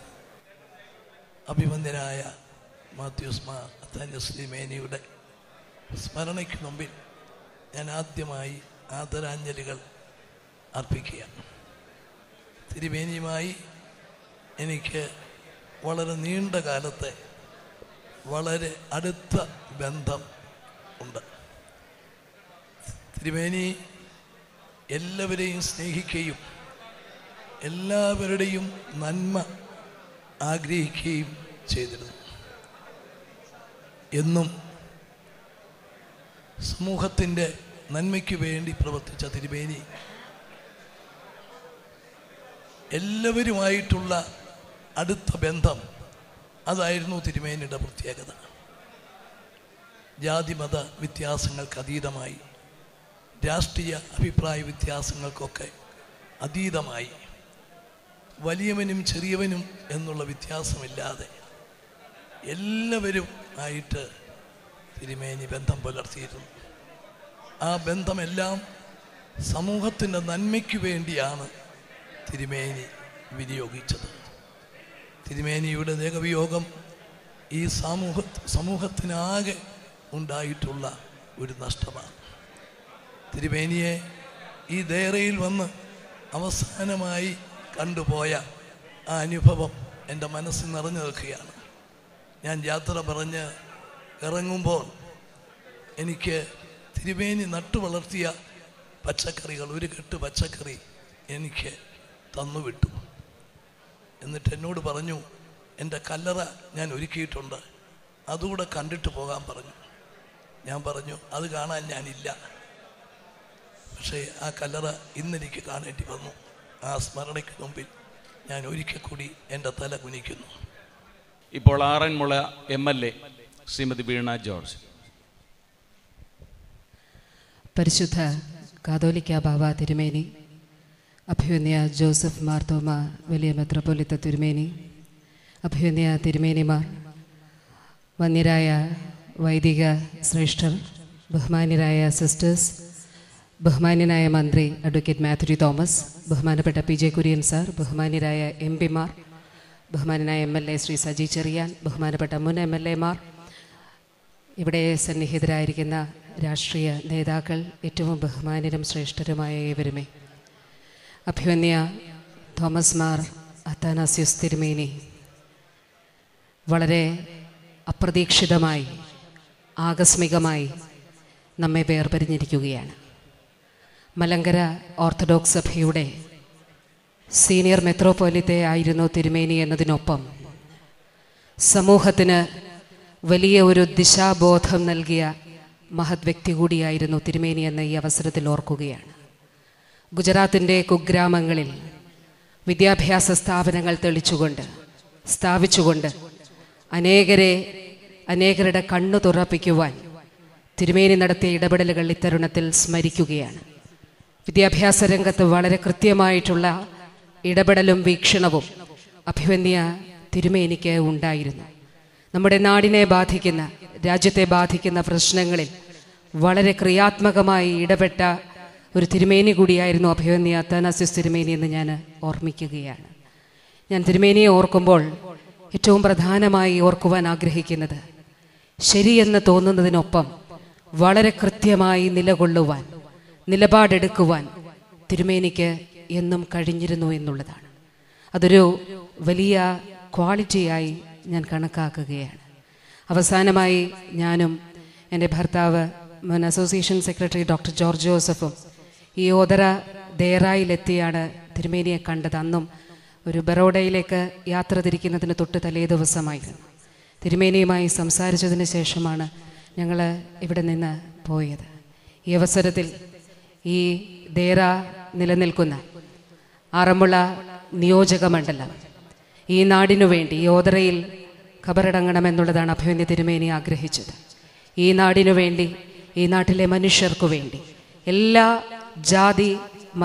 അഭിമന്യനായ മാത്യൂസ് മാ തന്യശ്രീമേനിയുടെ സ്മരണയ്ക്ക് മുമ്പിൽ ഞാൻ ആദ്യമായി ആദരാഞ്ജലികൾ അർപ്പിക്കുക തിരുമേനിയുമായി എനിക്ക് വളരെ നീണ്ട കാലത്തെ വളരെ അടുത്ത ബന്ധം ഉണ്ട് തിരുമേനി എല്ലാവരെയും സ്നേഹിക്കുകയും എല്ലാവരുടെയും നന്മ ആഗ്രഹിക്കുകയും ചെയ്തിരുന്നു എന്നും സമൂഹത്തിൻ്റെ നന്മയ്ക്ക് വേണ്ടി പ്രവർത്തിച്ച തിരുമേനി എല്ലാവരുമായിട്ടുള്ള അടുത്ത ബന്ധം അതായിരുന്നു തിരുമേനിയുടെ പ്രത്യേകത ജാതിമത വ്യത്യാസങ്ങൾക്ക് അതീതമായി രാഷ്ട്രീയ അഭിപ്രായ വ്യത്യാസങ്ങൾക്കൊക്കെ അതീതമായി വലിയവനും ചെറിയവനും എന്നുള്ള വ്യത്യാസമില്ലാതെ എല്ലാവരും ആയിട്ട് തിരുമേനി ബന്ധം പുലർത്തിയിരുന്നു ആ ബന്ധമെല്ലാം സമൂഹത്തിൻ്റെ നന്മയ്ക്ക് വേണ്ടിയാണ് തിരുമേനി വിനിയോഗിച്ചത് തിരുമേനിയുടെ ദേഹവിയോഗം ഈ സമൂഹ സമൂഹത്തിനാകെ ഉണ്ടായിട്ടുള്ള ഒരു നഷ്ടമാണ് തിരുമേനിയെ ഈ ദേറയിൽ വന്ന് അവസാനമായി കണ്ടുപോയ ആ അനുഭവം എൻ്റെ മനസ്സിൽ നിറഞ്ഞു നിൽക്കുകയാണ് ഞാൻ യാത്ര പറഞ്ഞ് ഇറങ്ങുമ്പോൾ എനിക്ക് തിരുമേനി നട്ടു വളർത്തിയ പച്ചക്കറികൾ ഒരു കെട്ട് പച്ചക്കറി എനിക്ക് തന്നുവിട്ടു എന്നിട്ട് എന്നോട് പറഞ്ഞു എൻ്റെ കല്ലറ ഞാൻ ഒരുക്കിയിട്ടുണ്ട് അതുകൂടെ കണ്ടിട്ട് പോകാൻ പറഞ്ഞു ഞാൻ പറഞ്ഞു അത് കാണാൻ ഞാനില്ല പക്ഷേ ആ കല്ലറ ഇന്നെനിക്ക് കാണേണ്ടി വന്നു ആ സ്മരണയ്ക്ക് മുമ്പിൽ ഞാൻ ഒരിക്കൽ കൂടി എൻ്റെ തല കുനിക്കുന്നു ഇപ്പോൾ Aranmula M L A Shrimati Veena George പരിശുദ്ധ കാതോലിക്ക ബാബ തിരുമേനി അഭിവന്യ ജോസഫ് മാർത്തോമ വലിയ മെത്രോപൊലിത്ത തിരുമേനി അഭിവന്യ തിരുമേനിമാർ വന്യരായ വൈദിക ശ്രേഷ്ഠർ ബഹുമാന്യരായ സിസ്റ്റേഴ്സ് ബഹുമാന്യനായ മന്ത്രി അഡ്വക്കേറ്റ് മാത്യു തോമസ് ബഹുമാനപ്പെട്ട പി ജെ കുര്യൻ സാർ ബഹുമാന്യരായ എം പിമാർ ബഹുമാനനായ M L A Shri Saji Cherian ബഹുമാനപ്പെട്ട മുൻ എം എൽ എമാർ ഇവിടെ സന്നിഹിതരായിരിക്കുന്ന രാഷ്ട്രീയ നേതാക്കൾ ഏറ്റവും ബഹുമാന്യരും ശ്രേഷ്ഠരുമായ ഏവരുമേ അഭിവന്യ തോമസ് മാർ അത്താനാസ്യൂസ് തിരുമേനി വളരെ അപ്രതീക്ഷിതമായി ആകസ്മികമായി നമ്മെ വേർപരിഞ്ഞിരിക്കുകയാണ് മലങ്കര ഓർത്തഡോക്സ് സഭയുടെ സീനിയർ മെത്രോപൊലിത്തെ ആയിരുന്നു തിരുമേനി എന്നതിനൊപ്പം സമൂഹത്തിന് വലിയ ഒരു ദിശാബോധം നൽകിയ മഹത് വ്യക്തി കൂടിയായിരുന്നു തിരുമേനി എന്ന ഈ അവസരത്തിൽ ഓർക്കുകയാണ് ഗുജറാത്തിൻ്റെ കുഗ്രാമങ്ങളിൽ വിദ്യാഭ്യാസ സ്ഥാപനങ്ങൾ തെളിച്ചുകൊണ്ട് സ്ഥാപിച്ചുകൊണ്ട് അനേകരെ അനേകരുടെ കണ്ണു തുറപ്പിക്കുവാൻ തിരുമേനി നടത്തിയ ഇടപെടലുകൾ ഇത്തരുണത്തിൽ സ്മരിക്കുകയാണ് വിദ്യാഭ്യാസ രംഗത്ത് വളരെ കൃത്യമായിട്ടുള്ള ഇടപെടലും വീക്ഷണവും അഭിവന്യ തിരുമേനിക്ക് ഉണ്ടായിരുന്നു നമ്മുടെ നാടിനെ ബാധിക്കുന്ന രാജ്യത്തെ ബാധിക്കുന്ന പ്രശ്നങ്ങളിൽ വളരെ ക്രിയാത്മകമായി ഇടപെട്ട ഒരു തിരുമേനി കൂടിയായിരുന്നു അഭിവന്യ അത്താനാസിസ് തിരുമേനി എന്ന് ഞാൻ ഓർമ്മിക്കുകയാണ് ഞാൻ തിരുമേനിയെ ഓർക്കുമ്പോൾ ഏറ്റവും പ്രധാനമായി ഓർക്കുവാൻ ആഗ്രഹിക്കുന്നത് ശരിയെന്ന് തോന്നുന്നതിനൊപ്പം വളരെ കൃത്യമായി നിലകൊള്ളുവാൻ നിലപാടെടുക്കുവാൻ തിരുമേനിക്ക് എന്നും കഴിഞ്ഞിരുന്നു എന്നുള്ളതാണ് അതൊരു വലിയ ക്വാളിറ്റിയായി ഞാൻ കണക്കാക്കുകയാണ് അവസാനമായി ഞാനും എൻ്റെ ഭർത്താവ് മുൻ അസോസിയേഷൻ സെക്രട്ടറി ഡോക്ടർ ജോർജ് ജോസഫും ഈ ഓതറ ദേറായിലെത്തിയാണ് തിരുമേനിയെ കണ്ടത് അന്നും ഒരു ബറോഡയിലേക്ക് യാത്ര തിരിക്കുന്നതിന് തൊട്ട് തലേ ദിവസമായിരുന്നു തിരുമേനിയുമായി സംസാരിച്ചതിന് ശേഷമാണ് ഞങ്ങൾ ഇവിടെ നിന്ന് പോയത് ഈ അവസരത്തിൽ ഈ ദേറ നിലനിൽക്കുന്ന ആറന്മുള നിയോജക മണ്ഡലം ഈ നാടിനു വേണ്ടി ഈ ഓതറയിൽ ഖബറടങ്ങണമെന്നുള്ളതാണ് അഭിമന്യ തിരുമേനി ആഗ്രഹിച്ചത് ഈ നാടിനു വേണ്ടി ഈ നാട്ടിലെ മനുഷ്യർക്കു വേണ്ടി എല്ലാ ജാതി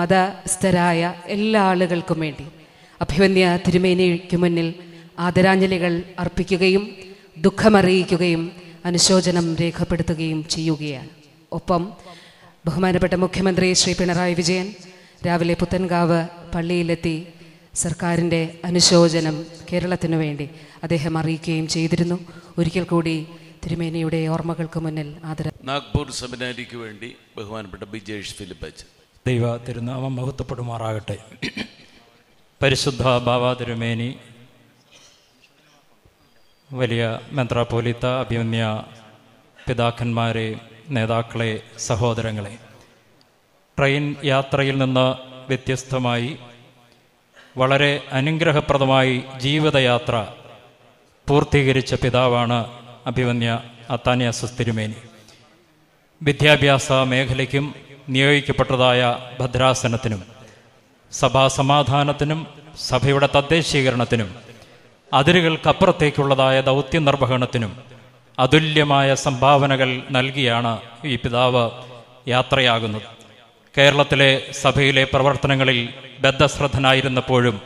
മതസ്ഥരായ എല്ലാ ആളുകൾക്കും വേണ്ടി അഭിമന്യ തിരുമേനിക്ക് മുന്നിൽ ആദരാഞ്ജലികൾ അർപ്പിക്കുകയും ദുഃഖമറിയിക്കുകയും അനുശോചനം രേഖപ്പെടുത്തുകയും ചെയ്യുകയാണ് ഒപ്പം ബഹുമാനപ്പെട്ട മുഖ്യമന്ത്രി ശ്രീ പിണറായി വിജയൻ രാവിലെ പുത്തൻകാവ് പള്ളിയിലെത്തി സർക്കാരിൻ്റെ അനുശോചനം കേരളത്തിനു വേണ്ടി അദ്ദേഹം അറിയിക്കുകയും ചെയ്തിരുന്നു ഒരിക്കൽ കൂടി തിരുമേനിയുടെ ഓർമ്മകൾക്ക് മുന്നിൽ ആദര നാഗ്പൂർ സെമിനാരിക്ക് വേണ്ടി ബഹുമാനപ്പെട്ട ബിജേഷ് ഫിലിപ്പ് അച്ഛൻ ദൈവ തിരുനാമം മഹത്വപ്പെടുമാറാകട്ടെ പരിശുദ്ധ ബാബ തിരുമേനി വലിയ മെത്രാപ്പോലിത്ത അഭിമന്യ പിതാക്കന്മാരെ നേതാക്കളെ സഹോദരങ്ങളെ ട്രെയിൻ യാത്രയിൽ നിന്ന് വ്യത്യസ്തമായി വളരെ അനുഗ്രഹപ്രദമായി ജീവിതയാത്ര പൂർത്തീകരിച്ച പിതാവാണ് അഭിമന്യ അത്താന്യാസസ് തിരുമേനി വിദ്യാഭ്യാസ മേഖലയ്ക്കും നിയോഗിക്കപ്പെട്ടതായ ഭദ്രാസനത്തിനും സഭാസമാധാനത്തിനും സഭയുടെ തദ്ദേശീകരണത്തിനും അതിരുകൾക്കപ്പുറത്തേക്കുള്ളതായ ദൗത്യ നിർവഹണത്തിനും അതുല്യമായ സംഭാവനകൾ നൽകിയാണ് ഈ പിതാവ് യാത്രയാകുന്നത് കേരളത്തിലെ സഭയിലെ പ്രവർത്തനങ്ങളിൽ ബദ്ധശ്രദ്ധനായിരുന്നപ്പോഴും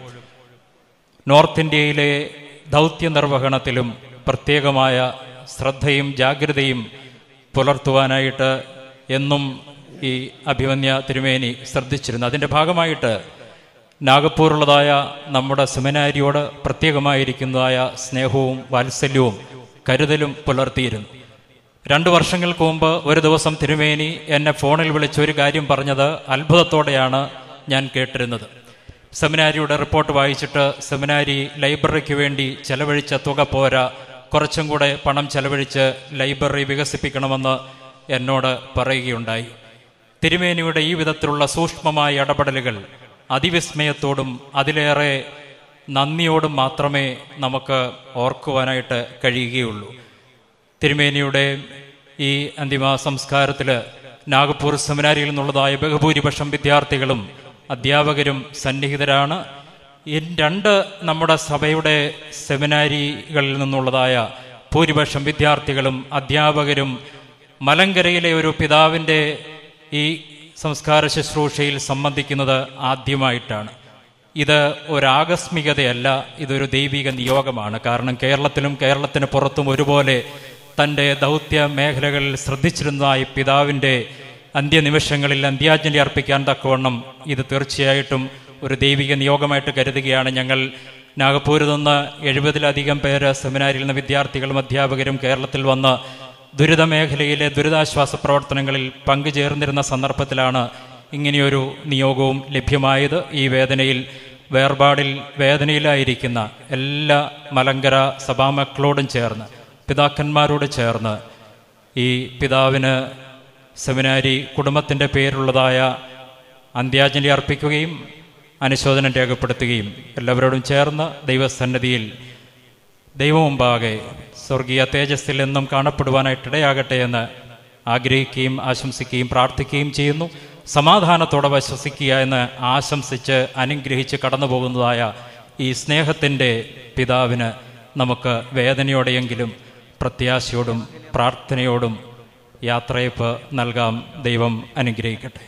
നോർത്ത് ഇന്ത്യയിലെ ദൗത്യ നിർവഹണത്തിലും പ്രത്യേകമായ ശ്രദ്ധയും ജാഗ്രതയും പുലർത്തുവാനായിട്ട് എന്നും ഈ അഭിമന്യ തിരുമേനി ശ്രദ്ധിച്ചിരുന്നു അതിൻ്റെ ഭാഗമായിട്ട് നാഗപ്പൂരുള്ളതായ നമ്മുടെ സെമിനാരിയോട് പ്രത്യേകമായിരിക്കുന്നതായ സ്നേഹവും വാത്സല്യവും കരുതലും പുലർത്തിയിരുന്നു രണ്ടു വർഷങ്ങൾക്ക് മുമ്പ് ഒരു ദിവസം തിരുമേനി എന്നെ ഫോണിൽ വിളിച്ച് ഒരു കാര്യം പറഞ്ഞത് അത്ഭുതത്തോടെയാണ് ഞാൻ കേട്ടിരുന്നത് സെമിനാരിയുടെ റിപ്പോർട്ട് വായിച്ചിട്ട് സെമിനാരി ലൈബ്രറിക്ക് വേണ്ടി ചെലവഴിച്ച തുക പോരാ കുറച്ചും കൂടെ പണം ചെലവഴിച്ച് ലൈബ്രറി വികസിപ്പിക്കണമെന്ന് എന്നോട് പറയുകയുണ്ടായി തിരുമേനിയുടെ ഈ വിധത്തിലുള്ള സൂക്ഷ്മമായ ഇടപെടലുകൾ അതിവിസ്മയത്തോടും അതിലേറെ നന്ദിയോടും മാത്രമേ നമുക്ക് ഓർക്കുവാനായിട്ട് കഴിയുകയുള്ളൂ തിരുമേനിയുടെ ഈ അന്തിമ സംസ്കാരത്തിൽ നാഗപ്പൂർ സെമിനാരിയിൽ നിന്നുള്ളതായ ബഹുഭൂരിപക്ഷം വിദ്യാർത്ഥികളും അധ്യാപകരും സന്നിഹിതരാണ് ഈ രണ്ട് നമ്മുടെ സഭയുടെ സെമിനാരികളിൽ നിന്നുള്ളതായ ഭൂരിപക്ഷം വിദ്യാർത്ഥികളും അധ്യാപകരും മലങ്കരയിലെ ഒരു പിതാവിൻ്റെ ഈ സംസ്കാര ശുശ്രൂഷയിൽ സംബന്ധിക്കുന്നത് ആദ്യമായിട്ടാണ് ഇത് ഒരാകസ്മികതയല്ല ഇതൊരു ദൈവിക നിയോഗമാണ് കാരണം കേരളത്തിലും കേരളത്തിന് പുറത്തും ഒരുപോലെ തൻ്റെ ദൗത്യ മേഖലകളിൽ ശ്രദ്ധിച്ചിരുന്നതായി പിതാവിൻ്റെ അന്ത്യനിമിഷങ്ങളിൽ അന്ത്യാഞ്ജലി അർപ്പിക്കാൻ തക്കവണ്ണം ഇത് തീർച്ചയായിട്ടും ഒരു ദൈവിക നിയോഗമായിട്ട് കരുതുകയാണ് ഞങ്ങൾ നാഗപ്പൂരിൽ നിന്ന് എഴുപതിലധികം പേര് സെമിനാരിൽ നിന്ന് വിദ്യാർത്ഥികളും അധ്യാപകരും കേരളത്തിൽ വന്ന് ദുരിത മേഖലയിലെ ദുരിതാശ്വാസ പ്രവർത്തനങ്ങളിൽ പങ്കുചേർന്നിരുന്ന സന്ദർഭത്തിലാണ് ഇങ്ങനെയൊരു നിയോഗവും ലഭ്യമായത് ഈ വേദനയിൽ വേർപാടിൽ വേദനയിലായിരിക്കുന്ന എല്ലാ മലങ്കര സഭാമക്കളോടും ചേർന്ന് പിതാക്കന്മാരോട് ചേർന്ന് ഈ പിതാവിന് സെമിനാരി കുടുംബത്തിൻ്റെ പേരുള്ളതായ അന്ത്യാഞ്ജലി അർപ്പിക്കുകയും അനുശോചനം രേഖപ്പെടുത്തുകയും എല്ലാവരോടും ചേർന്ന് ദൈവസന്നിധിയിൽ ദൈവമുമ്പാകെ സ്വർഗീയ തേജസ്സിൽ എന്നും കാണപ്പെടുവാനായിട്ടിടയാകട്ടെ എന്ന് ആഗ്രഹിക്കുകയും ആശംസിക്കുകയും പ്രാർത്ഥിക്കുകയും ചെയ്യുന്നു സമാധാനത്തോടെ വിശ്വസിക്കുക എന്ന് ആശംസിച്ച് അനുഗ്രഹിച്ച് കടന്നു പോകുന്നതായ ഈ സ്നേഹത്തിൻ്റെ പിതാവിന് നമുക്ക് വേദനയോടെയെങ്കിലും പ്രത്യാശയോടും പ്രാർത്ഥനയോടും യാത്രയപ്പ് നൽകാം ദൈവം അനുഗ്രഹിക്കട്ടെ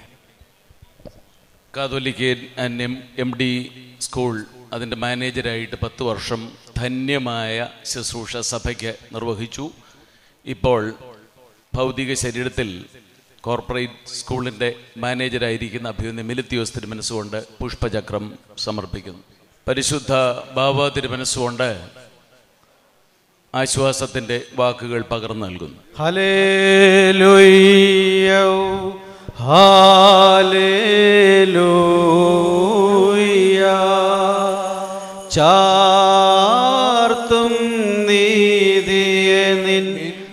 catholic and M M D school അതിൻ്റെ മാനേജരായിട്ട് പത്ത് വർഷം ധന്യമായ ശുശ്രൂഷ സഭയ്ക്ക് നിർവഹിച്ചു ഇപ്പോൾ ഭൗതിക ശരീരത്തിൽ കോർപ്പറേറ്റ് സ്കൂളിൻ്റെ മാനേജരായിരിക്കുന്ന അഭിമന്യ മിലിത്യോസ് തിരുമനസ്സുകൊണ്ട് പുഷ്പചക്രം സമർപ്പിക്കുന്നു പരിശുദ്ധ ബാബ തിരുമനസ്സുകൊണ്ട് ആശ്വാസത്തിൻ്റെ വാക്കുകൾ പകർന്നു നൽകുന്നു ഹല്ലേലൂയ്യ ഹല്ലേലൂയ്യ ചാർത്തും നീതിയെ നിൻ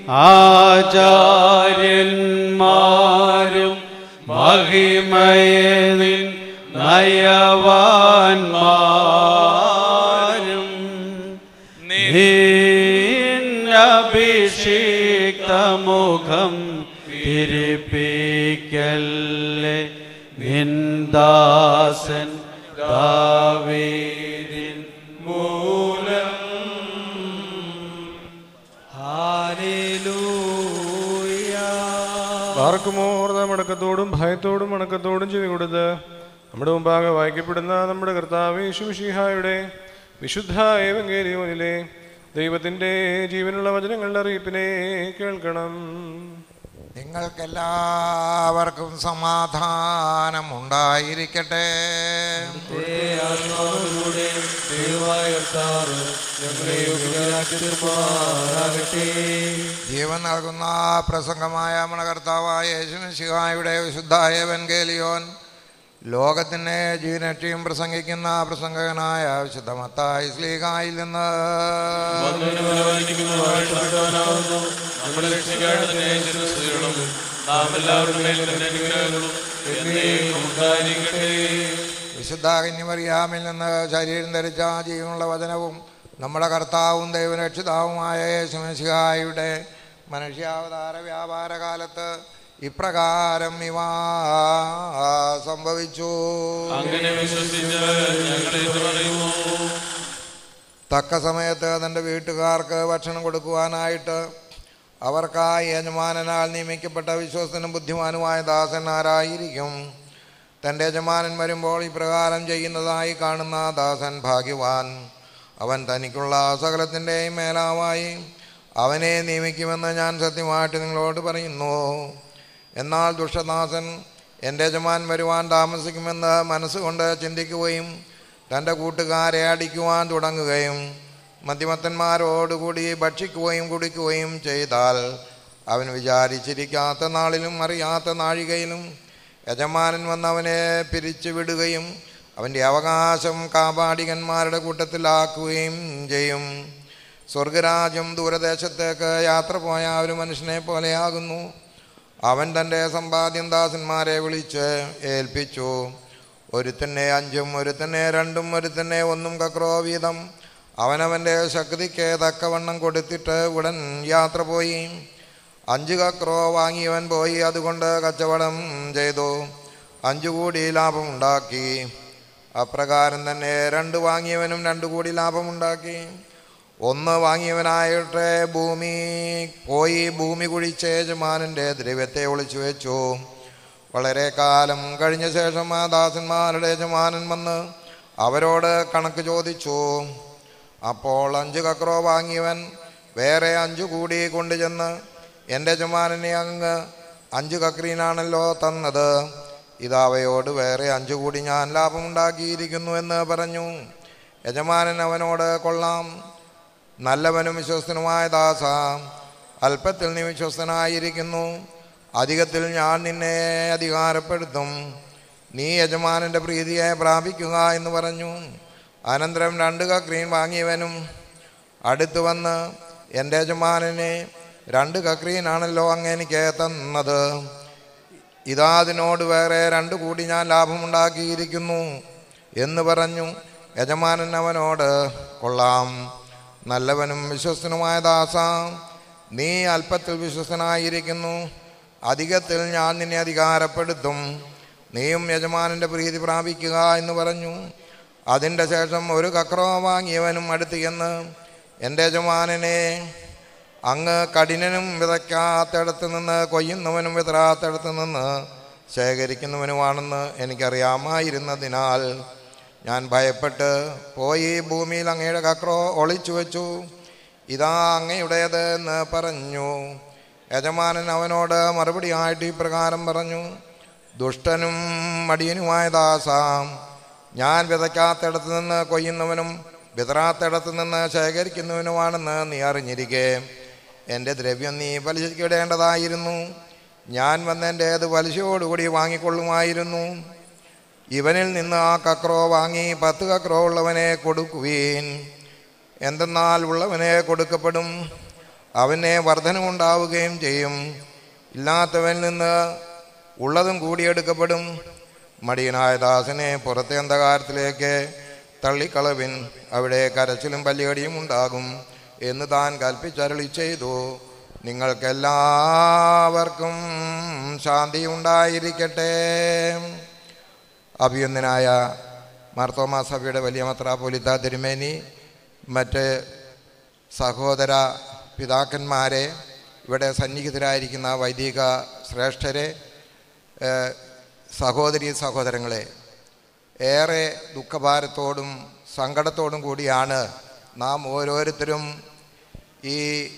ആചാര്യന്മാരും മഹിമയെ നിൻ നയവാന്മാരും നിന്നഭിഷിക്തമുഖം തിരിപ്പിക്കല്ലേ നിന്ദാസൻ ദാവീദിൻ മൂലം ആർക്കുമോർ നാം അടക്കത്തോടും ഭയത്തോടും അടക്കത്തോടും ചെവി കൊടുത്ത് നമ്മുടെ മുമ്പാകെ വായിക്കപ്പെടുന്ന നമ്മുടെ കർത്താവ് യേശുമിഷിഹായുടെ വിശുദ്ധ ഏവങ്കേരിയോനിലെ ദൈവത്തിൻ്റെ ജീവനുള്ള വചനങ്ങളുടെ അറിയിപ്പിനെ കേൾക്കണം നിങ്ങൾക്കെല്ലാവർക്കും സമാധാനം ഉണ്ടായിരിക്കട്ടെ ജീവൻ നൽകുന്ന പ്രസംഗമായ നമ്മുടെ കർത്താവായ യേശുമിശിഹായുടെ വിശുദ്ധ ഏവൻഗേലിയോൻ ലോകത്തിൻ്റെ ജീവനക്ഷയും പ്രസംഗിക്കുന്ന പ്രസംഗകനായ വിശുദ്ധ മത്തായി സ്ലീഹായിൽ നിന്ന് നമ്മുടെ രക്ഷിക്കാരനെ ജനസ്തുതികളും നാം എല്ലാവരുടെ മേൽ തന്റെ അനുഗ്രഹങ്ങളും എന്നേക്കും ഉണ്ടായിരിക്കട്ടെ വിശുദ്ധ കന്യമറിയാമിൽ നിന്ന് ശരീരം ധരിച്ച ജീവനുള്ള വചനവും നമ്മുടെ കർത്താവും ദൈവരക്ഷിതാവുമായ യേശുമശിഹായുടെ മനുഷ്യാവതാര വ്യാപാര കാലത്ത് ഇപ്രകാരം ഇവ സംഭവിച്ചു അങ്ങനെ വിശ്വസിച്ച് ഞങ്ങളെ പറയുന്നു തക്ക സമയത്ത് തൻ്റെ വീട്ടുകാർക്ക് ഭക്ഷണം കൊടുക്കുവാനായിട്ട് അവർക്കായി യജമാനനാൽ നിയമിക്കപ്പെട്ട വിശ്വസ്തനും ബുദ്ധിമാനുമായ ദാസൻ ആരായിരിക്കും തൻ്റെ യജമാനൻ വരുമ്പോൾ ഇപ്രകാരം ചെയ്യുന്നതായി കാണുന്ന ദാസൻ ഭാഗ്യവാൻ അവൻ തനിക്കുള്ള സകലത്തിൻ്റെയും മേലാവായി അവനെ നിയമിക്കുമെന്ന് ഞാൻ സത്യമായിട്ട് നിങ്ങളോട് പറയുന്നു എന്നാൽ ദുഷ്ടദാസൻ എൻ്റെ യജമാൻ വരുവാൻ താമസിക്കുമെന്ന് മനസ്സുകൊണ്ട് ചിന്തിക്കുകയും തൻ്റെ കൂട്ടുകാരെ അടിക്കുവാൻ തുടങ്ങുകയും മദ്യമത്തന്മാരോടുകൂടി ഭക്ഷിക്കുകയും കുടിക്കുകയും ചെയ്താൽ അവൻ വിചാരിച്ചിരിക്കാത്ത നാളിലും അറിയാത്ത നാഴികയിലും യജമാനൻ വന്ന് അവനെ പിരിച്ചു വിടുകയും അവൻ്റെ അവകാശം കാപാടികന്മാരുടെ കൂട്ടത്തിലാക്കുകയും ചെയ്യും സ്വർഗരാജ്യം ദൂരദേശത്തേക്ക് യാത്ര പോയ ഒരു മനുഷ്യനെ പോലെയാകുന്നു അവൻ തൻ്റെ സമ്പാദ്യം ദാസന്മാരെ വിളിച്ച് ഏൽപ്പിച്ചു ഒരുത്തന്നെ അഞ്ചും ഒരുത്തന്നെ രണ്ടും ഒരുത്തന്നെ ഒന്നും കക്രോ വീതം അവനവൻ്റെ ശക്തിക്ക് തക്കവണ്ണം കൊടുത്തിട്ട് ഉടൻ യാത്ര പോയി അഞ്ച് കക്രോ വാങ്ങിയവൻ പോയി അതുകൊണ്ട് കച്ചവടം ചെയ്തു അഞ്ചു കൂടി ലാഭമുണ്ടാക്കി അപ്രകാരം തന്നെ രണ്ട് വാങ്ങിയവനും രണ്ടു കൂടി ലാഭമുണ്ടാക്കി ഒന്ന് വാങ്ങിയവനായിട്ട് ഭൂമി പോയി ഭൂമി കുഴിച്ച യജമാനൻ്റെ ദ്രവ്യത്തെ ഒളിച്ചു വെച്ചു വളരെ കാലം കഴിഞ്ഞ ശേഷം ആ ദാസന്മാരുടെ യജമാനൻ വന്ന് അവരോട് കണക്ക് ചോദിച്ചു അപ്പോൾ അഞ്ച് കക്രോ വാങ്ങിയവൻ വേറെ അഞ്ചു കൂടി കൊണ്ടുചെന്ന് എൻ്റെ യജമാനനെ അങ്ങ് അഞ്ച് കക്രീനാണല്ലോ തന്നത് ഇതവയോട് വേറെ അഞ്ചു കൂടി ഞാൻ ലാഭമുണ്ടാക്കിയിരിക്കുന്നു എന്ന് പറഞ്ഞു യജമാനൻ അവനോട് കൊള്ളാം നല്ലവനും വിശ്വസ്തനുമായ ദാസ അല്പത്തിൽ നീ വിശ്വസ്തനായിരിക്കുന്നു അധികത്തിൽ ഞാൻ നിന്നെ അധികാരപ്പെടുത്തും നീ യജമാനൻ്റെ പ്രീതിയെ പ്രാപിക്കുക എന്ന് പറഞ്ഞു അനന്തരം രണ്ട് കക്രീൻ വാങ്ങിയവനും അടുത്ത് വന്ന് എൻ്റെ യജമാനനെ രണ്ട് കക്രീനാണല്ലോ അങ്ങ് എനിക്ക് തന്നത് ഇതാ അതിനോട് വേറെ രണ്ട് കൂടി ഞാൻ ലാഭമുണ്ടാക്കിയിരിക്കുന്നു എന്ന് പറഞ്ഞു യജമാനൻ അവനോട് കൊള്ളാം നല്ലവനും വിശ്വസ്തനുമായ ദാസ നീ അല്പത്തിൽ വിശ്വസ്തനായിരിക്കുന്നു അധികത്തിൽ ഞാൻ നിന്നെ അധികാരപ്പെടുത്തും നീയും യജമാനൻ്റെ പ്രീതി പ്രാപിക്കുക എന്ന് പറഞ്ഞു അതിൻ്റെ ശേഷം ഒരു കക്രോ വാങ്ങിയവനും അടുത്ത് ചെന്ന് എൻ്റെ യജമാനനെ അങ്ങ് കഠിനനും വിതയ്ക്കാത്തടത്ത് നിന്ന് കൊയ്യുന്നവനും വിതറാത്തടത്ത് നിന്ന് ശേഖരിക്കുന്നവനുമാണെന്ന് എനിക്കറിയാമായിരുന്നതിനാൽ ഞാൻ ഭയപ്പെട്ട് പോയി ഭൂമിയിൽ അങ്ങയുടെ കക്രോ ഒളിച്ചു വെച്ചു ഇതാ അങ്ങയുടേത് എന്ന് പറഞ്ഞു യജമാനൻ അവനോട് മറുപടിയായിട്ട് ഇപ്രകാരം പറഞ്ഞു ദുഷ്ടനും മടിയനുമായ ദാസാം ഞാൻ വിതയ്ക്കാത്തിടത്ത് നിന്ന് കൊയ്യുന്നവനും വിതറാത്തിടത്ത് നിന്ന് ശേഖരിക്കുന്നവനുമാണെന്ന് നീ അറിഞ്ഞിരിക്കെ എൻ്റെ ദ്രവ്യം നീ പലിശയ്ക്കിടേണ്ടതായിരുന്നു ഞാൻ വന്നെൻ്റെ അത് പലിശയോടുകൂടി വാങ്ങിക്കൊള്ളുമായിരുന്നു ഇവനിൽ നിന്ന് ആ കക്രോ വാങ്ങി പത്ത് കക്രോ ഉള്ളവനെ കൊടുക്കുവീൻ എന്തെന്നാൽ ഉള്ളവനെ കൊടുക്കപ്പെടും അവനെ വർധനമുണ്ടാവുകയും ചെയ്യും ഇല്ലാത്തവനിൽ നിന്ന് ഉള്ളതും കൂടിയെടുക്കപ്പെടും മടിയനായ ദാസനെ പുറത്തെ അന്ധകാരത്തിലേക്ക് തള്ളിക്കളവിൻ അവിടെ കരച്ചിലും പല്ലികടിയും ഉണ്ടാകും എന്ന് താൻ കൽപ്പിച്ചരളി ചെയ്തു നിങ്ങൾക്കെല്ലാവർക്കും ശാന്തി ഉണ്ടായിരിക്കട്ടെ അഭിയന്തനായ മാർത്തോമാ സഭയുടെ വലിയ മത്രാപോലിത്ത തിരുമേനി മറ്റ് സഹോദര പിതാക്കന്മാരെ ഇവിടെ സന്നിഹിതരായിരിക്കുന്ന വൈദിക ശ്രേഷ്ഠരെ ഏഹ്, സഹോദരി സഹോദരങ്ങളെ ഏറെ ദുഃഖഭാരത്തോടും സങ്കടത്തോടും കൂടിയാണ് നാം ഓരോരുത്തരും ഈ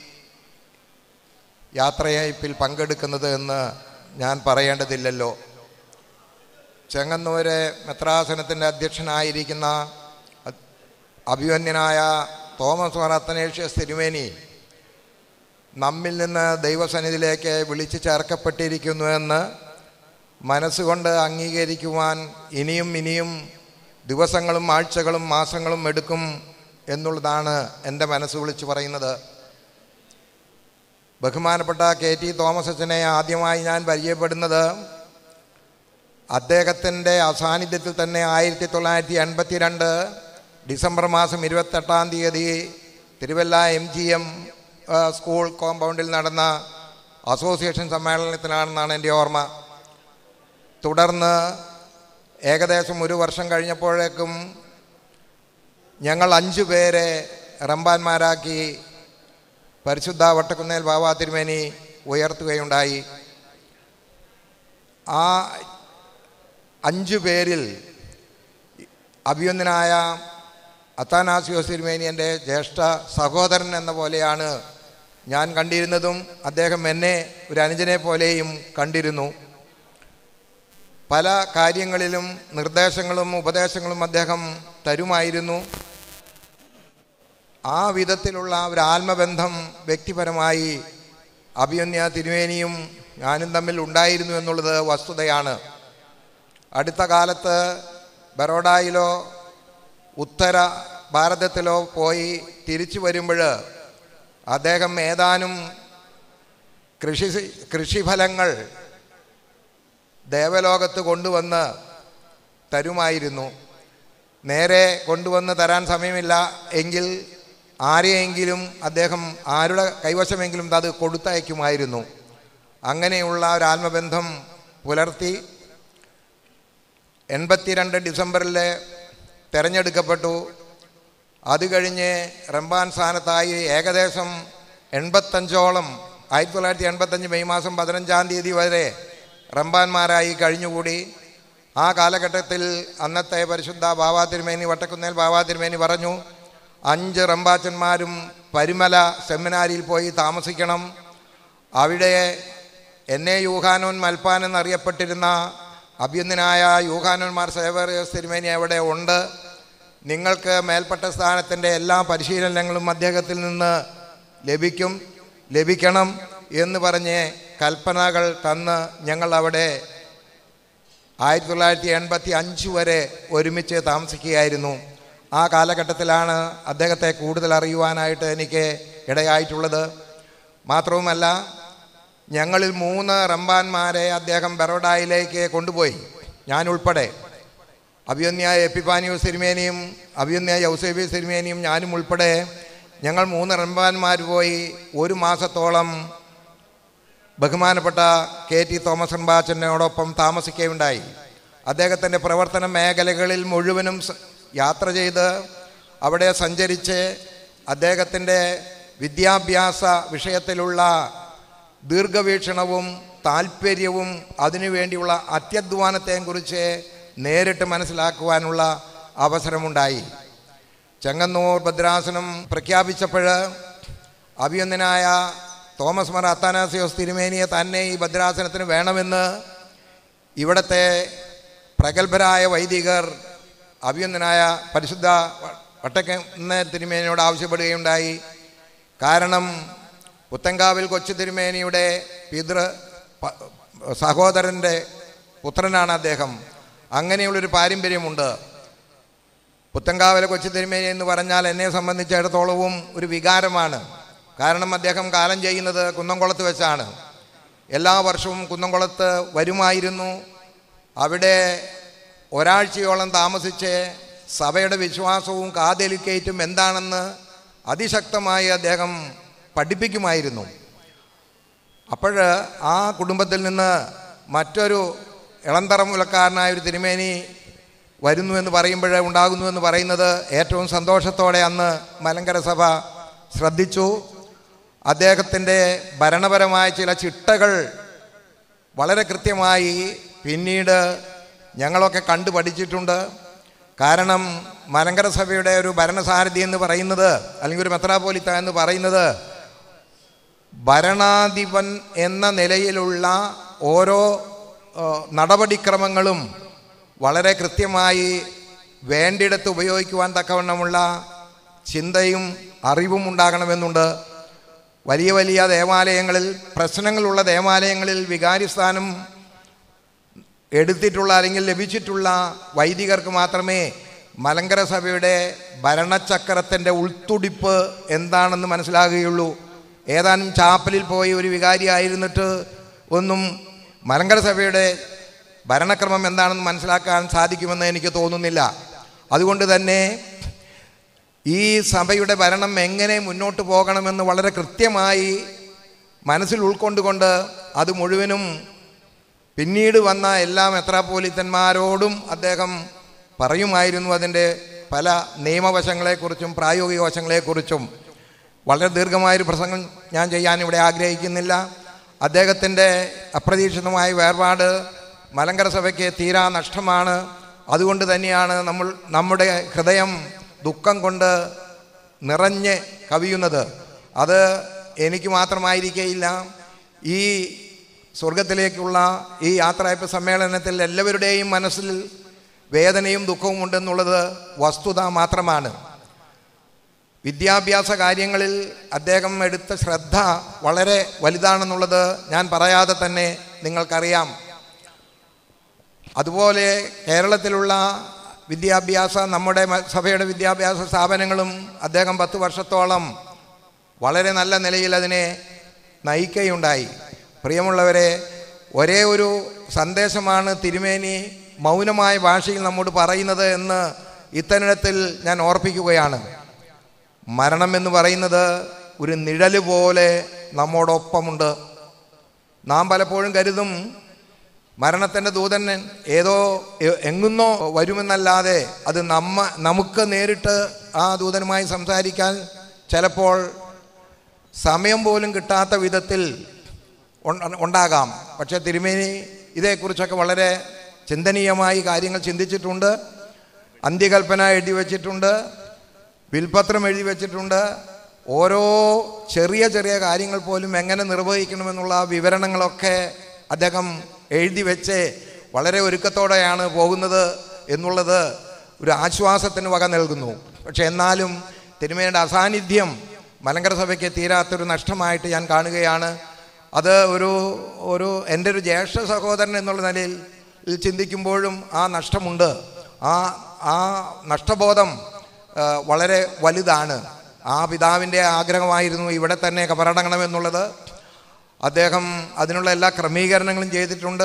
യാത്രയയപ്പിൽ പങ്കെടുക്കുന്നത് എന്ന് ഞാൻ പറയേണ്ടതില്ലല്ലോ ചെങ്ങന്നൂര് മെത്രാസനത്തിൻ്റെ അധ്യക്ഷനായിരിക്കുന്ന അ- അഭിമന്യനായ തോമസ് മാർ അത്തനേഷ്യസ് തിരുമേനി നമ്മിൽ നിന്ന് ദൈവസന്നിധിയിലേക്ക് വിളിച്ചു ചേർക്കപ്പെട്ടിരിക്കുന്നുവെന്ന് മനസ്സുകൊണ്ട് അംഗീകരിക്കുവാൻ ഇനിയും ഇനിയും ദിവസങ്ങളും ആഴ്ചകളും മാസങ്ങളും എടുക്കും എന്നുള്ളതാണ് എൻ്റെ മനസ്സ് വിളിച്ചു പറയുന്നത് ബഹുമാനപ്പെട്ട കെ ടി തോമസ് അച്ഛനെ ആദ്യമായി ഞാൻ പരിചയപ്പെടുന്നത് അദ്ദേഹത്തിൻ്റെ അസാന്നിധ്യത്തിൽ തന്നെ ആയിരത്തി തൊള്ളായിരത്തി എൺപത്തി രണ്ട് ഡിസംബർ മാസം ഇരുപത്തെട്ടാം തീയതി Thiruvalla M G M school കോമ്പൗണ്ടിൽ നടന്ന അസോസിയേഷൻ സമ്മേളനത്തിലാണെന്നാണ് എൻ്റെ ഓർമ്മ തുടർന്ന് ഏകദേശം ഒരു വർഷം കഴിഞ്ഞപ്പോഴേക്കും ഞങ്ങൾ അഞ്ചു പേരെ റമ്പാന്മാരാക്കി പരിശുദ്ധ വട്ടക്കുന്നേൽ ബാബാ തിരുമേനി ഉയർത്തുകയുണ്ടായി ആ അഞ്ചു പേരിൽ അഭിയന്തനായ അത്താനാസിയോസ് തിരുമേനി എൻ്റെ ജ്യേഷ്ഠ സഹോദരൻ എന്ന പോലെയാണ് ഞാൻ കണ്ടിരുന്നതും അദ്ദേഹം എന്നെ ഒരു അനുജനെ പോലെയും കണ്ടിരുന്നു പല കാര്യങ്ങളിലും നിർദ്ദേശങ്ങളും ഉപദേശങ്ങളും അദ്ദേഹം തരുമായിരുന്നു ആ വിധത്തിലുള്ള ഒരു ആത്മബന്ധം വ്യക്തിപരമായി അഭിയന്യ തിരുവേനിയും ഞാനും തമ്മിൽ ഉണ്ടായിരുന്നു എന്നുള്ളത് വസ്തുതയാണ് അടുത്ത കാലത്ത് ബറോഡായിലോ ഉത്തര ഭാരതത്തിലോ പോയി തിരിച്ചു വരുമ്പോൾ അദ്ദേഹം ഏതാനും കൃഷി കൃഷിഫലങ്ങൾ ദേവലോകത്ത് കൊണ്ടുവന്ന് തരുമായിരുന്നു നേരെ കൊണ്ടുവന്ന് തരാൻ സമയമില്ല എങ്കിൽ ആരെയെങ്കിലും അദ്ദേഹം ആരുടെ കൈവശമെങ്കിലും അത് കൊടുത്തയക്കുമായിരുന്നു അങ്ങനെയുള്ള ഒരു ആത്മബന്ധം പുലർത്തി എൺപത്തിരണ്ട് ഡിസംബറിൽ തിരഞ്ഞെടുക്കപ്പെട്ടു അത് കഴിഞ്ഞ് റംബാൻ സ്ഥാനത്തായി ഏകദേശം എൺപത്തഞ്ചോളം ആയിരത്തി തൊള്ളായിരത്തി എൺപത്തഞ്ച് മെയ് മാസം പതിനഞ്ചാം തീയതി വരെ റംബാന്മാരായി കഴിഞ്ഞുകൂടി ആ കാലഘട്ടത്തിൽ അന്നത്തെ പരിശുദ്ധ ബാബാ തിരുമേനി വട്ടക്കുന്നേൽ ബാബാ തിരുമേനി പറഞ്ഞു അഞ്ച് റംബാച്ചന്മാരും പരിമല സെമിനാരിയിൽ പോയി താമസിക്കണം അവിടെ എന്നെ യൂഹാനോൻ മൽപ്പാൻ എന്നറിയപ്പെട്ടിരുന്ന അഭ്യുന്നനായ യൂഹാനോന്മാർ സേവറിയസ് തിരുമേനി അവിടെ ഉണ്ട് നിങ്ങൾക്ക് മേൽപ്പെട്ട സ്ഥാനത്തിൻ്റെ എല്ലാ പരിശീലനങ്ങളും അദ്ദേഹത്തിൽ നിന്ന് ലഭിക്കും ലഭിക്കണം എന്ന് പറഞ്ഞ് കൽപ്പനകൾ തന്ന് ഞങ്ങൾ അവിടെ ആയിരത്തി തൊള്ളായിരത്തി എൺപത്തി അഞ്ച് വരെ ഒരുമിച്ച് താമസിക്കുകയായിരുന്നു ആ കാലഘട്ടത്തിലാണ് അദ്ദേഹത്തെ കൂടുതൽ അറിയുവാനായിട്ട് എനിക്ക് ഇടയായിട്ടുള്ളത് മാത്രവുമല്ല ഞങ്ങളിൽ മൂന്ന് റംബാന്മാരെ അദ്ദേഹം ബറോഡായിലേക്ക് കൊണ്ടുപോയി ഞാൻ ഉൾപ്പെടെ അഭിയന്യ എപ്പിപ്പാനിയൂസ് സിരിമേനിയും അഭിയന്യ യൗസേബി സിരിമേനിയും ഞാനും ഉൾപ്പെടെ ഞങ്ങൾ മൂന്ന് റംബാന്മാർ പോയി ഒരു മാസത്തോളം ബഹുമാനപ്പെട്ട കെ ടി തോമസ് റംബാച്ചനോടൊപ്പം താമസിക്കുകയുണ്ടായി അദ്ദേഹത്തിൻ്റെ പ്രവർത്തന മേഖലകളിൽ മുഴുവനും സ- യാത്ര ചെയ്ത് അവിടെ സഞ്ചരിച്ച് അദ്ദേഹത്തിൻ്റെ വിദ്യാഭ്യാസ വിഷയത്തിലുള്ള ദീർഘവീക്ഷണവും താല്പര്യവും അതിനുവേണ്ടിയുള്ള അത്യധ്വാനത്തെയും കുറിച്ച് നേരിട്ട് മനസ്സിലാക്കുവാനുള്ള അവസരമുണ്ടായി ചെങ്ങന്നൂർ ഭദ്രാസനം പ്രഖ്യാപിച്ചപ്പോൾ അഭിയന്തനായ തോമസ് മർ അത്താനാസിയോസ് തിരുമേനിയെ തന്നെ ഈ ഭദ്രാസനത്തിന് വേണമെന്ന് ഇവിടുത്തെ പ്രഗത്ഭരായ വൈദികർ അഭിയന്തനായ പരിശുദ്ധ വട്ടക്കുന്ന തിരുമേനിയോട് ആവശ്യപ്പെടുകയുണ്ടായി കാരണം പുത്തങ്കാവിൽ കൊച്ചു തിരുമേനിയുടെ പിതൃ പ- സഹോദരൻ്റെ പുത്രനാണ് അദ്ദേഹം അങ്ങനെയുള്ളൊരു പാരമ്പര്യമുണ്ട് പുത്തങ്കാവിലെ കൊച്ചു തിരുമേനി എന്ന് പറഞ്ഞാൽ എന്നെ സംബന്ധിച്ചിടത്തോളവും ഒരു വികാരമാണ് കാരണം അദ്ദേഹം കാലം ചെയ്യുന്നത് കുന്നംകുളത്ത് വെച്ചാണ് എല്ലാ വർഷവും കുന്നംകുളത്ത് വരുമായിരുന്നു അവിടെ ഒരാഴ്ചയോളം താമസിച്ച് സഭയുടെ വിശ്വാസവും കാതലിക്കേറ്റും എന്താണെന്ന് അതിശക്തമായി അദ്ദേഹം പഠിപ്പിക്കുമായിരുന്നു അപ്പോൾ ആ കുടുംബത്തിൽ നിന്ന് മറ്റൊരു ഇളന്തറമുലക്കാരനായ ഒരു തിരുമേനി വരുന്നു എന്ന് പറയുമ്പോൾ ഉണ്ടാകുന്നു എന്ന് പറയുന്നത് ഏറ്റവും സന്തോഷത്തോടെ അന്ന് മലങ്കര സഭ ശ്രദ്ധിച്ചു അദ്ദേഹത്തിൻ്റെ ഭരണപരമായ ചില ചിട്ടകൾ വളരെ കൃത്യമായി പിന്നീട് ഞങ്ങളൊക്കെ കണ്ടു പഠിച്ചിട്ടുണ്ട് കാരണം മലങ്കര സഭയുടെ ഒരു ഭരണസാരഥി എന്ന് പറയുന്നത് അല്ലെങ്കിൽ ഒരു മെത്രാപോലിത്ത എന്ന് പറയുന്നത് ഭരണാധിപൻ എന്ന നിലയിലുള്ള ഓരോ ആ, നടപടിക്രമങ്ങളും വളരെ കൃത്യമായി വേണ്ടിയിടത്ത് ഉപയോഗിക്കുവാൻ തക്കവണ്ണമുള്ള ചിന്തയും അറിവും ഉണ്ടാകണമെന്നുണ്ട് വലിയ വലിയ ദേവാലയങ്ങളിൽ പ്രശ്നങ്ങളുള്ള ദേവാലയങ്ങളിൽ വികാരിസ്ഥാനം എടുത്തിട്ടുള്ള അല്ലെങ്കിൽ ലഭിച്ചിട്ടുള്ള വൈദികർക്ക് മാത്രമേ മലങ്കര സഭയുടെ ഭരണചക്രത്തിൻ്റെ ഉൾത്തുടിപ്പ് എന്താണെന്ന് മനസ്സിലാകുകയുള്ളൂ ഏതാനും ചാപ്പലിൽ പോയി ഒരു വികാരി ആയിരുന്നിട്ട് ഒന്നും മലങ്കര സഭയുടെ ഭരണക്രമം എന്താണെന്ന് മനസ്സിലാക്കാൻ സാധിക്കുമെന്ന് എനിക്ക് തോന്നുന്നില്ല അതുകൊണ്ട് തന്നെ ഈ സഭയുടെ ഭരണം എങ്ങനെ മുന്നോട്ട് പോകണമെന്ന് വളരെ കൃത്യമായി മനസ്സിൽ ഉൾക്കൊണ്ടുകൊണ്ട് അത് മുഴുവനും പിന്നീട് വന്ന എല്ലാ മെത്രാപ്പോലിത്തന്മാരോടും അദ്ദേഹം പറയുമായിരുന്നു അതിൻ്റെ പല നിയമവശങ്ങളെക്കുറിച്ചും പ്രായോഗിക വശങ്ങളെക്കുറിച്ചും വളരെ ദീർഘമായൊരു പ്രസംഗം ഞാൻ ചെയ്യാൻ ഇവിടെ ആഗ്രഹിക്കുന്നില്ല അദ്ദേഹത്തിൻ്റെ അപ്രതീക്ഷിതമായ വേർപാട് മലങ്കര സഭയ്ക്ക് തീരാ നഷ്ടമാണ് അതുകൊണ്ട് തന്നെയാണ് നമ്മൾ നമ്മുടെ ഹൃദയം ദുഃഖം കൊണ്ട് നിറഞ്ഞ് കവിയുന്നത് അത് എനിക്ക് മാത്രമായിരിക്കയില്ല ഈ സ്വർഗത്തിലേക്കുള്ള ഈ യാത്രയപ്പ് സമ്മേളനത്തിൽ എല്ലാവരുടെയും മനസ്സിൽ വേദനയും ദുഃഖവും ഉണ്ടെന്നുള്ളത് വസ്തുത മാത്രമാണ് വിദ്യാഭ്യാസ കാര്യങ്ങളിൽ അദ്ദേഹം എടുത്ത ശ്രദ്ധ വളരെ വലുതാണെന്നുള്ളത് ഞാൻ പറയാതെ തന്നെ നിങ്ങൾക്കറിയാം അതുപോലെ കേരളത്തിലുള്ള വിദ്യാഭ്യാസ നമ്മുടെ മ- സഭയുടെ വിദ്യാഭ്യാസ സ്ഥാപനങ്ങളും അദ്ദേഹം പത്ത് വർഷത്തോളം വളരെ നല്ല നിലയിൽ അതിനെ നയിക്കുകയുണ്ടായി പ്രിയമുള്ളവരെ ഒരേ ഒരു സന്ദേശമാണ് തിരുമേനി മൗനമായ ഭാഷയിൽ നമ്മോട് പറയുന്നത് എന്ന് ഇത്തരുണത്തിൽ ഞാൻ ഓർപ്പിക്കുകയാണ് മരണം എന്ന് പറയുന്നത് ഒരു നിഴല് പോലെ നമ്മോടൊപ്പമുണ്ട് നാം പലപ്പോഴും കരുതും മരണത്തിൻ്റെ ദൂതൻ ഏതോ എ- എങ്ങുന്നോ വരുമെന്നല്ലാതെ അത് നമ്മ നമുക്ക് നേരിട്ട് ആ ദൂതനുമായി സംസാരിക്കാൻ ചിലപ്പോൾ സമയം പോലും കിട്ടാത്ത വിധത്തിൽ ഉണ്ട- ഉണ്ടാകാം പക്ഷേ തിരുമേനി ഇതേക്കുറിച്ചൊക്കെ വളരെ ചിന്തനീയമായി കാര്യങ്ങൾ ചിന്തിച്ചിട്ടുണ്ട് അന്ത്യകൽപ്പന എഴുതി വച്ചിട്ടുണ്ട് വിൽപത്രം എഴുതി വച്ചിട്ടുണ്ട് ഓരോ ചെറിയ ചെറിയ കാര്യങ്ങൾ പോലും എങ്ങനെ നിർവഹിക്കണമെന്നുള്ള വിവരണങ്ങളൊക്കെ അദ്ദേഹം എഴുതി വെച്ച് വളരെ ഒരുക്കത്തോടെയാണ് പോകുന്നത് എന്നുള്ളത് ഒരു ആശ്വാസത്തിന് വക നൽകുന്നു പക്ഷെ എന്നാലും തിരുമേനിയുടെ അസാന്നിധ്യം മലങ്കര സഭയ്ക്ക് തീരാത്തൊരു നഷ്ടമായിട്ട് ഞാൻ കാണുകയാണ് അത് ഒരു ഒരു എൻ്റെ ഒരു ജ്യേഷ്ഠ സഹോദരൻ എന്നുള്ള നിലയിൽ ചിന്തിക്കുമ്പോഴും ആ നഷ്ടമുണ്ട് ആ ആ നഷ്ടബോധം ആ, വളരെ വലുതാണ് ആ പിതാവിൻ്റെ ആഗ്രഹമായിരുന്നു ഇവിടെ തന്നെ കബറടങ്ങണമെന്നുള്ളത് അദ്ദേഹം അതിനുള്ള എല്ലാ ക്രമീകരണങ്ങളും ചെയ്തിട്ടുണ്ട്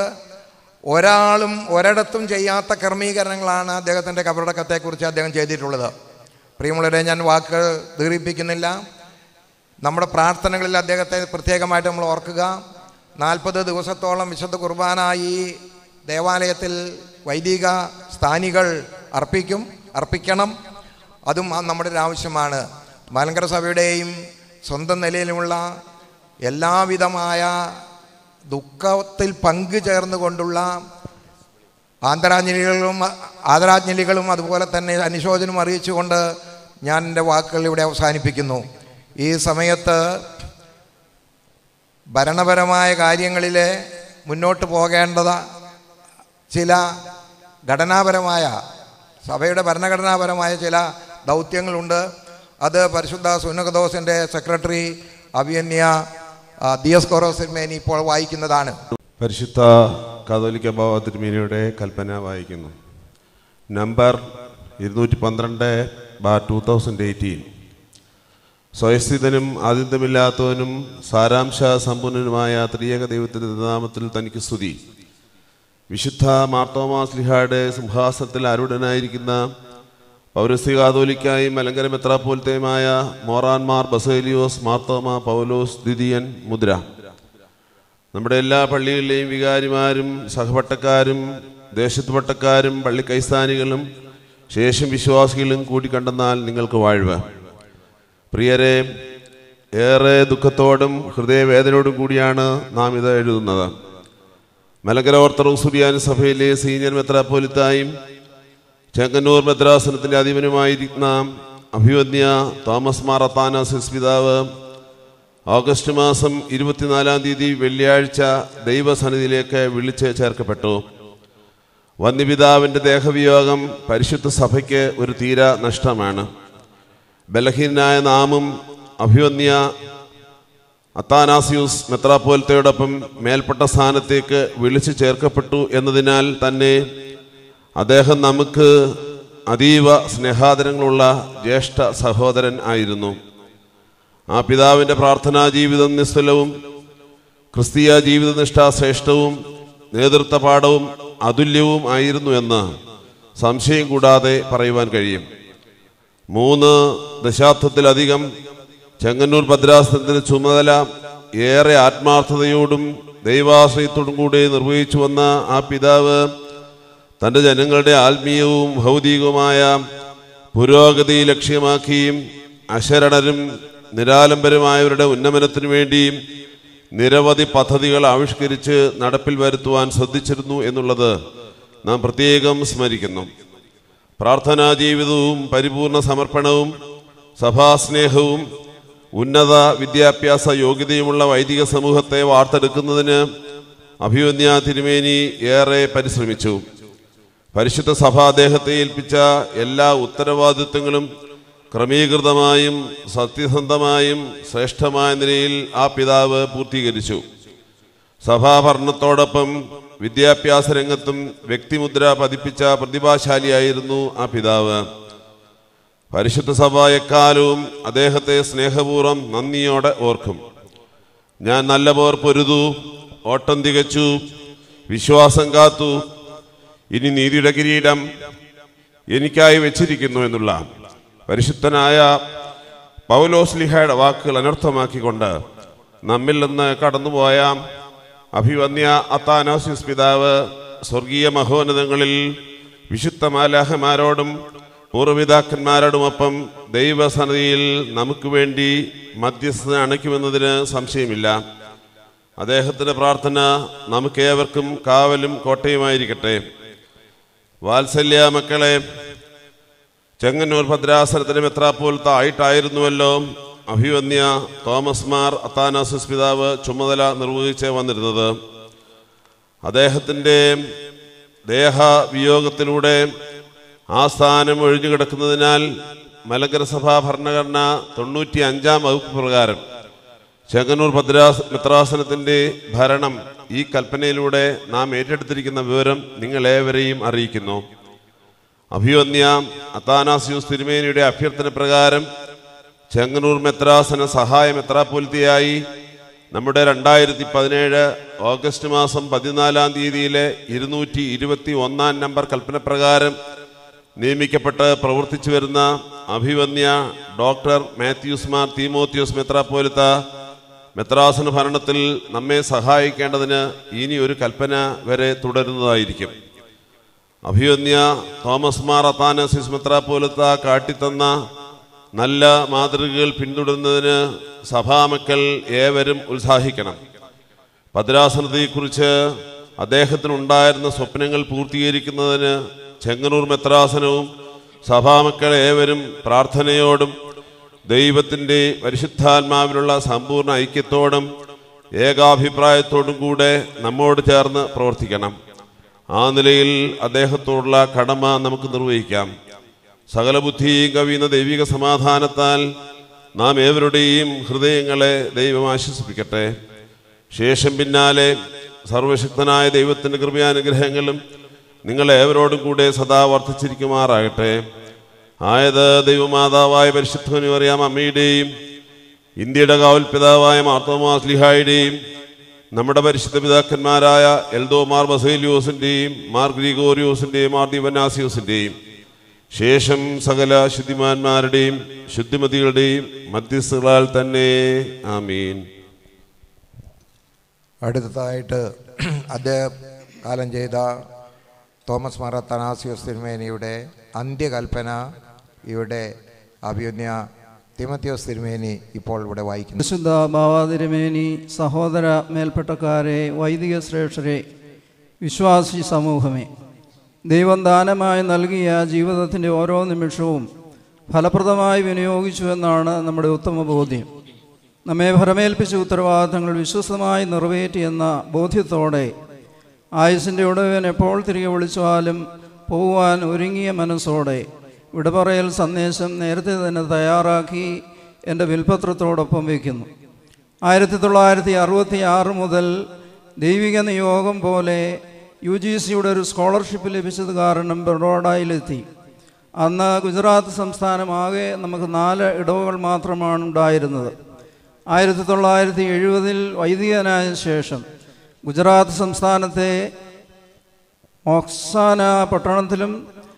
ഒരാളും ഒരിടത്തും ചെയ്യാത്ത ക്രമീകരണങ്ങളാണ് അദ്ദേഹത്തിൻ്റെ കബറടക്കത്തെക്കുറിച്ച് അദ്ദേഹം ചെയ്തിട്ടുള്ളത് പ്രിയമുള്ളവരെ ഞാൻ വാക്കുകൾ ദീർഘിപ്പിക്കുന്നില്ല നമ്മുടെ പ്രാർത്ഥനകളിൽ അദ്ദേഹത്തെ പ്രത്യേകമായിട്ട് നമ്മൾ ഓർക്കുക നാൽപ്പത് ദിവസത്തോളം വിശുദ്ധ കുർബാന ഈ ദേവാലയത്തിൽ വൈദിക സ്ഥാനികൾ അർപ്പിക്കും അർപ്പിക്കണം അതും ആ നമ്മുടെ ഒരു ആവശ്യമാണ് മലങ്കര സഭയുടെയും സ്വന്തം നിലയിലുമുള്ള എല്ലാവിധമായ ദുഃഖത്തിൽ പങ്കു ചേർന്നുകൊണ്ടുള്ള ആന്തരാഞ്ജലികളും ആദരാഞ്ജലികളും അതുപോലെ തന്നെ അനുശോചനം അറിയിച്ചുകൊണ്ട് ഞാൻ എൻ്റെ വാക്കുകൾ ഇവിടെ അവസാനിപ്പിക്കുന്നു ഈ സമയത്ത് ഭരണപരമായ കാര്യങ്ങളിൽ മുന്നോട്ട് പോകേണ്ടത് ചില ഘടനാപരമായ സഭയുടെ ഭരണഘടനാപരമായ ചില ദൗത്യങ്ങളുണ്ട് അത് പരിശുദ്ധ സുനകദോസിൻ്റെ സെക്രട്ടറി അഭിയന്യ ആ, ദിയസ് കൊറോസിന്മേനി ഇപ്പോൾ വായിക്കുന്നതാണ് പരിശുദ്ധ കാതോലിക്ക ബാബ തിരുമേനിയുടെ കൽപ്പന വായിക്കുന്നു നമ്പർ ഇരുന്നൂറ്റി പന്ത്രണ്ട് ബാർ ടു തൗസൻഡ് എയ്റ്റീൻ സ്വയസ്ഥിതനും ആതിഥ്യമില്ലാത്തവനും സാരാംശ സമ്പൂർണനുമായ ത്രിയേക ദൈവത്തിൻ്റെ നാമത്തിൽ തനിക്ക് സ്തുതി വിശുദ്ധ മാർത്തോമാ സ്ലിഹായുടെ സിംഹാസനത്തിൽ ആരൂഢനായിരിക്കുന്ന പൗരസ്ത്യ കാതോലിക്കായും മലങ്കര മെത്രാപ്പോലത്തെയുമായ മോറാൻമാർ ബസേലിയോസ് മാർത്തോമ പൗലോസ് ദ്വിതീയൻ മുദ്ര നമ്മുടെ എല്ലാ പള്ളികളിലെയും വികാരിമാരും സഹപട്ടക്കാരും ദേശത്ത് പട്ടക്കാരും പള്ളി കൈസ്ഥാനികളും ശേഷം വിശ്വാസികളും കൂടിക്കണ്ടെന്നാൽ നിങ്ങൾക്ക് വാഴ്വ പ്രിയരെ ഏറെ ദുഃഖത്തോടും ഹൃദയവേദനയോടും കൂടിയാണ് നാം ഇത് എഴുതുന്നത് മലങ്കര ഓർത്തഡോക്സ് സുറിയാനി സഭയിലെ സീനിയർ മെത്രാപ്പോലിത്തായും ചെങ്ങന്നൂർ മെദ്രാസനത്തിൻ്റെ അധിപനുമായിരിക്കുന്ന അഭിവന്യ തോമസ് മാർ അത്താനാസിസ് പിതാവ് ഓഗസ്റ്റ് മാസം ഇരുപത്തിനാലാം തീയതി വെള്ളിയാഴ്ച ദൈവസന്നിധിയിലേക്ക് വിളിച്ച് ചേർക്കപ്പെട്ടു വന്യപിതാവിൻ്റെ ദേഹവിയോഗം പരിശുദ്ധ സഭയ്ക്ക് ഒരു തീര നഷ്ടമാണ് ബലഹീനായ നാമും അഭിവന്യ അത്താനാസിയൂസ് മെത്രാപ്പോലത്തയോടൊപ്പം മേൽപ്പെട്ട സ്ഥാനത്തേക്ക് വിളിച്ചു ചേർക്കപ്പെട്ടു എന്നതിനാൽ തന്നെ അദ്ദേഹം നമുക്ക് അതീവ സ്നേഹാദരങ്ങളുള്ള ജ്യേഷ്ഠ സഹോദരൻ ആയിരുന്നു ആ പിതാവിൻ്റെ പ്രാർത്ഥനാ ജീവിതം നിസ്തുലവും ക്രിസ്തീയ ജീവിതനിഷ്ഠ ശ്രേഷ്ഠവും നേതൃത്വ പാഠവും അതുല്യവും ആയിരുന്നു എന്ന് സംശയം കൂടാതെ പറയുവാൻ കഴിയും മൂന്ന് ദശാബ്ദത്തിലധികം ചെങ്ങന്നൂർ ഭദ്രാസനത്തിന്റെ ചുമതല ഏറെ ആത്മാർത്ഥതയോടും ദൈവാശ്രയത്തോടും കൂടി നിർവഹിച്ചു വന്ന ആ പിതാവ് തൻ്റെ ജനങ്ങളുടെ ആത്മീയവും ഭൗതികവുമായ പുരോഗതി ലക്ഷ്യമാക്കിയും അശരണരും നിരാലംബരുമായവരുടെ ഉന്നമനത്തിനു വേണ്ടിയും നിരവധി പദ്ധതികൾ ആവിഷ്കരിച്ച് നടപ്പിൽ വരുത്തുവാൻ ശ്രദ്ധിച്ചിരുന്നു എന്നുള്ളത് നാം പ്രത്യേകം സ്മരിക്കുന്നു പ്രാർത്ഥനാ ജീവിതവും പരിപൂർണ സമർപ്പണവും സഭാസ്നേഹവും ഉന്നത വിദ്യാഭ്യാസ യോഗ്യതയുമുള്ള വൈദിക സമൂഹത്തെ വാർത്തെടുക്കുന്നതിന് അഭിവന്യ തിരുമേനി ഏറെ പരിശ്രമിച്ചു പരിശുദ്ധ സഭ അദ്ദേഹത്തെ ഏൽപ്പിച്ച എല്ലാ ഉത്തരവാദിത്വങ്ങളും ക്രമീകൃതമായും സത്യസന്ധമായും ശ്രേഷ്ഠമായ നിലയിൽ ആ പിതാവ് പൂർത്തീകരിച്ചു സഭാഭരണത്തോടൊപ്പം വിദ്യാഭ്യാസ രംഗത്തും വ്യക്തിമുദ്ര പതിപ്പിച്ച പ്രതിഭാശാലിയായിരുന്നു ആ പിതാവ് പരിശുദ്ധ സഭ എക്കാലവും അദ്ദേഹത്തെ സ്നേഹപൂർവ്വം നന്ദിയോടെ ഓർക്കും ഞാൻ നല്ല പോർ പൊരുതു ഓട്ടം തികച്ചു വിശ്വാസം കാത്തു ഇനി നീതിയുടെ കിരീടം എനിക്കായി വെച്ചിരിക്കുന്നു എന്നുള്ള പരിശുദ്ധനായ പൗലോസ്ലിഹയുടെ വാക്കുകൾ അനർത്ഥമാക്കിക്കൊണ്ട് നമ്മിൽ നിന്ന് കടന്നുപോയ അഭിവന്യ അത്താനോസിസ് പിതാവ് സ്വർഗീയ മഹോന്നതങ്ങളിൽ വിശുദ്ധ മാലാഹമാരോടും പൂർവ്വപിതാക്കന്മാരോടുമൊപ്പം ദൈവസന്നിധിയിൽ നമുക്ക് വേണ്ടി മധ്യസ്ഥത അണയ്ക്കുമെന്നതിന് സംശയമില്ല അദ്ദേഹത്തിൻ്റെ പ്രാർത്ഥന നമുക്കേവർക്കും കാവലും കോട്ടയുമായിരിക്കട്ടെ വാത്സല്യ മക്കളെ ചെങ്ങന്നൂർ ഭദ്രാസനത്തിന് മെത്രാപ്പോലത്ത ആയിട്ടായിരുന്നുവല്ലോ അഭിവന്യ തോമസ് മാർ അത്താനാസിസ് പിതാവ് ചുമതല നിർവഹിച്ച് വന്നിരുന്നത് അദ്ദേഹത്തിൻ്റെ ദേഹവിയോഗത്തിലൂടെ ആ സ്ഥാനം ഒഴിഞ്ഞു കിടക്കുന്നതിനാൽ മലങ്കര സഭാ ഭരണഘടന തൊണ്ണൂറ്റി അഞ്ചാം വകുപ്പ് പ്രകാരം ചെങ്ങന്നൂർ ഭദ്രാസ് മിത്രാസനത്തിൻ്റെ ഭരണം ഈ കൽപ്പനയിലൂടെ നാം ഏറ്റെടുത്തിരിക്കുന്ന വിവരം നിങ്ങളേവരെയും അറിയിക്കുന്നു അഭിവന്യ അത്താനാസിയൂസ് തിരുമേനിയുടെ അഭ്യർത്ഥന പ്രകാരം ചെങ്ങന്നൂർ മെത്രാസന സഹായ മെത്രാപ്പൊലിത്തിയായി നമ്മുടെ രണ്ടായിരത്തി പതിനേഴ് ഓഗസ്റ്റ് മാസം പതിനാലാം തീയതിയിലെ ഇരുന്നൂറ്റി ഇരുപത്തി ഒന്നാം നമ്പർ കൽപ്പന പ്രകാരം നിയമിക്കപ്പെട്ട് പ്രവർത്തിച്ചു വരുന്ന അഭിവന്യ ഡോക്ടർ മാത്യൂസ് മാർ തീമോത്യൂസ് മെത്രാപ്പോലിത്ത മെത്രാസന ഭരണത്തിൽ നമ്മെ സഹായിക്കേണ്ടതിന് ഇനി ഒരു കൽപ്പന വരെ തുടരുന്നതായിരിക്കും അഭിവന്യ തോമസ് മാർ അത്താനസിസ് മെത്രാപ്പോലത്ത കാട്ടിത്തന്ന നല്ല മാതൃകകൾ പിന്തുടരുന്നതിന് സഭാമക്കൾ ഏവരും ഉത്സാഹിക്കണം ഭദ്രാസനത്തെക്കുറിച്ച് അദ്ദേഹത്തിനുണ്ടായിരുന്ന സ്വപ്നങ്ങൾ പൂർത്തീകരിക്കുന്നതിന് ചെങ്ങന്നൂർ മെത്രാസനവും സഭാമക്കൾ ഏവരും പ്രാർത്ഥനയോടും ദൈവത്തിൻ്റെ പരിശുദ്ധാത്മാവിലുള്ള സമ്പൂർണ്ണ ഐക്യത്തോടും ഏകാഭിപ്രായത്തോടും കൂടെ നമ്മോട് ചേർന്ന് പ്രവർത്തിക്കണം ആ നിലയിൽ അദ്ദേഹത്തോടുള്ള കടമ നമുക്ക് നിർവഹിക്കാം സകല ബുദ്ധിയും കവിയുന്ന ദൈവിക സമാധാനത്താൽ നാം ഏവരുടെയും ഹൃദയങ്ങളെ ദൈവം ആശ്വസിപ്പിക്കട്ടെ ശേഷം പിന്നാലെ സർവശക്തനായ ദൈവത്തിൻ്റെ കൃപയാനുഗ്രഹങ്ങളും നിങ്ങൾ ഏവരോടും കൂടെ സദാ വർദ്ധിച്ചിരിക്കുമാറാകട്ടെ ആയത് ദൈവമാതാവായ പരിശുദ്ധനും അറിയാം അമ്മയുടെയും ഇന്ത്യയുടെ കാവൽ പിതാവായ മാർത്തോമാസ് ലിഹായുടെയും നമ്മുടെ പരിശുദ്ധ പിതാക്കന്മാരായ എൽദോ മാർ ബസേലിയോസിൻ്റെയും മാർ ഗ്രിഗോറിയോസിൻ്റെയും മാർ ദിവനാസിയോസിൻ്റെയും ശേഷം സകല ശുദ്ധിമാന്മാരുടെയും ശുദ്ധിമതികളുടെയും മധ്യസ്ഥകളാൽ തന്നെ ആമീൻ അടുത്തതായിട്ട് അദ്ദേഹം കാലം ചെയ്ത തോമസ് മാറ തനാസിയോസ് തിരുമേനിയുടെ അന്ത്യകൽപ്പന ഇവിടെ അഭിയുന്യ തിമത്യോസ് തിരുമേനി ഇപ്പോൾ ഇവിടെ വായിക്കുന്നു വിശുദ്ധ ബാവാതിരുമേനി സഹോദര മേൽപ്പെട്ടക്കാരെ വൈദിക ശ്രേഷ്ഠരെ വിശ്വാസി സമൂഹമേ ദൈവം ദാനമായി നൽകിയ ജീവിതത്തിൻ്റെ ഓരോ നിമിഷവും ഫലപ്രദമായി വിനിയോഗിച്ചു എന്നാണ് നമ്മുടെ ഉത്തമ ബോധ്യം നമ്മെ ഭരമേൽപ്പിച്ച ഉത്തരവാദിത്തങ്ങൾ വിശ്വസമായി നിറവേറ്റിയെന്ന ബോധ്യത്തോടെ ആയുസിൻ്റെ ഉടവൻ എപ്പോൾ തിരികെ വിളിച്ചാലും പോകുവാൻ ഒരുങ്ങിയ മനസ്സോടെ വിടപറയൽ സന്ദേശം നേരത്തെ തന്നെ തയ്യാറാക്കി എൻ്റെ വിൽപത്രത്തോടൊപ്പം വയ്ക്കുന്നു ആയിരത്തി തൊള്ളായിരത്തി അറുപത്തി ആറ് മുതൽ ദൈവിക നിയോഗം പോലെ യു ജി സിയുടെ ഒരു സ്കോളർഷിപ്പ് ലഭിച്ചത് കാരണം ബറോഡയിലെത്തി അന്ന് ഗുജറാത്ത് സംസ്ഥാനമാകെ നമുക്ക് നാല് ഇടവുകൾ മാത്രമാണ് ഉണ്ടായിരുന്നത് ആയിരത്തി തൊള്ളായിരത്തി എഴുപതിൽ വൈദികനായ ശേഷം ഗുജറാത്ത് സംസ്ഥാനത്തെ മൊക്സാന പട്ടണത്തിലും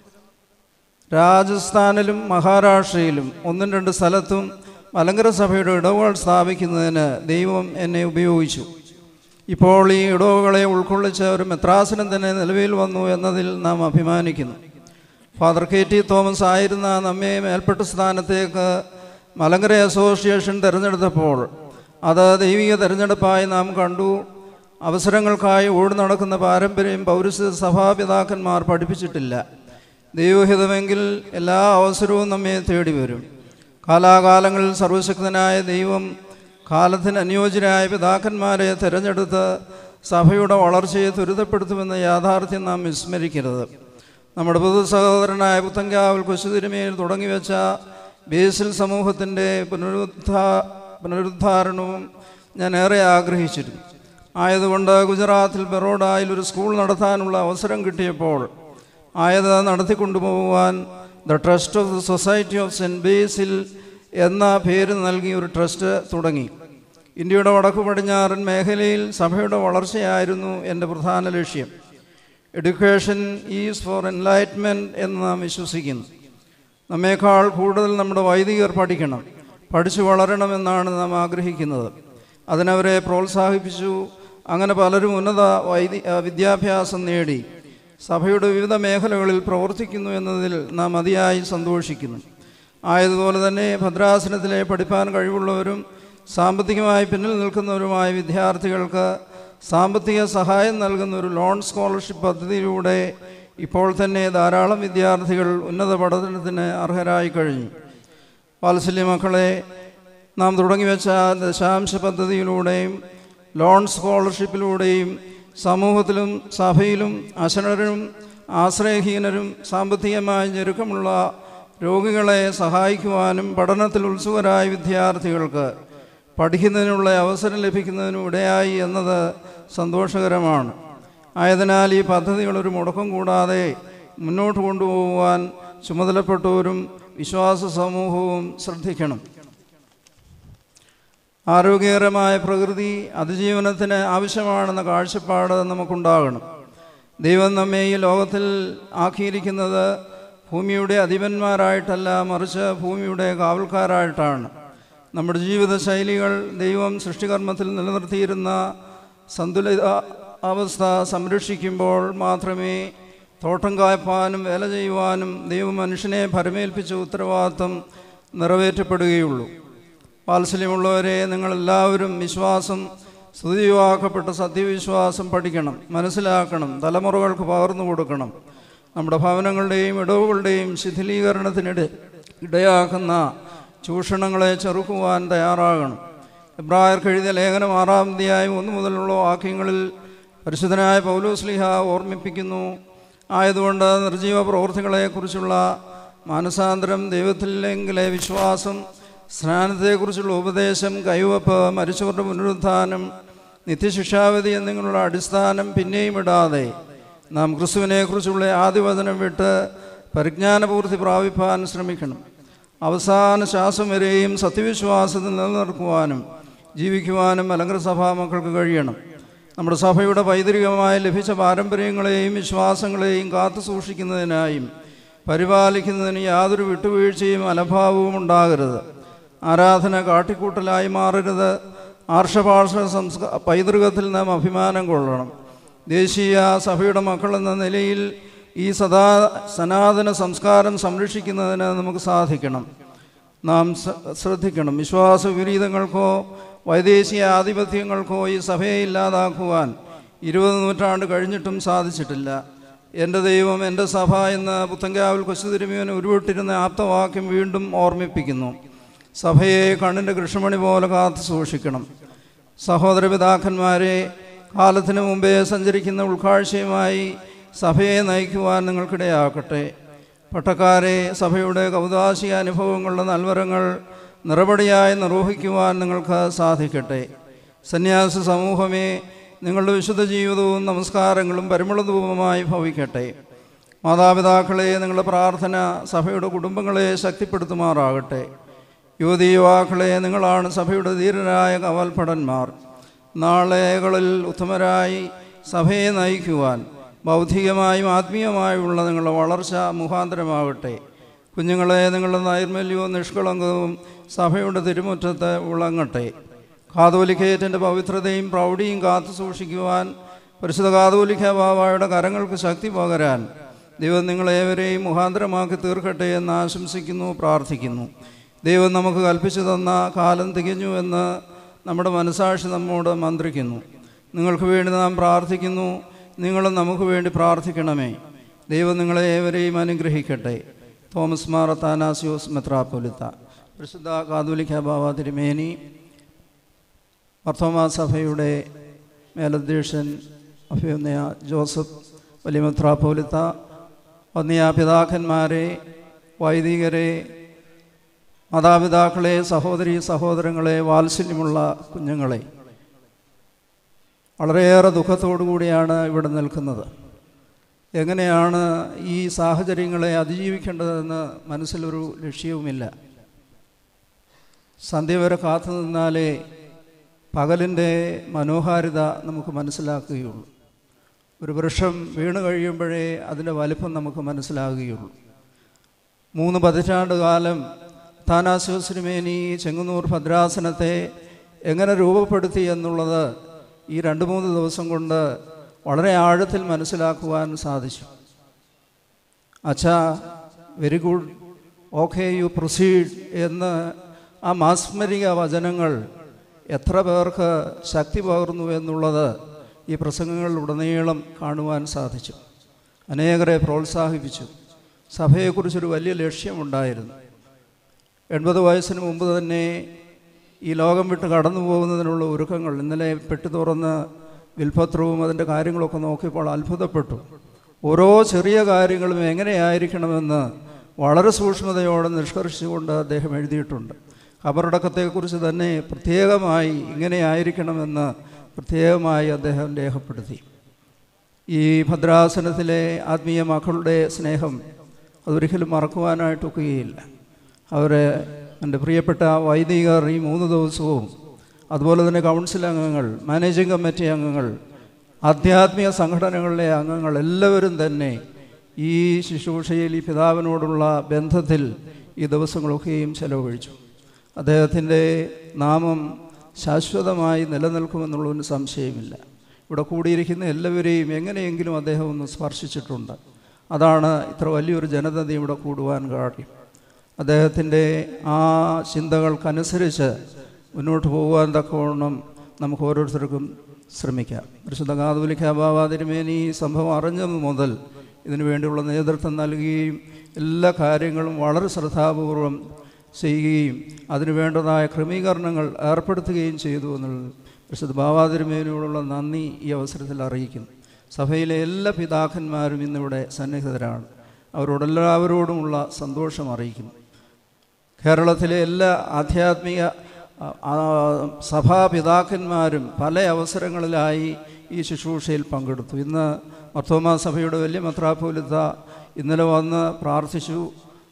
രാജസ്ഥാനിലും മഹാരാഷ്ട്രയിലും ഒന്നും രണ്ട് സ്ഥലത്തും മലങ്കര സഭയുടെ ഇടവുകൾ സ്ഥാപിക്കുന്നതിന് ദൈവം എന്നെ ഉപയോഗിച്ചു ഇപ്പോൾ ഈ ഇടവുകളെ ഉൾക്കൊള്ളിച്ച ഒരു മെത്രാസനം തന്നെ നിലവിൽ വന്നു എന്നതിൽ നാം അഭിമാനിക്കുന്നു ഫാദർ കെ ടി തോമസ് ആയിരുന്ന നമ്മെ മേൽപ്പെട്ട സ്ഥാനത്തേക്ക് മലങ്കര അസോസിയേഷൻ തിരഞ്ഞെടുത്തപ്പോൾ അത് ദൈവിക തിരഞ്ഞെടുപ്പായി നാം കണ്ടു അവസരങ്ങൾക്കായി ഓടി നടക്കുന്ന പാരമ്പര്യം പൗരസ്ത്യ സഭാപിതാക്കന്മാർ പഠിപ്പിച്ചിട്ടില്ല ദൈവഹിതമെങ്കിൽ എല്ലാ അവസരവും നമ്മെ തേടി വരും കാലാകാലങ്ങളിൽ സർവശക്തനായ ദൈവം കാലത്തിന് അനുയോജ്യരായ പിതാക്കന്മാരെ തിരഞ്ഞെടുത്ത് സഭയുടെ വളർച്ചയെ ത്വരിതപ്പെടുത്തുമെന്ന യാഥാർത്ഥ്യം നാം വിസ്മരിക്കരുത് നമ്മുടെ പൊതു സഹോദരനായ പുത്തങ്കാവൽ കൊച്ചുതിരുമയിൽ തുടങ്ങിവെച്ച ബേസിൽ സമൂഹത്തിൻ്റെ പുനരുദ്ധാ പുനരുദ്ധാരണവും ഞാൻ ഏറെ ആഗ്രഹിച്ചിരുന്നു ആയതുകൊണ്ട് ഗുജറാത്തിൽ ബറോഡയിൽ ഒരു സ്കൂൾ നടത്താനുള്ള അവസരം കിട്ടിയപ്പോൾ ആയത് നടത്തിക്കൊണ്ടുപോകുവാൻ the trust of the society of saint Basil എന്ന പേര് നൽകി ഒരു ട്രസ്റ്റ് തുടങ്ങി ഇന്ത്യയുടെ വടക്കു പടിഞ്ഞാറൻ മേഖലയിൽ സഭയുടെ വളർച്ചയായിരുന്നു എൻ്റെ പ്രധാന ലക്ഷ്യം എഡ്യൂക്കേഷൻ ഈസ് ഫോർ എൻലൈറ്റ്മെൻറ്റ് എന്ന് നാം വിശ്വസിക്കുന്നു നമ്മേക്കാൾ കൂടുതൽ നമ്മുടെ വൈദികർ പഠിക്കണം പഠിച്ചു വളരണമെന്നാണ് നാം ആഗ്രഹിക്കുന്നത് അതിനവരെ പ്രോത്സാഹിപ്പിച്ചു അങ്ങനെ പലരും ഉന്നത വൈദി വിദ്യാഭ്യാസം നേടി സഭയുടെ വിവിധ മേഖലകളിൽ പ്രവർത്തിക്കുന്നു എന്നതിൽ നാം അതിയായി സന്തോഷിക്കുന്നു ആയതുപോലെ തന്നെ ഭദ്രാസനത്തിലെ പഠിപ്പാൻ കഴിവുള്ളവരും സാമ്പത്തികമായി പിന്നിൽ നിൽക്കുന്നവരുമായ വിദ്യാർത്ഥികൾക്ക് സാമ്പത്തിക സഹായം നൽകുന്ന ഒരു ലോൺ സ്കോളർഷിപ്പ് പദ്ധതിയിലൂടെ ഇപ്പോൾ തന്നെ ധാരാളം വിദ്യാർത്ഥികൾ ഉന്നത പഠനത്തിന് അർഹരായി കഴിഞ്ഞു വാത്സല്യ മക്കളെ നാം തുടങ്ങിവെച്ച ദശാംശ പദ്ധതിയിലൂടെയും ലോൺ സ്കോളർഷിപ്പിലൂടെയും സമൂഹത്തിലും സഭയിലും അശനരും ആശ്രയഹീനരും സാമ്പത്തികമായി ഞെരുക്കമുള്ള രോഗികളെ സഹായിക്കുവാനും പഠനത്തിൽ ഉത്സുകരായ വിദ്യാർത്ഥികൾക്ക് പഠിക്കുന്നതിനുള്ള അവസരം ലഭിക്കുന്നതിനും ഇടയായി എന്നത് സന്തോഷകരമാണ് ആയതിനാൽ ഈ പദ്ധതികൾ ഒരു മുടക്കം കൂടാതെ മുന്നോട്ട് കൊണ്ടുപോകുവാൻ ചുമതലപ്പെട്ടവരും വിശ്വാസ സമൂഹവും ശ്രദ്ധിക്കണം ആരോഗ്യകരമായ പ്രകൃതി അതിജീവനത്തിന് ആവശ്യമാണെന്ന കാഴ്ചപ്പാട് നമുക്കുണ്ടാകണം ദൈവം നമ്മെ ഈ ലോകത്തിൽ ആക്കിയിരിക്കുന്നത് ഭൂമിയുടെ അധിപന്മാരായിട്ടല്ല മറിച്ച് ഭൂമിയുടെ കാവൽക്കാരായിട്ടാണ് നമ്മുടെ ജീവിത ശൈലികൾ ദൈവം സൃഷ്ടികർമ്മത്തിൽ നിലനിർത്തിയിരുന്ന സന്തുലിത അവസ്ഥ സംരക്ഷിക്കുമ്പോൾ മാത്രമേ തോട്ടം കായ്പാനും വേല ചെയ്യുവാനും ദൈവം മനുഷ്യനെ ഭരമേൽപ്പിച്ച ഉത്തരവാദിത്വം നിറവേറ്റപ്പെടുകയുള്ളൂ വാത്സല്യമുള്ളവരെ നിങ്ങളെല്ലാവരും വിശ്വാസം സ്തുതിയുവാക്കപ്പെട്ട സത്യവിശ്വാസം പഠിക്കണം മനസ്സിലാക്കണം തലമുറകൾക്ക് പകർന്നു കൊടുക്കണം നമ്മുടെ ഭവനങ്ങളുടെയും ഇടവുകളുടെയും ശിഥിലീകരണത്തിനിടെ ഇടയാക്കുന്ന ചൂഷണങ്ങളെ ചെറുക്കുവാൻ തയ്യാറാകണം എബ്രായർക്ക് എഴുതിയ ലേഖനം ആറാം അധ്യായം ഒന്ന് മുതലുള്ള വാക്യങ്ങളിൽ പരിശുദ്ധനായ പൗലോസ്ലിഹ ഓർമ്മിപ്പിക്കുന്നു ആയതുകൊണ്ട് നിർജീവ പ്രവൃത്തികളെക്കുറിച്ചുള്ള മാനസാന്തരം ദൈവത്തിലെങ്കിലെ വിശ്വാസം സ്നാനത്തെക്കുറിച്ചുള്ള ഉപദേശം കൈവപ്പ് മരിച്ചവരുടെ പുനരുത്ഥാനം നിത്യശിക്ഷാവിധി എന്നിങ്ങനെയുള്ള അടിസ്ഥാനം പിന്നെയും ഇടാതെ നാം ക്രിസ്തുവിനെക്കുറിച്ചുള്ള ആദ്യവചനം വിട്ട് പരിജ്ഞാനപൂർത്തി പ്രാപിപ്പാൻ ശ്രമിക്കണം അവസാന ശ്വാസം വരെയും സത്യവിശ്വാസത്തിൽ നിലനിർത്തുവാനും ജീവിക്കുവാനും മലങ്കര സഭാ മക്കൾക്ക് കഴിയണം നമ്മുടെ സഭയുടെ പൈതൃകമായി ലഭിച്ച പാരമ്പര്യങ്ങളെയും വിശ്വാസങ്ങളെയും കാത്തു സൂക്ഷിക്കുന്നതിനായും പരിപാലിക്കുന്നതിന് യാതൊരു വിട്ടുവീഴ്ചയും അലഭാവവും ഉണ്ടാകരുത് ആരാധന കാട്ടിക്കൂട്ടലായി മാറരുത് ആർഷഭാഷ സംസ്ക പൈതൃകത്തിൽ നാം അഭിമാനം കൊള്ളണം ദേശീയ സഭയുടെ മക്കളെന്ന നിലയിൽ ഈ സദാ സനാതന സംസ്കാരം സംരക്ഷിക്കുന്നതിന് നമുക്ക് സാധിക്കണം നാം ശ്രദ്ധിക്കണം വിശ്വാസ വിപരീതങ്ങൾക്കോ വൈദേശിക ആധിപത്യങ്ങൾക്കോ ഈ സഭയെ ഇല്ലാതാക്കുവാൻ ഇരുപത് നൂറ്റാണ്ട് കഴിഞ്ഞിട്ടും സാധിച്ചിട്ടില്ല എൻ്റെ ദൈവം എൻ്റെ സഭ എന്ന് പുത്തങ്കാവിൽ കൊച്ചുതിരുമിയൻ ഉരുവിട്ടിരുന്ന ആപ്തവാക്യം വീണ്ടും ഓർമ്മിപ്പിക്കുന്നു സഭയെ കണ്ണിൻ്റെ കൃഷ്ണമണി പോലെ കാത്തു സൂക്ഷിക്കണം സഹോദര പിതാക്കന്മാരെ കാലത്തിന് മുമ്പേ സഞ്ചരിക്കുന്ന ഉൾക്കാഴ്ചയുമായി സഭയെ നയിക്കുവാൻ നിങ്ങൾക്കിടയാക്കട്ടെ പട്ടക്കാരെ സഭയുടെ കൗതാശിക അനുഭവങ്ങളുടെ നൽവരങ്ങൾ നിറപടിയായി നിർവഹിക്കുവാൻ നിങ്ങൾക്ക് സാധിക്കട്ടെ സന്യാസ സമൂഹമേ നിങ്ങളുടെ വിശുദ്ധ ജീവിതവും നമസ്കാരങ്ങളും പരിമളധൂപമായി ഭവിക്കട്ടെ മാതാപിതാക്കളെ നിങ്ങളുടെ പ്രാർത്ഥന സഭയുടെ കുടുംബങ്ങളെ ശക്തിപ്പെടുത്തുമാറാകട്ടെ യുവതി യുവാക്കളെ നിങ്ങളാണ് സഭയുടെ ധീരരായ കവൽഭടന്മാർ നാളെകളിൽ ഉത്തമരായി സഭയെ നയിക്കുവാൻ ബൗദ്ധികമായും ആത്മീയമായുമുള്ള നിങ്ങളുടെ വളർച്ച മുഖാന്തരമാകട്ടെ കുഞ്ഞുങ്ങളെ നിങ്ങളുടെ നൈർമല്യവും നിഷ്കളങ്കവും സഭയുടെ തിരുമുറ്റത്ത് വിളങ്ങട്ടെ കാതോലിക്കേറ്റിൻ്റെ പവിത്രതയും പ്രൗഢിയും കാത്തു സൂക്ഷിക്കുവാൻ പരിശുദ്ധ കാതോലിക്ക ബാബായുടെ കരങ്ങൾക്ക് ശക്തി പകരാൻ ദൈവം നിങ്ങളേവരെയും മുഖാന്തരമാക്കി തീർക്കട്ടെ എന്ന് ആശംസിക്കുന്നു പ്രാർത്ഥിക്കുന്നു ദൈവം നമുക്ക് കൽപ്പിച്ചു തന്ന കാലം തികഞ്ഞു എന്ന് നമ്മുടെ മനസാക്ഷി നമ്മോട് മന്ത്രിക്കുന്നു നിങ്ങൾക്ക് വേണ്ടി നാം പ്രാർത്ഥിക്കുന്നു നിങ്ങളും നമുക്ക് വേണ്ടി പ്രാർത്ഥിക്കണമേ ദൈവം നിങ്ങളെ ഏവരെയും അനുഗ്രഹിക്കട്ടെ തോമസ് മാർ താനാസിയോസ് മെത്രാപ്പൊലിത്ത പരിശുദ്ധ കാതോലിക്ക ബാബ തിരുമേനി മർത്തോമാ സഭയുടെ മേലധ്യക്ഷൻ അഭിനയ ജോസഫ് വലിയ മെത്രാപ്പൊലിത്ത വന്നിയ പിതാക്കന്മാരെ വൈദികരെ മാതാപിതാക്കളെ സഹോദരി സഹോദരങ്ങളെ വാത്സല്യമുള്ള കുഞ്ഞുങ്ങളെ വളരെയേറെ ദുഃഖത്തോടു കൂടിയാണ് ഇവിടെ നിൽക്കുന്നത് എങ്ങനെയാണ് ഈ സാഹചര്യങ്ങളെ അതിജീവിക്കേണ്ടതെന്ന് മനസ്സിലൊരു ലക്ഷ്യവുമില്ല സന്ധ്യ വരെ കാത്തു നിന്നാലേ പകലിൻ്റെ മനോഹാരിത നമുക്ക് മനസ്സിലാക്കുകയുള്ളൂ ഒരു വൃക്ഷം വീണ് കഴിയുമ്പോഴേ അതിൻ്റെ വലിപ്പം നമുക്ക് മനസ്സിലാകുകയുള്ളൂ മൂന്ന് പതിറ്റാണ്ട് കാലം താനാശിവശ്രീമേനി ചെങ്ങന്നൂർ ഭദ്രാസനത്തെ എങ്ങനെ രൂപപ്പെടുത്തി എന്നുള്ളത് ഈ രണ്ട് മൂന്ന് ദിവസം കൊണ്ട് വളരെ ആഴത്തിൽ മനസ്സിലാക്കുവാൻ സാധിച്ചു അച്ഛാ very good okay you proceed എന്ന് ആ മാസ്മരിക വചനങ്ങൾ എത്ര പേർക്ക് ശക്തി പകർന്നു എന്നുള്ളത് ഈ പ്രസംഗങ്ങളിലുടനീളം കാണുവാൻ സാധിച്ചു അനേകരെ പ്രോത്സാഹിപ്പിച്ചു സഭയെക്കുറിച്ചൊരു വലിയ ലക്ഷ്യമുണ്ടായിരുന്നു എൺപത് വയസ്സിന് മുമ്പ് തന്നെ ഈ ലോകം വിട്ട് കടന്നു പോകുന്നതിനുള്ള ഒരുക്കങ്ങൾ ഇന്നലെ പെട്ടു തുറന്ന് വിൽപത്രവും അതിൻ്റെ കാര്യങ്ങളൊക്കെ നോക്കിയപ്പോൾ അത്ഭുതപ്പെട്ടു ഓരോ ചെറിയ കാര്യങ്ങളും എങ്ങനെയായിരിക്കണമെന്ന് വളരെ സൂക്ഷ്മതയോടെ നിഷ്കർഷിച്ചുകൊണ്ട് അദ്ദേഹം എഴുതിയിട്ടുണ്ട് ഖബറടക്കത്തെക്കുറിച്ച് തന്നെ പ്രത്യേകമായി ഇങ്ങനെയായിരിക്കണമെന്ന് പ്രത്യേകമായി അദ്ദേഹം രേഖപ്പെടുത്തി ഈ ഭദ്രാസനത്തിലെ ആത്മീയ മക്കളുടെ സ്നേഹം അതൊരിക്കലും മറക്കുവാനായിട്ടൊക്കുകയില്ല അവരെ എൻ്റെ പ്രിയപ്പെട്ട വൈദികർ ഈ മൂന്ന് ദിവസവും അതുപോലെ തന്നെ കൗൺസിൽ അംഗങ്ങൾ മാനേജിംഗ് കമ്മിറ്റി അംഗങ്ങൾ ആധ്യാത്മിക സംഘടനകളിലെ അംഗങ്ങൾ എല്ലാവരും തന്നെ ഈ ശുശ്രൂഷയിൽ ഈ പിതാവിനോടുള്ള ബന്ധത്തിൽ ഈ ദിവസങ്ങളൊക്കെയും ചെലവഴിച്ചു അദ്ദേഹത്തിൻ്റെ നാമം ശാശ്വതമായി നിലനിൽക്കുമെന്നുള്ളതിന് സംശയമില്ല ഇവിടെ കൂടിയിരിക്കുന്ന എല്ലാവരെയും എങ്ങനെയെങ്കിലും അദ്ദേഹം ഒന്ന് സ്പർശിച്ചിട്ടുണ്ട് അതാണ് ഇത്ര വലിയൊരു ജനത ഇവിടെ കൂടുവാൻ കാര്യം അദ്ദേഹത്തിൻ്റെ ആ ചിന്തകൾക്കനുസരിച്ച് മുന്നോട്ട് പോകുവാൻ തക്കവണ്ണം നമുക്ക് ഓരോരുത്തർക്കും ശ്രമിക്കാം പരിശുദ്ധ കാതോലിക്ക ബാബാ തിരുമേനി ഈ സംഭവം അറിഞ്ഞത് മുതൽ ഇതിനു വേണ്ടിയുള്ള നേതൃത്വം നൽകുകയും എല്ലാ കാര്യങ്ങളും വളരെ ശ്രദ്ധാപൂർവം ചെയ്യുകയും അതിനു വേണ്ടതായ ക്രമീകരണങ്ങൾ ഏർപ്പെടുത്തുകയും ചെയ്തു എന്നുള്ളത് പരിശുദ്ധ ബാബാ തിരുമേനിയോടുള്ള നന്ദി ഈ അവസരത്തിൽ അറിയിക്കുന്നു സഭയിലെ എല്ലാ പിതാക്കന്മാരും ഇന്നിവിടെ സന്നിഹിതരാണ് അവരോടെല്ലാവരോടുമുള്ള സന്തോഷം അറിയിക്കുന്നു കേരളത്തിലെ എല്ലാ ആധ്യാത്മിക ആ, സഭാപിതാക്കന്മാരും പല അവസരങ്ങളിലായി ഈ ശുശ്രൂഷയിൽ പങ്കെടുത്തു ഇന്ന് മർത്തോമാ സഭയുടെ വലിയ മെത്രാപ്പോലിത്ത ഇന്നലെ വന്ന് പ്രാർത്ഥിച്ചു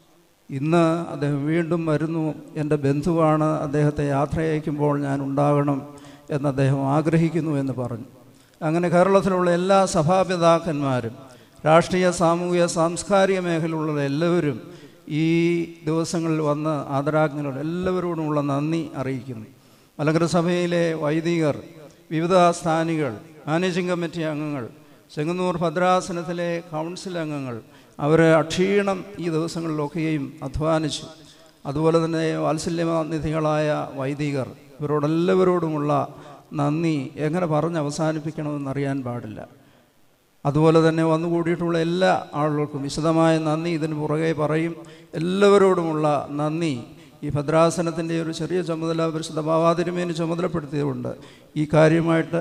ഇന്ന് അദ്ദേഹം വീണ്ടും വരുന്നു എൻ്റെ ബന്ധുവാണ് അദ്ദേഹത്തെ യാത്രയയക്കുമ്പോൾ ഞാൻ ഉണ്ടാകണം എന്ന് അദ്ദേഹം ആഗ്രഹിക്കുന്നു എന്ന് പറഞ്ഞു അങ്ങനെ കേരളത്തിലുള്ള എല്ലാ സഭാപിതാക്കന്മാരും രാഷ്ട്രീയ സാമൂഹിക സാംസ്കാരിക മേഖലയിലുള്ള എല്ലാവരും ഈ ദിവസങ്ങളിൽ വന്ന് ആദരാജ്ഞരോട് എല്ലാവരോടുമുള്ള നന്ദി അറിയിക്കുന്നു മലങ്കര സഭയിലെ വൈദികർ വിവിധ സ്ഥാനികൾ മാനേജിംഗ് കമ്മിറ്റി അംഗങ്ങൾ ചെങ്ങന്നൂർ ഭദ്രാസനത്തിലെ കൗൺസിൽ അംഗങ്ങൾ അവർ അക്ഷീണം ഈ ദിവസങ്ങളിലൊക്കെയും അധ്വാനിച്ചു അതുപോലെ തന്നെ വാത്സല്യനിധികളായ വൈദികർ ഇവരോടെല്ലാവരോടുമുള്ള നന്ദി എങ്ങനെ പറഞ്ഞ് അവസാനിപ്പിക്കണമെന്നറിയാൻ പാടില്ല അതുപോലെ തന്നെ വന്നുകൂടിയിട്ടുള്ള എല്ലാ ആളുകൾക്കും വിശദമായ നന്ദി ഇതിന് പുറകെ പറയും എല്ലാവരോടുമുള്ള നന്ദി ഈ ഭദ്രാസനത്തിൻ്റെ ഒരു ചെറിയ ചുമതല പരിശുദ്ധ ഭാവാതിരുമേന് ചുമതലപ്പെടുത്തിയതുകൊണ്ട് ഈ കാര്യമായിട്ട്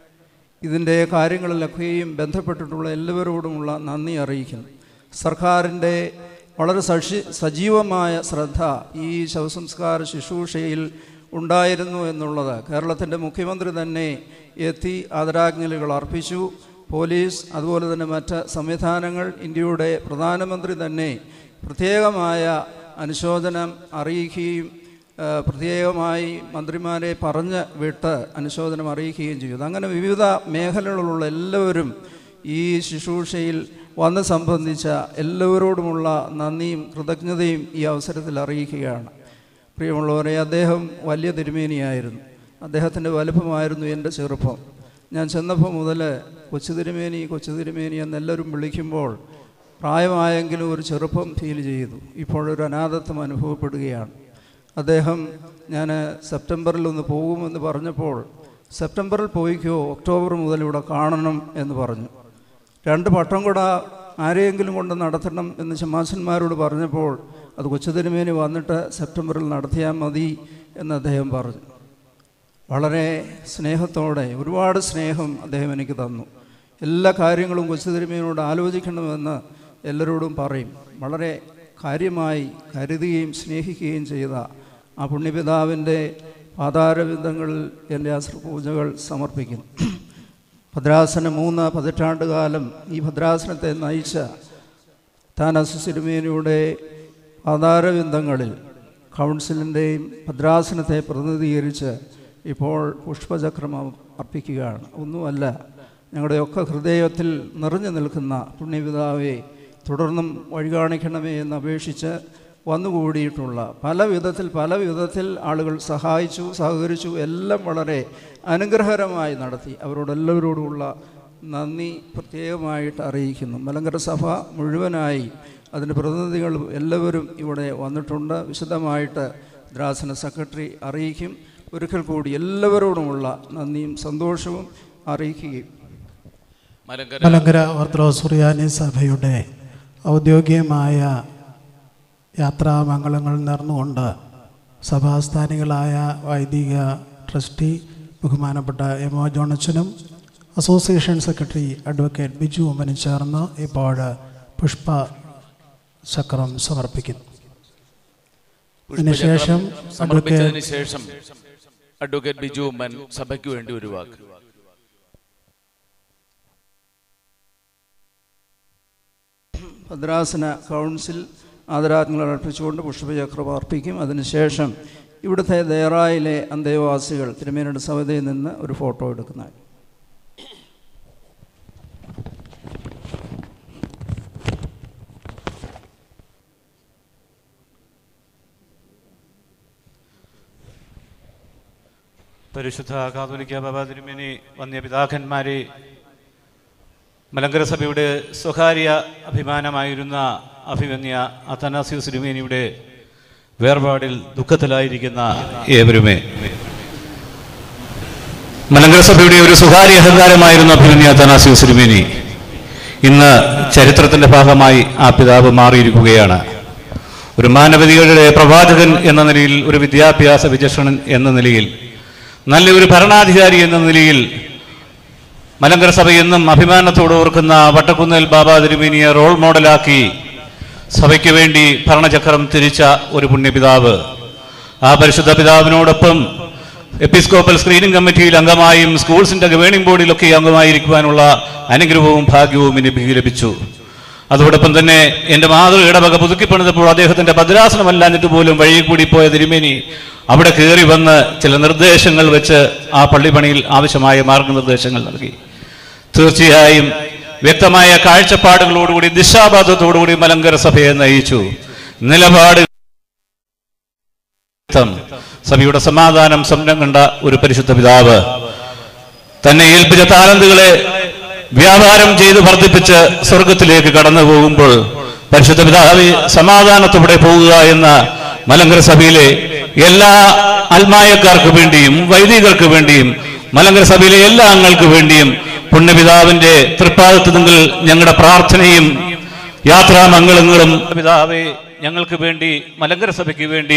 ഇതിൻ്റെ കാര്യങ്ങളിലൊക്കെയും ബന്ധപ്പെട്ടിട്ടുള്ള എല്ലാവരോടുമുള്ള നന്ദി അറിയിക്കുന്നു സർക്കാരിൻ്റെ വളരെ സഷി സജീവമായ ശ്രദ്ധ ഈ ശവസംസ്കാര ശുശ്രൂഷയിൽ ഉണ്ടായിരുന്നു എന്നുള്ളത് കേരളത്തിൻ്റെ മുഖ്യമന്ത്രി തന്നെ എത്തി ആദരാജ്ഞലികൾ അർപ്പിച്ചു പോലീസ് അതുപോലെ തന്നെ മറ്റ് സംവിധാനങ്ങൾ ഇന്ത്യയുടെ പ്രധാനമന്ത്രി തന്നെ പ്രത്യേകമായ അനുശോചനം അറിയിക്കുകയും ആ, പ്രത്യേകമായി മന്ത്രിമാരെ പറഞ്ഞ് വിട്ട് അനുശോചനം അറിയിക്കുകയും ചെയ്തു അങ്ങനെ വിവിധ മേഖലകളിലുള്ള എല്ലാവരും ഈ ശുശ്രൂഷയിൽ വന്ന് സംബന്ധിച്ച എല്ലാവരോടുമുള്ള നന്ദിയും കൃതജ്ഞതയും ഈ അവസരത്തിൽ അറിയിക്കുകയാണ് പ്രിയമുള്ളവരെ അദ്ദേഹം വലിയ തിരുമേനിയായിരുന്നു അദ്ദേഹത്തിൻ്റെ വലുപ്പമായിരുന്നു എൻ്റെ ചെറുപ്പം ഞാൻ ചെന്നപ്പോൾ മുതൽ കൊച്ചു തിരുമേനി കൊച്ചു തിരുമേനി എന്നെല്ലാവരും വിളിക്കുമ്പോൾ പ്രായമായെങ്കിലും ഒരു ചെറുപ്പം ഫീൽ ചെയ്തു ഇപ്പോഴൊരു അനാഥത്വം അനുഭവപ്പെടുകയാണ് അദ്ദേഹം ഞാൻ സെപ്റ്റംബറിൽ ഒന്ന് പോകുമെന്ന് പറഞ്ഞപ്പോൾ സെപ്റ്റംബറിൽ പോയിക്കോ ഒക്ടോബർ മുതൽ ഇവിടെ കാണണം എന്ന് പറഞ്ഞു രണ്ട് പട്ടം കൂടെ ആരെയെങ്കിലും കൊണ്ട് നടത്തണം എന്ന് ശമാശന്മാരോട് പറഞ്ഞപ്പോൾ അത് കൊച്ചുതിരുമേനി വന്നിട്ട് സെപ്റ്റംബറിൽ നടത്തിയാൽ മതി എന്ന് അദ്ദേഹം പറഞ്ഞു വളരെ സ്നേഹത്തോടെ ഒരുപാട് സ്നേഹം അദ്ദേഹം എനിക്ക് തന്നു എല്ലാ കാര്യങ്ങളും കൊച്ചുതിരുമേനോട് ആലോചിക്കണമെന്ന് എല്ലാവരോടും പറയും വളരെ കാര്യമായി കരുതുകയും സ്നേഹിക്കുകയും ചെയ്ത ആ പുണ്യപിതാവിൻ്റെ പാതാരവിന്ദങ്ങളിൽ എൻ്റെ അശ്രപൂജകൾ സമർപ്പിക്കുന്നു ഭദ്രാസനം മൂന്ന് പതിറ്റാണ്ട് കാലം ഈ ഭദ്രാസനത്തെ നയിച്ച താനസ് സിരുമേനിയുടെ ആധാരബിന്ദങ്ങളിൽ കൗൺസിലിൻ്റെയും ഭദ്രാസനത്തെ പ്രതിനിധീകരിച്ച് ഇപ്പോൾ പുഷ്പചക്രം അർപ്പിക്കുകയാണ് ഒന്നുമല്ല ഞങ്ങളുടെയൊക്കെ ഹൃദയത്തിൽ നിറഞ്ഞു നിൽക്കുന്ന പുണ്യപിതാവെ തുടർന്നും വഴി കാണിക്കണമേ എന്ന് അപേക്ഷിച്ച് വന്നുകൂടിയിട്ടുള്ള പല വിധത്തിൽ പല വിധത്തിൽ ആളുകൾ സഹായിച്ചു സഹകരിച്ചു എല്ലാം വളരെ അനുഗ്രഹകരമായി നടത്തി അവരോടെല്ലാവരോടുമുള്ള നന്ദി പ്രത്യേകമായിട്ട് അറിയിക്കുന്നു മലങ്കര സഭ മുഴുവനായി അതിൻ്റെ പ്രതിനിധികളും എല്ലാവരും ഇവിടെ വന്നിട്ടുണ്ട് വിശദമായിട്ട് ദ്രാസന സെക്രട്ടറി അറിയിക്കും ഒരിക്കൽ കൂടി എല്ലാവരോടുമുള്ള നന്ദിയും സന്തോഷവും അറിയിക്കുകയും മലങ്കര ഓർത്തഡോക്സ് സുറിയാനി സഭയുടെ ഔദ്യോഗികമായ യാത്രാമംഗളങ്ങൾ നേർന്നുകൊണ്ട് സഭാസ്ഥാനികളായ വൈദിക ട്രസ്റ്റി ബഹുമാനപ്പെട്ട എം ഒ ജോണച്ചനും അസോസിയേഷൻ സെക്രട്ടറി അഡ്വക്കേറ്റ് ബിജു ഉമ്മനും ചേർന്ന് ഇപ്പോൾ പുഷ്പ ചക്രം സമർപ്പിക്കുന്നു അതിനുശേഷം സമർപ്പിച്ചതിന് ശേഷം അഡ്വക്കേറ്റ് ബിജു ഉമ്മൻ സഭയ്ക്ക് വേണ്ടി ഒരു വാക്ക് ഭദ്രാസന കൗൺസിൽ ആദരാജ്ഞകൾ അർപ്പിച്ചുകൊണ്ട് പുഷ്പചക്രം അർപ്പിക്കും അതിനുശേഷം ഇവിടുത്തെ ദേറായിലെ അന്തേവാസികൾ തിരുമേനയുടെ സമിതിയിൽ നിന്ന് ഒരു ഫോട്ടോ എടുക്കുന്നതാണ് പരിശുദ്ധ കാതോലിക്ക ബാബ തിരുമേനി വന്യപിതാക്കന്മാരെ മലങ്കര സഭയുടെ സ്വകാര്യ അഭിമാനമായിരുന്ന അഭിമന്യ അത്തനാസ്യൂസ് തിരുമേനിയുടെ വേർപാടിൽ ദുഃഖത്തിലായിരിക്കുന്ന ഏവരുമേ മലങ്കര സഭയുടെ ഒരു സ്വകാര്യ അഹങ്കാരമായിരുന്ന അഭിമന്യ അത്തനാസ്യൂസ് തിരുമേനി ഇന്ന് ചരിത്രത്തിന്റെ ഭാഗമായി ആ പിതാവ് മാറിയിരിക്കുകയാണ് ഒരു മാനവതികളുടെ പ്രവാചകൻ എന്ന നിലയിൽ ഒരു വിദ്യാഭ്യാസ വിചക്ഷണൻ എന്ന നിലയിൽ നല്ലൊരു ഭരണാധികാരി എന്ന നിലയിൽ മലങ്കര സഭ എന്നും അഭിമാനത്തോട് ഓർക്കുന്ന വട്ടക്കുന്നൽ ബാബ തിരുമേനിയെ റോൾ മോഡലാക്കി സഭയ്ക്ക് വേണ്ടി ഭരണചക്രം തിരിച്ച ഒരു പുണ്യപിതാവ് ആ പരിശുദ്ധ പിതാവിനോടൊപ്പം എപ്പിസ്കോപ്പൽ സ്ക്രീനിംഗ് കമ്മിറ്റിയിൽ അംഗമായും സ്കൂൾസിന്റെ ഗവേണിംഗ് ബോർഡിലൊക്കെ അംഗമായിരിക്കുവാനുള്ള അനുഗ്രഹവും ഭാഗ്യവും എനിക്ക് ലഭിച്ചു അതോടൊപ്പം തന്നെ എൻ്റെ മാതൃ ഇടവക പുതുക്കിപ്പണിതപ്പോൾ അദ്ദേഹത്തിന്റെ ഭദ്രാസനമല്ലാഞ്ഞിട്ട് പോലും വഴി കൂടി പോയ തിരുമേനി അവിടെ കയറി വന്ന് ചില നിർദ്ദേശങ്ങൾ വെച്ച് ആ പള്ളിപ്പണിയിൽ ആവശ്യമായ മാർഗനിർദ്ദേശങ്ങൾ നൽകി തീർച്ചയായും വ്യക്തമായ കാഴ്ചപ്പാടുകളോടുകൂടി ദിശാബോധത്തോടുകൂടി മലങ്കര സഭയെ നയിച്ചു നിലപാട് സഭയുടെ സമാധാനം സ്വപ്നം കണ്ട ഒരു പരിശുദ്ധ പിതാവ് തന്നെ ഏൽപ്പിച്ച താലന്തുകളെ വ്യാപാരം ചെയ്ത് വർദ്ധിപ്പിച്ച് സ്വർഗത്തിലേക്ക് കടന്നു പോകുമ്പോൾ പരിശുദ്ധ പിതാവ് സമാധാനത്തോടെ പോകുക എന്ന മലങ്കര സഭയിലെ എല്ലാ ആത്മായക്കാർക്ക് വേണ്ടിയും വൈദികർക്ക് വേണ്ടിയും മലങ്കര സഭയിലെ എല്ലാ അംഗങ്ങൾക്ക് വേണ്ടിയും പുണ്യപിതാവിന്റെ തൃപ്പാദത്തുങ്കിൽ ഞങ്ങളുടെ പ്രാർത്ഥനയും യാത്രാമംഗളങ്ങളും പിതാവെ ഞങ്ങൾക്ക് വേണ്ടി മലങ്കര സഭയ്ക്ക് വേണ്ടി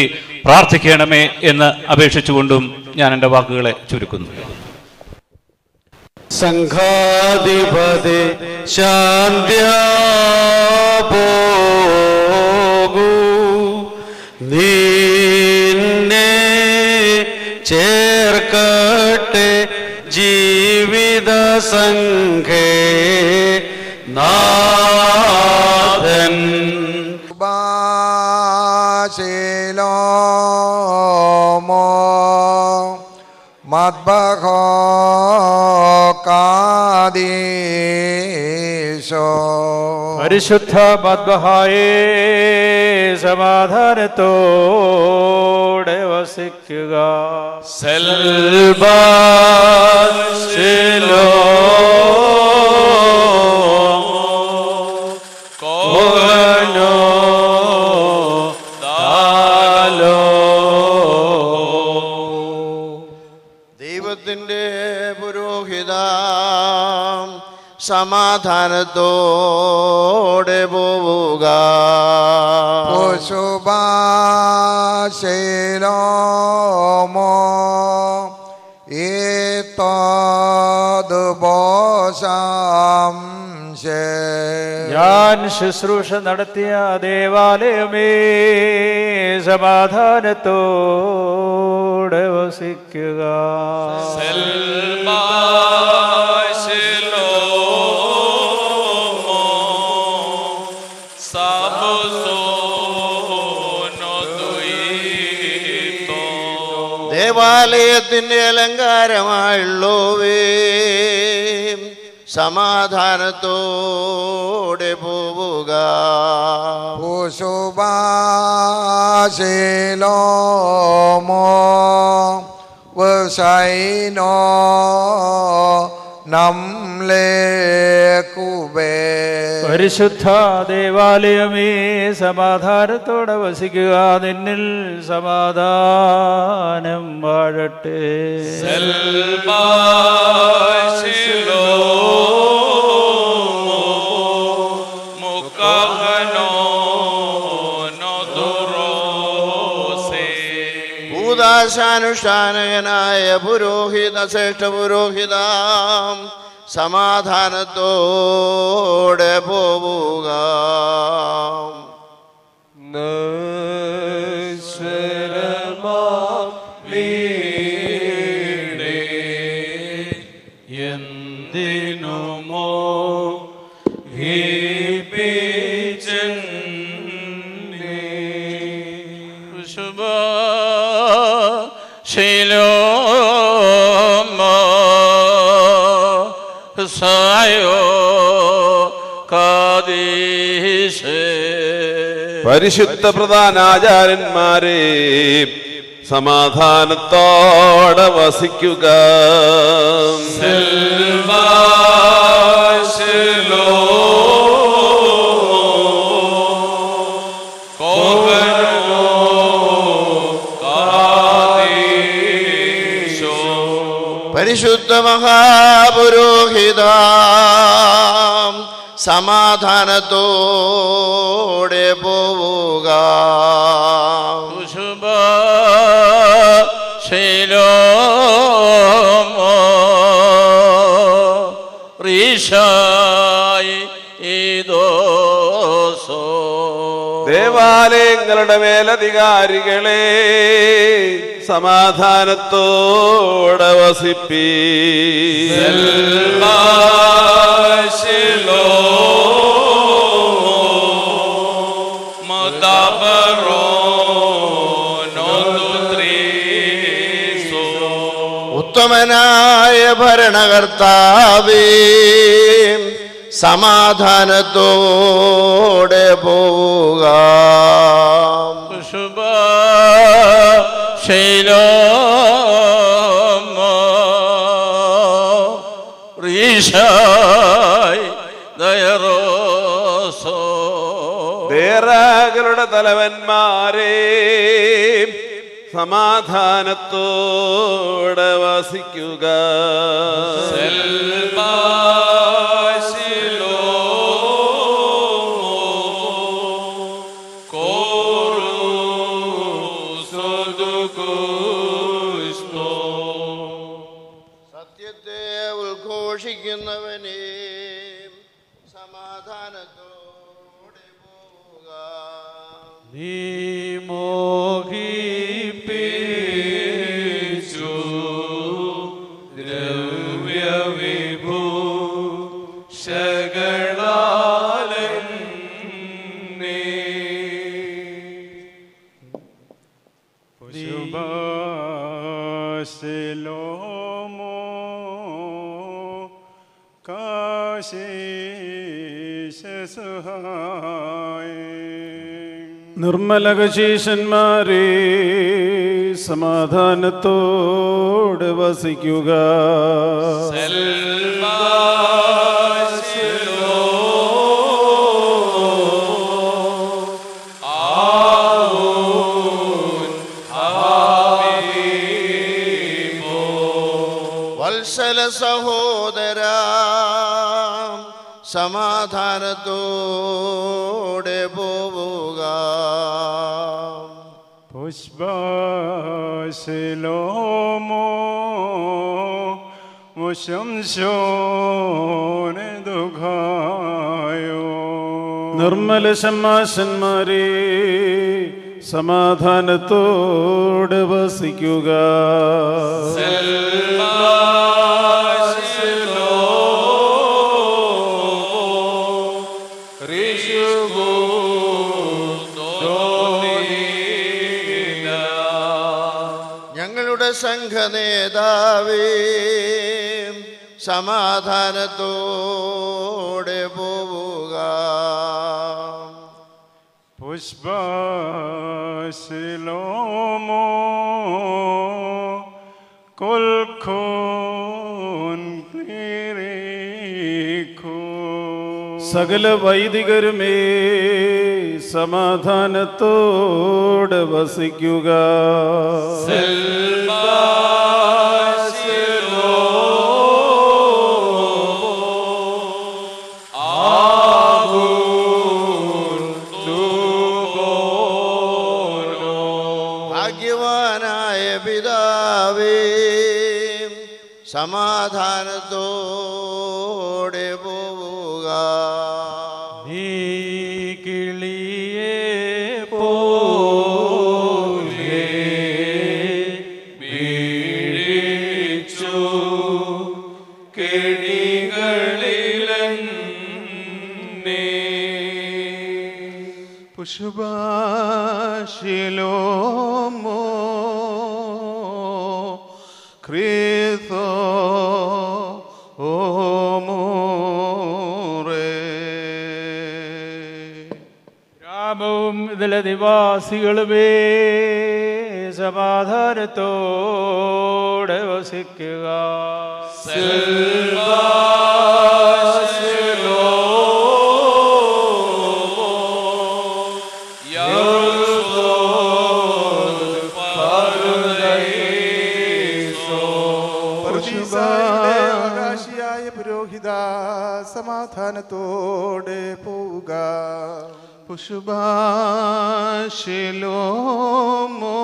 പ്രാർത്ഥിക്കണമേ എന്ന് അപേക്ഷിച്ചുകൊണ്ടും ഞാൻ എൻ്റെ വാക്കുകളെ ചുരുക്കുന്നു സംഘാധിപതി ശാന്ത്യാ പോകൂ നിന്നെ ചേർക്കട്ടെ ജീവിത സംഘേ നാഥൻ ശീലോമോ മദ്ബഹോ കാദീശോ പരിശുദ്ധ മദ്ബഹായേ സമാധാനത്തോടെ വസിക്കുക സെൽബാശിലോ കോഹനോ ദാലോ ദൈവത്തിൻ്റെ പുരോഹിത സമാധാനത്തോടെ പോവുക ശിലോമോ ഏതോദുബോശാം ഞാൻ ശുശ്രൂഷ നടത്തിയ ദേവാലയമേ സമാധാനത്തോടെ വസിക്കുക സെൽബാശിലോ സാബുസോനോ ദുയിതോ ദേവാലയത്തിൻ്റെ അലങ്കാരമായുള്ളവേ സമാധാനത്തോടെ പോവുക ശിലോമോ വശൈനോ നംലേ കുബേ പരിശുദ്ധ ദേവാലയമേ സമാധാനത്തോടെ വസിക്കുക നിന്നിൽ സമാധാനം വാഴട്ടെ സെൽബാശിലോ മുക്കഹനോ നൊദുറോസേ ഭൂതാശാനുഷ്ഠാനകനായ പുരോഹിത ശ്രേഷ്ഠ പുരോഹിത സമാധാനത്തോടെ പോവുക എന്തിനുമോ ശുഭ ശൈലോമോ സായോ കാദീശേ പരിശുദ്ധ പ്രധാനാചാര്യന്മാരെ സമാധാനത്തോടെ വസിക്കുക സെൽവാശിലോ കോഹനോ കാദീശോ പരിശുദ്ധ മഹാപുരോഹിത സമാധാനത്തോടെ പോവുക ശുഭ ശൈലോമോ റീഷായി ഈദോസോ ദേവാലയങ്ങളുടെ മേലധികാരികളെ സമാധാനത്തോടെ വസിപ്പീ സെൽവാശിലോ മദബറോ നോതുത്രീസോ ഉത്തമനായ ഭരണകർത്താവേ സമാധാനത്തോടെ പോവുക ശുഭ ശൈലോമോ റീഷായി ദയറോസോ ദേറാകളുടെ തലവന്മാരെ സമാധാനത്തോടെ വസിക്കുക സെൽബാശിലോ കോറു ഉദ്ഘോഷിക്കുന്നവനെ സമാധാനത്തോടെ പോവുക നീ മോഹിപ്പിച്ചു ദ്രവ്യവിഭൂ ശകളാലെന്നെ ശുഭാശിലോമോ കാശീശസുഹായ നിർമ്മലകശീശന്മാരെ സമാധാനത്തോടെ വസിക്കുക വത്സല സഹോദര സമാധാനത്തോടെ പോവുക പുഷ്പശിലോമോ മുശംശോനെ ദുഃഖായോ നിർമ്മല ശമ്മാശന്മാരെ സമാധാനത്തോടെ വസിക്കുക ഞങ്ങളുടെ സംഘനേതാവേ സമാധാനത്തോടെ പോവുക പുഷ്പശിലോമോ കൊൽഖോൻ ക്ലീരീഖോ സകല വൈദികരുമേ സമാധാനത്തോടെ വസിക്കുക ഭാഗ്യവാനായ പിതാവേ സമാധാനത്തോടെ പോവുക നീ കിളിയെ പോലെ വീഴിച്ചു കെണികളിലെന്നെ പുഷ്പശിലോമോ ക്രീതോ ഗ്രാമവും ഇതിലെ നിവാസികളുമേ സമാധാനത്തോടെ വസിക്കുക പരിശുദ്ധായുടെ അവകാശിയായ പുരോഹിത സമാധാനത്തോടെ പോവുക പുഷ്പശിലോമോ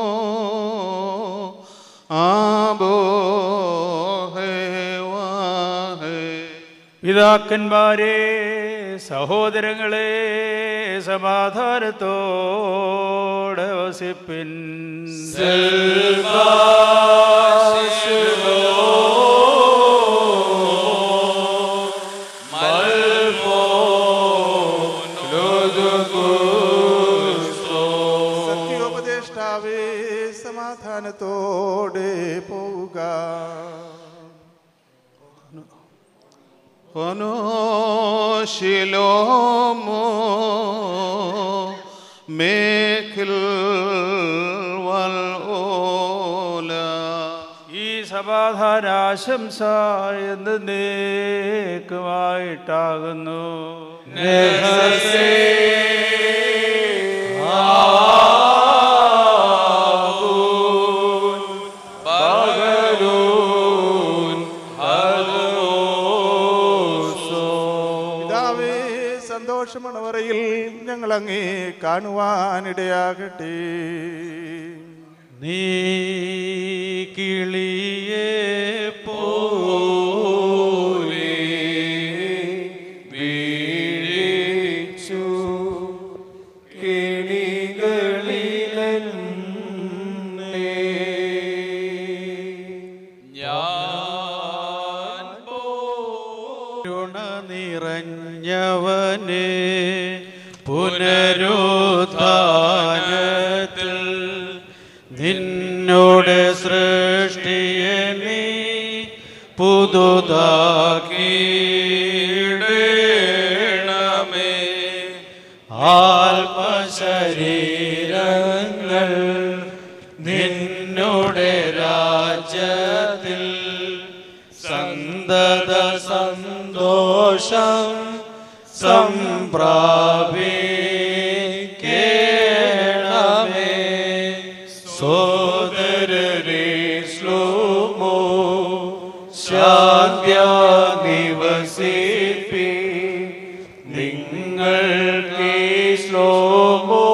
ആബോ പിതാക്കന്മാരെ സഹോദരങ്ങളെ സമാധാനത്തോടെ വസിപ്പിൻ സത്യോപദേഷ്ടാവേ സമാധാനത്തോടെ പോവുക ശിലോമോ മേഖിൽ വൽ ഓല ഈ സമാധാനാശംസ എന്ന് നേക്കുമായിട്ടാകുന്നു പിതാവേ സന്തോഷമണവറയിൽ ഞങ്ങൾ അങ്ങേ കാണുവാനിടയാകട്ടെ നീ കിളിയെ പോലെ കരുണ നിറഞ്ഞവനെ പുനരുത്ഥാനത്തിൽ നിന്നോട് സൃഷ്ടിയെ നീ പുതുതാക്കിയിടണമേ ആത്മശരീരങ്ങൾ നിന്നോടെ രാജ്യത്തിൽ സന്തത സന്തോഷം സംപ്രാപിക്കേണമേ സോദരരെ ശ്ലോമോ ശാന്ത്യ നിവസിപ്പി നിങ്ങൾ ശ്ലോമോ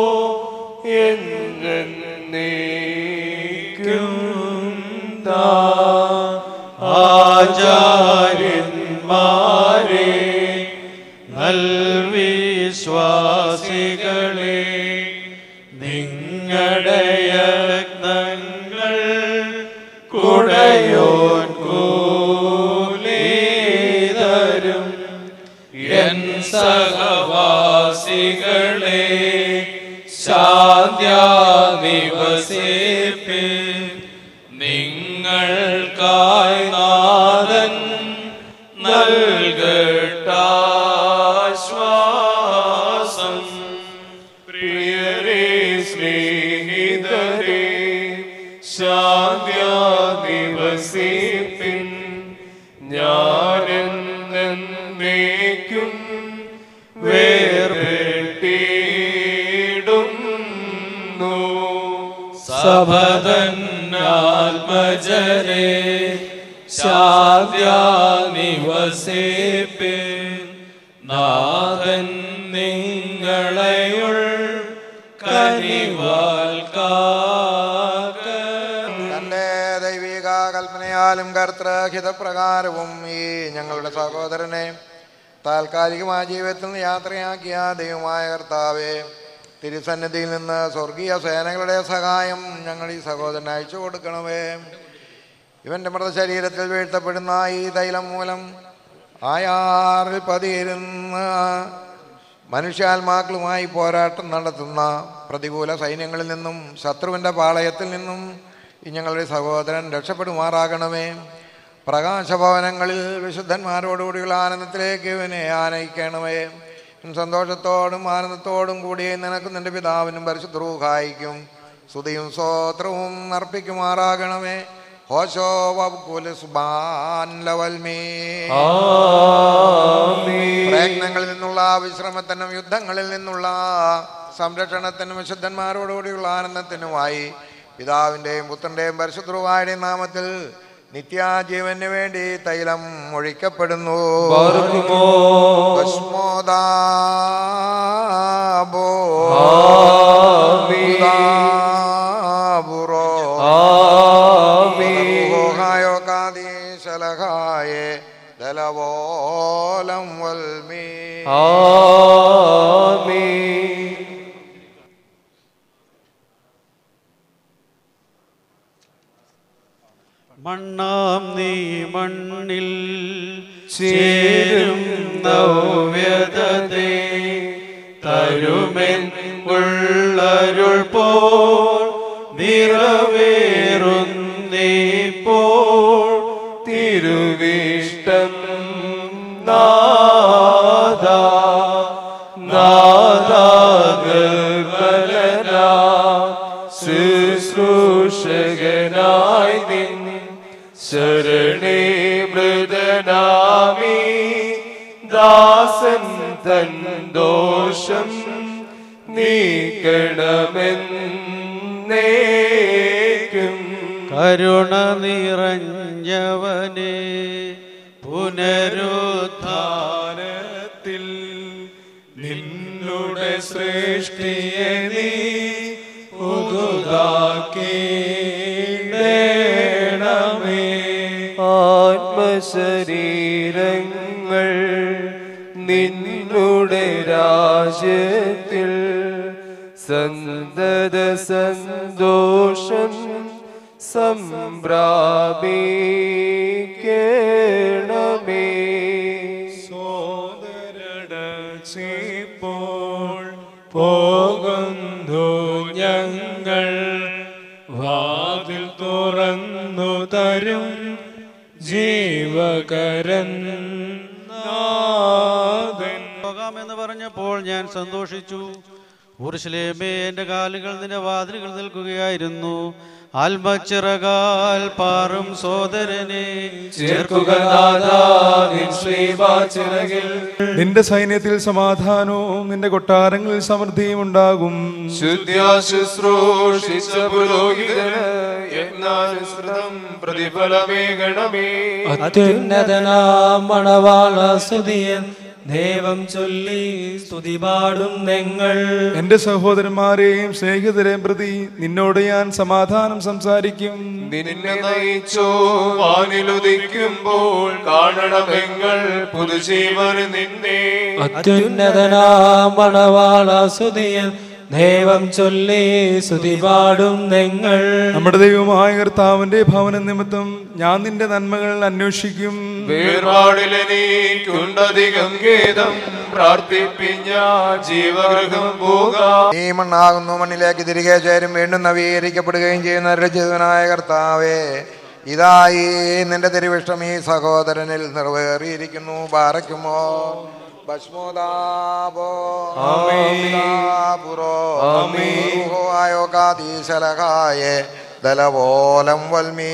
എന്നേക്കും താ ആചാര്യന്മാരെ നൽവിശ്വാസികളെ നിങ്ങളുടെ യത്നങ്ങൾ കുടയോൻ കൂലീതരും എൻ സഹവാസികളെ ശാന്ത്യ നിവസിപ്പി നിങ്ങൾക്കായി നാഥൻ നൽകട്ടാശ്വാസം പ്രിയരേ സ്നേഹിതരേ ശാന്ത്യ ദിവസിപ്പിൻ ഞാനെന്നേക്കും വേർപെട്ടിടുന്നു സഭതന്നാത്മജരെ ശാന്ത്യ നിവസിപ്പി നാഥൻ നിങ്ങളെയുൾ കനിവാൽ കാക്ക തന്റെ ദൈവിക കൽപ്പനയാലും കർത്തൃഹിതപ്രകാരവും ഈ ഞങ്ങളുടെ സഹോദരനെ താൽക്കാലികമായ ജീവിതത്തിൽ നിന്ന് യാത്രയാക്കിയ ദൈവമായ കർത്താവെ തിരുസന്നിധിയിൽ നിന്ന് സ്വർഗീയ സേനകളുടെ സഹായം ഞങ്ങൾ ഈ സഹോദരന് അയച്ചു കൊടുക്കണമേ ഇവൻ്റെ മൃതശരീരത്തിൽ വീഴ്ത്തപ്പെടുന്ന ഈ തൈലം മൂലം ആയാറിൽ പതിയിരുന്ന മനുഷ്യാത്മാക്കളുമായി പോരാട്ടം നടത്തുന്ന പ്രതികൂല സൈന്യങ്ങളിൽ നിന്നും ശത്രുവിൻ്റെ പാളയത്തിൽ നിന്നും ഈ ഞങ്ങളുടെ സഹോദരൻ രക്ഷപ്പെടുമാറാകണമേ പ്രകാശഭവനങ്ങളിൽ വിശുദ്ധന്മാരോടുകൂടിയുള്ള ആനന്ദത്തിലേക്ക് ഇവനെ ആനയിക്കണമേ സന്തോഷത്തോടും ആനന്ദത്തോടും കൂടി നിനക്ക് നിന്റെ പിതാവിനും പരിശുദ്ധൂഹായിക്കും സ്തുതിയും സ്തോത്രവും അർപ്പിക്കുമാറാകണമേ ഹോശോ വബ്കുലുസ്ബാൻ ലവൽമീ പ്രയത്നങ്ങളിൽ നിന്നുള്ള വിശ്രമത്തിനും യുദ്ധങ്ങളിൽ നിന്നുള്ള സംരക്ഷണത്തിനും വിശുദ്ധന്മാരോടുകൂടിയുള്ള ആനന്ദത്തിനുമായി പിതാവിൻ്റെയും പുത്രൻ്റെയും പരിശുദ്ധവുമായുടെയും നാമത്തിൽ നിത്യാജീവന് വേണ്ടി തൈലം ഒഴിക്കപ്പെടുന്നു ബാറുക്കുമോ. ഭസ്മോദാബോ. ആമീൻ. ഉദാബുറോ. ആമീൻ. ഉദാബുഹായോ കാദീശലഹായേ ദലവോലം വൽമീ ആമീൻ മണ്ണാം നീ മണ്ണിൽ ചേരും നവ്യതേ തരുമെൻ ഉള്ളരുൾ പോൾ നിറവേറുന്നീപ്പോൾ തിരുവിഷ്ടം നാദ നാദാകൽപലന ശുശ്രൂഷകനായി നിൻ ശരണേ മൃദനാമി ദാസൻ തൻ ദോഷം നീക്കണമെന്നേക്കും കരുണ നിറഞ്ഞവനെ പുനരുദ്ധാരത്തിൽ നിന്നുടെ സൃഷ്ടിയെ നീ പുതുതാക്കിടേണമേ ആത്മശരീരങ്ങൾ നിന്നുടെ രാജ്യത്തിൽ സന്തത സന്തോഷം സംപ്രാപിക്കണമേ പോകുന്നു ഞങ്ങൾ വാതിൽ തുറന്നു തരും ജീവകരൻ നാഥൻ പോകാമെന്ന് പറഞ്ഞപ്പോൾ ഞാൻ സന്തോഷിച്ചു ഊർശലേമേ എൻ്റെ കാലുകൾ നിന്റെ വാതിലുകൾ നിൽക്കുകയായിരുന്നു ആൽമച്ചിറകാൽ പാറും സോദരനെ ചേർക്കുക നാഥാ നിൻ ശ്രീവാചിറകിൽ നിന്റെ സൈന്യത്തിൽ സമാധാനവും നിന്റെ കൊട്ടാരങ്ങളിൽ സമൃദ്ധിയും ഉണ്ടാകും ശുദ്ധ്യാ ശുശ്രൂഷിച്ച പുരോഹിതന് യജ്ഞാനുസൃതം പ്രതിഫലമേകണമേ അത്യുന്നതനാം മണവാള സ്തുതിയൻ ദേവം ചൊല്ലി സ്തുതി പാടും നിങ്ങൾ എന്റെ സഹോദരന്മാരെയും സ്നേഹിതരെയും പ്രതി നിന്നോട് ഞാൻ സമാധാനം സംസാരിക്കും നിന്നെ നയിച്ചോ വാനിലുദിക്കുമ്പോൾ കാണണമെങ്ങൾ പുതുജീവന് നിന്നെ അത്യുന്നതനാം മണവാള സ്തുതിയൻ ദേവം ചൊല്ലി സ്തുതി പാടും നിങ്ങൾ നമ്മുടെ ദൈവമായ കർത്താവിന്റെ ഭവന നിമിത്തം ഞാൻ നിന്റെ നന്മകൾ അന്വേഷിക്കും വേർപാടിലെനിക്കുണ്ടധികം ഖേദം പ്രാർത്ഥിപ്പിഞ്ഞ ജീവഗൃഹം പോകാം നീ മണ്ണാകുന്നു മണ്ണിലേക്ക് തിരികെ ചേരും വീണ്ടും നവീകരിക്കപ്പെടുകയും ചെയ്യുന്ന രചിതനായ കർത്താവേ ഇതായി നിന്റെ തിരുവിഷ്ടം ഈ സഹോദരനിൽ നിറവേറിയിരിക്കുന്നു പാറയ്ക്കുമോ ഭസ്മോദാപോ ആയോകാദീശലകായേ ദലവോലം വൽമീ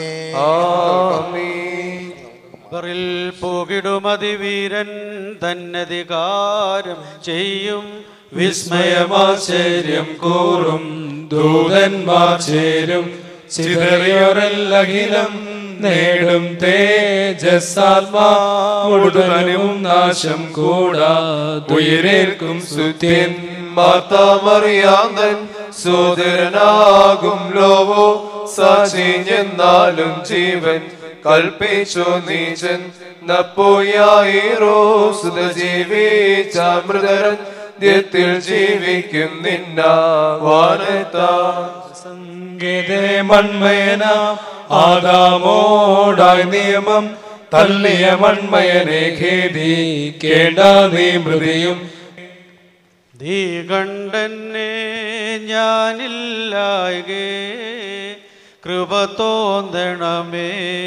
ബറിൽ പോകിടുമതിവീരൻ തന്നധികാരം ചെയ്യും വിസ്മയമാശ്ചര്യം കൂറും ദൂതന്മാർ ചേരും ചിതറിയൊരല്ലഖിലം നേടും തേജസ്സാത്മാ മുഴുവനും നാശം കൂടാ ഉയരേൽക്കും സുത്യൻ മാർത്താമറിയാന്തൻ സോദരനാകും ലോവോ സാക്ഷിഞ്ഞെന്നാലും ജീവൻ കൽപ്പിച്ചു നീചൻ നപ്പോയായിരോ സുത ജീവിച്ചാമൃതരൻ ത്തിൽ ജീവിക്കും നിന്ന വാനത്താ സങ്കേതേ മൺമയന ആദാമോടായി നിയമം തള്ളിയ മൺമയനെ ഖേദിക്കേണ്ട നീ മൃതിയും നീ കണ്ടെന്നെ ഞാനില്ലായകേ കൃപ തോന്നണമേ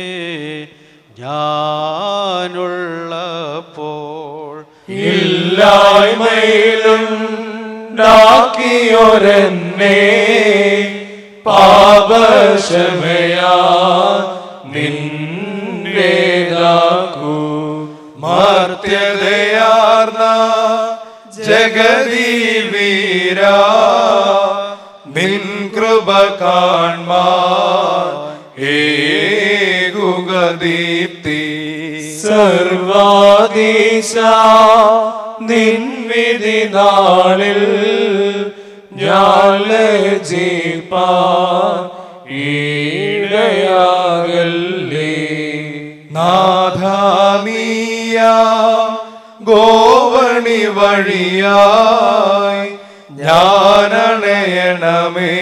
ഞാനുള്ളപ്പോൾ ഇല്ലായ്മയിലുണ്ടാക്കിയൊരെന്നെ പാപക്ഷമയാ നിന്റേതാക്കൂ മർത്യതയാർന്ന ജഗദീവീര നിൻ കൃപ കാൺമാൻ ഏകുക ദീപ്തി സർവാദീശ നിൻ വിധി നാളിൽ ഞാൻ ലജിപ്പാൻ ഈടയാകല്ലേ നാഥാമീയ ഗോവണി വഴിയായി ഞാനണയണമേ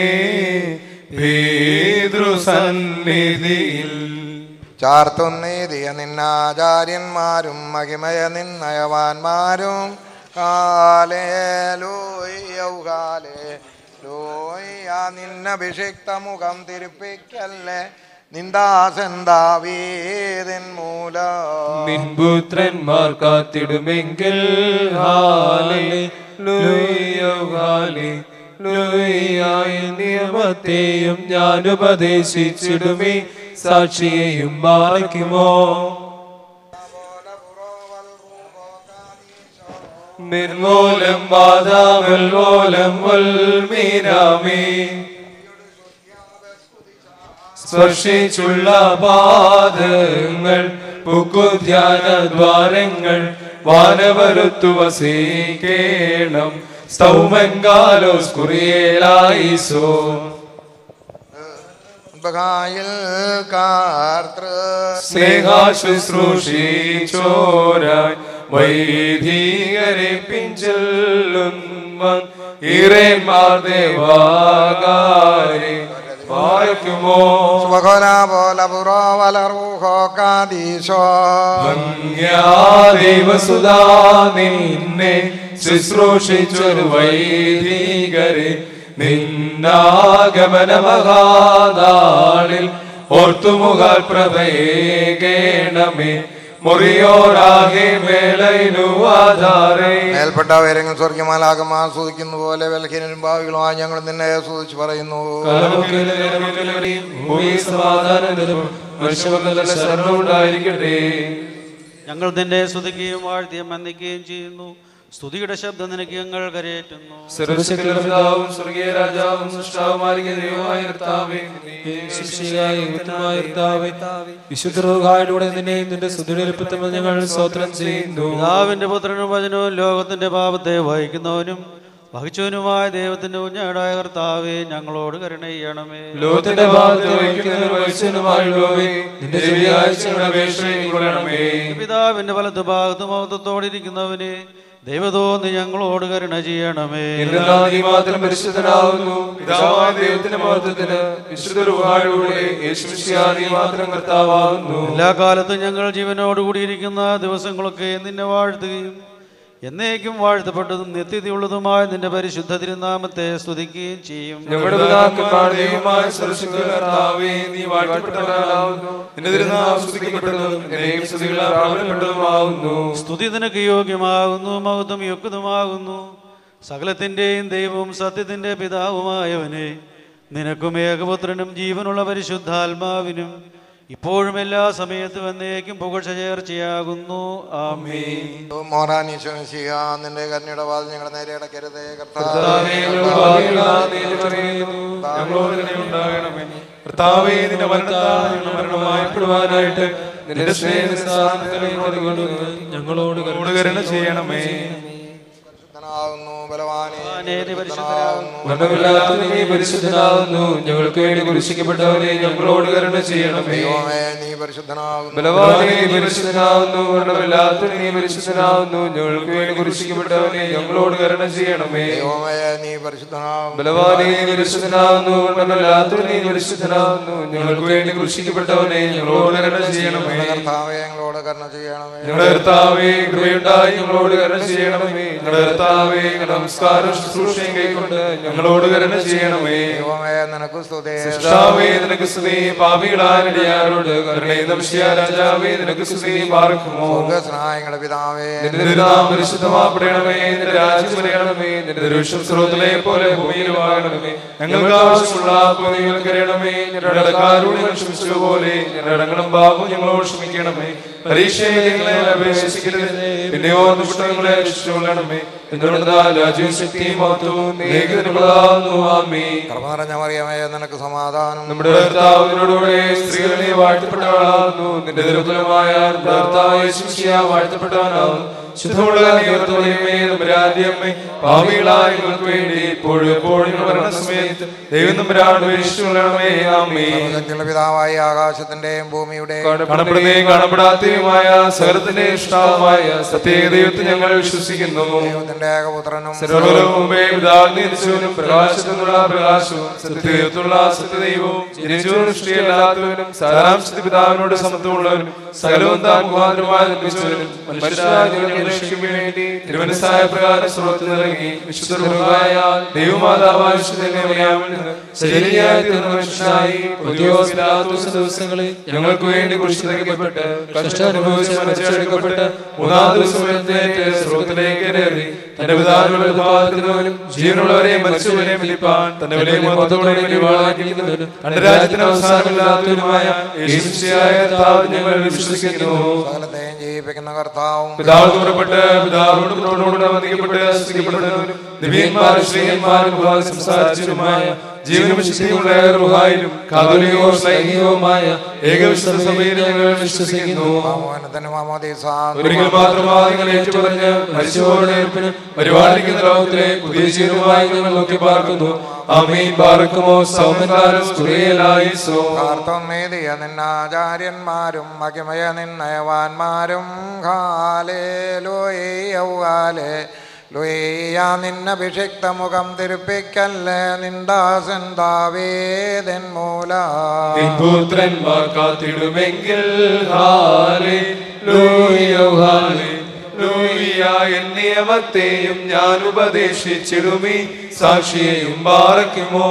പിതൃസന്നിധിയിൽ ചാർത്തുന്നീതിയ നിന്നാചാര്യന്മാരും മഹിമയ നിന്നയവാന്മാരും കാലേ ലോയ്യൗ കാലേ ലോയ്യ നിന്നഭിഷിക്ത മുഖം തിരുപ്പിക്കല്ലേ നിന്ദാസെന്താവീതിൻ മൂലം നിൻപുത്രന്മാർ കാത്തിടുമെങ്കിൽ ഹാലേ ലൂയ്യോ ഹാലേ ലൂയ്യായ നിയമത്തെയും ഞാൻ ഉപദേശിച്ചിടുമേ സാക്ഷിയെയും മാറിക്കുമോ നിർമൂലം വാദാമൽമൂലം വൽമീരാമേ സ്പർശിച്ചുള്ള പാദങ്ങൾ പുക്കുധ്യാന ദ്വാരങ്ങൾ വാനവരുത്തു വസീകേണം സ്തൗമങ്കാലോസ് കുറിയേലായിസോ ബഹായിൽ കാർത്തൃ സ്നേഹാശുശ്രൂഷിച്ചോരാൻ വൈദികരെ പിഞ്ചെല്ലുന്ന ഇറേന്മാർ ദേവാകാരെ പാറയ്ക്കുമോ സുബഹോന പോല പുറോ വലറൂഹോ കാദീശോ ഭംഗ്യാ ദൈവസുതാ നിന്നെ ശുശ്രൂഷിച്ചൊരു വൈദികരെ നിന്നാഗമന മഹാനാളിൽ ഓർത്തുമുഖാൽ പ്രഭയേകേണമേ മുറിയോരാകെ മേളയിലു ആധാരേ മേൽപ്പെട്ട ഉയരങ്ങൾ സ്വർഗമാലാകം ആസ്വദിക്കുന്ന പോലെ വെൽഹീനരും ഭാവികളുമായി ഞങ്ങൾ നിന്നെ ആസ്വദിച്ച് പറയുന്നു ഭൂമി സമാധാനത്തിലും മനുഷ്യമക്കളുടെ ശരണമുണ്ടായിരിക്കട്ടെ ഞങ്ങൾ നിന്നെ സ്തുതിക്കുകയും വാഴ്ത്തിയും വന്ദിക്കുകയും ചെയ്യുന്നു സ്തുതിയുടെ ശബ്ദം നിനക്ക് ഞങ്ങൾ കരയേറ്റുന്നു സർവശക്തിയുള്ള പിതാവും സ്വർഗീയ രാജാവും സൃഷ്ടാവുമായ ദൈവമായ കർത്താവേ, ശിക്ഷയായ യുക്തമായ കർത്താവേ, വിശുദ്ധ റൂഹായിലൂടെ നിന്നെയും നിന്റെ സുദൃഢ ഞങ്ങൾ സ്തോത്രം ചെയ്യുന്നു പിതാവിന്റെ പുത്രനും വചനവും ലോകത്തിന്റെ പാപത്തെ വഹിക്കുന്നവനും വഹിച്ചവനുമായ ദൈവത്തിന്റെ കുഞ്ഞാടായ കർത്താവേ ഞങ്ങളോട് കരുണ ചെയ്യണമേ ലോകത്തിന്റെ ഭാഗത്ത് വഹിക്കുന്നതിന് വഹിച്ചവനുമായുള്ളവേ, നിന്റെ ചെവിയാഴ്ചയുടെ അപേക്ഷയെ കൊള്ളണമേ. പിതാവിന്റെ വലത്ത് ഭാഗത്ത് മഹത്വത്തോടിരിക്കുന്നവനെ ദൈവതോന്നി ഞങ്ങളോട് കരുണ ചെയ്യണമേ എന്തെന്നാൽ നീ മാത്രം പരിശുദ്ധനാവുന്നു പിതാവായ ദൈവത്തിന്റെ മഹത്വത്തിന് വിശുദ്ധ രൂപയുടെ യേശുമിശിഹാ നീ മാത്രം കർത്താവാകുന്നു എല്ലാ കാലത്തും ഞങ്ങൾ ജീവനോടുകൂടിയിരിക്കുന്ന ദിവസങ്ങളൊക്കെ നിന്നെ വാഴ്ത്തുകയും എന്നേക്കും വാഴ്ത്തപ്പെട്ടതും നിത്യതയുള്ളതുമായ നിന്റെ പരിശുദ്ധ തിരുനാമത്തെ സ്തുതിക്കുകയും ചെയ്യും ഞങ്ങളുടെ പിതാക്കന്മാർ ദൈവമായ സർവശക്തിയുള്ള കർത്താവേ, നീ വാഴ്ത്തപ്പെട്ടവനാകുന്നു നിന്റെ തിരുനാമം സ്തുതിക്കപ്പെട്ടതും എന്നേക്കും സ്തുതികളാൽ പ്രാബല്യപ്പെട്ടതുമാകുന്നു സ്തുതി നിനക്ക് യോഗ്യമാകുന്നു മഹത്വം യുക്തമാകുന്നു സകലത്തിന്റെയും ദൈവവും സത്യത്തിന്റെ പിതാവുമായവനെ നിനക്കും ഏകപുത്രനും ജീവനുള്ള പരിശുദ്ധാത്മാവിനും ഇപ്പോഴും എല്ലാ സമയത്തും എന്നേക്കും പുകഴ്ച ചേർച്ചയാകുന്നു ആമേ മോറാനീശ്വരശിയ നിന്റെ കരുണയുടെ വാതിൽ ഞങ്ങളുടെ നേരെ അടക്കരുതേ കർത്താവേ, ഞങ്ങൾ ഭാഗ്യവാന്കളാ, നീ ഇത് പറയുന്നു. ഞങ്ങളോട് തന്നെ ഉണ്ടാകണമേ കർത്താവേ നിന്റെ മരണത്താൽ ഞങ്ങൾ മരണമായപ്പെടുവാനായിട്ട് നിന്റെ സ്നേഹസ്ഥാനത്തിൽ ഞങ്ങളോട് കരുണ ചെയ്യണമേ മരണമില്ലാത്ത നീ പരിശുദ്ധനാകുന്നു ഞങ്ങൾക്ക് വേണ്ടി കുരിശിക്കപ്പെട്ടവനെ ഞങ്ങളോട് കരുണ ചെയ്യണമേ നീ പരിശുദ്ധനാകുന്നു ബലവാനെ നീ പരിശുദ്ധനാവുന്നു മരണമില്ലാത്ത നീ പരിശുദ്ധനാവുന്നു ഞങ്ങൾക്ക് വേണ്ടി കുരിശിക്കപ്പെട്ടവനെ ഞങ്ങളോട് കരുണ ചെയ്യണമേ ദൈവമേ നീ പരിശുദ്ധനാകുന്നു ബലവാനെ നീ പരിശുദ്ധനാവുന്നു മരണമില്ലാത്ത നീ പരിശുദ്ധനാവുന്നു ഞങ്ങൾക്ക് വേണ്ടി കുരിശിക്കപ്പെട്ടവനെ ഞങ്ങളോട് കരുണ ചെയ്യണമേ കർത്താവേ ഞങ്ങളോട് കരുണ ചെയ്യണമേ ഞങ്ങളുടെ കർത്താവേ കൃപയുണ്ടായി ഞങ്ങളോട് കരുണ ചെയ്യണമേ ഞങ്ങളുടെ കർത്താവേ നമസ്കാരം ശുശ്രൂഷയും കൈക്കൊണ്ട് ഞങ്ങളോട് കരുണ ചെയ്യണമേ ദൈവമേ നിനക്ക് സ്തുതി സൃഷ്ടാവേ നിനക്ക് സ്തുതി പാപികളാരോട് കരുണയും നംശിയ രാജാവേ നിനക്ക് സ്തുതി പാർക്കുമോ സ്വർഗസ്നായങ്ങളുടെ പിതാവേ നിന്റെ തിരുനാമം പരിശുദ്ധമാപ്പെടണമേ നിന്റെ രാജ്യം വരയണമേ നിന്റെ ദൃശ്യം സ്രോതലെ പോലെ ഭൂമിയിലും ആകണമേ ഞങ്ങൾക്ക് ആവശ്യമുള്ള നിങ്ങൾ കരയണമേ ഞങ്ങളുടെ അടക്കാരോട് ഞങ്ങൾ ക്ഷമിച്ചതുപോലെ ഞങ്ങളുടെ അടങ്ങളും പാപം ഞങ്ങളോട് ക്ഷമിക്കണമേ പരീക്ഷയെ ഞങ്ങളെ അപേക്ഷിക്കരുത് പിന്നെയോ ദുഷ്ടങ്ങളെ രക്ഷിച്ചുകൊള്ളണമേ എന്തുകൊണ്ടെന്നാൽ രാജ്യവും ശക്തിയും മഹത്വവും നീക്കുന്നതിനുള്ളതാകുന്നു ആമേ കർമ്മ നിറഞ്ഞ മറിയമേ നിനക്ക് സമാധാനം നമ്മുടെ കർത്താവിനോടുകൂടെ സ്ത്രീകളെ വാഴ്ത്തപ്പെട്ടവളാകുന്നു നിന്റെ ദുർബലമായ നമ്മുടെ കർത്താവ് യേശുമിശിഹാ വാഴ്ത്തപ്പെട്ടവനാകുന്നു ശുദ്ധമുള്ള നിയമത്തോടെയുമേ നമ്പരാന്റെ അമ്മേ പാപികളായ ഞങ്ങൾക്ക് വേണ്ടി ഇപ്പോഴും എപ്പോഴും ഞങ്ങൾ മരണസമയത്ത് ദൈവം നമ്പരാണ്ട് വീഴ്ചയുള്ളണമേ ആമേ സർവശക്തിയുള്ള പിതാവായി ആകാശത്തിന്റെയും ഭൂമിയുടെയും കാണപ്പെടുന്നതും കാണപ്പെടാത്തതുമായ സകലത്തിന്റെ ഇഷ്ടാവുമായ സത്യേക ദൈവത്തെ ഞങ്ങൾ വിശ്വസിക്കുന്നു ദൈവത്തിന്റെ ഏകപുത്രനും സർവ്വലോകം മുമ്പേ പിതാവിൽ ജനിച്ചവനും പ്രകാശത്തിനുള്ള പ്രകാശവും സത്യദൈവത്തിലുള്ള സത്യദൈവവും ജനിച്ചവനും സൃഷ്ടിയല്ലാത്തവനും സാരാംശത്തി പിതാവിനോട് സമത്വമുള്ളവനും സകലവും താൻ മുഖാന്തരമായി നിർമ്മിച്ചവനും മനുഷ്യരായ ഞങ്ങളുടെ രക്ഷയ്ക്ക് വേണ്ടി തിരുവനസായ പ്രകാരം സ്രോത്തിൽ ഇറങ്ങി വിശുദ്ധമായ ദൈവമാതാവായ വിശുദ്ധമറിയാമിൽ നിന്ന് ശരീരയായി തീർന്ന മനുഷ്യനായി പൊതിയോസ് പിലാത്തോസ് ദിവസങ്ങളിൽ ഞങ്ങൾക്ക് വേണ്ടി കുരിശിതയ്ക്കപ്പെട്ട് കഷ്ടം അനുഭവിച്ച് മനസ്സെടുക്കപ്പെട്ട് മൂന്നാം ദിവസം എഴുന്നേറ്റ് സ്രോതത്തിലേക്ക് കയറി തന്റെ പിതാവിനുള്ള ഉപാദിക്കുന്നവനും ജീവനുള്ളവരെയും മരിച്ചവരെയും വിളിപ്പാൻ തന്റെ വിലയെ മതത്തോടെ വെളിവാക്കിക്കുന്നവനും തന്റെ രാജ്യത്തിന് അവസാനമില്ലാത്തവനുമായ യേശുശിയായ കർത്താവ് ഞങ്ങൾ വിശ്വസിക്കുന്നു സകലത്തെയും ജീവിപ്പിക്കുന്ന കർത്താവും പിതാവ് പുറപ്പെട്ട് പിതാവിനോട് പുറത്തോട് വന്ദിക്കപ്പെട്ട് സ്തുതിക്കപ്പെടുന്നവനും ദിവ്യന്മാരും ശ്രീയന്മാരും മുഖാതെ സംസാരിച്ചവരുമായ ജീവനും ശക്തിയുള്ള റുഹായിലും കാതോലികവും സ്ലൈംഗികവുമായ ഏകവിശ്വസ സഭയിൽ ഞങ്ങൾ വിശ്വസിക്കുന്നു ഒരിക്കൽ മാത്രമായി നിങ്ങൾ ഏറ്റുപറഞ്ഞ് മരിച്ചവരുടെ ഏർപ്പിനും പരിപാലിക്കുന്ന ലോകത്തിലെ പുതിയ ജീവിതമായി ഞങ്ങൾ നോക്കി പാർക്കുന്നു അമീൻ പാർക്കുമോ സൗമന്മാരും സ്തുതിയലായിസോ കാർത്തം നീതിയ നിന്നാചാര്യന്മാരും മഹിമയ നിന്നയവാന്മാരും ഹാലേ ലോയൗകാലേ ലുയ്യ നിന്നഭിഷിക്ത മുഖം തിരുപ്പിക്കല്ലേ നിന്ദാസൻ ദാവേദൻ മൂല പുത്രന്മാർ കാത്തിടുമെങ്കിൽ ഹാലേ ലൂയോ ഹാലേ ലൂയ എൻ നിയമത്തെയും ഞാൻ ഉപദേശിച്ചിടുമീ സാക്ഷിയെയും പാറയ്ക്കുമോ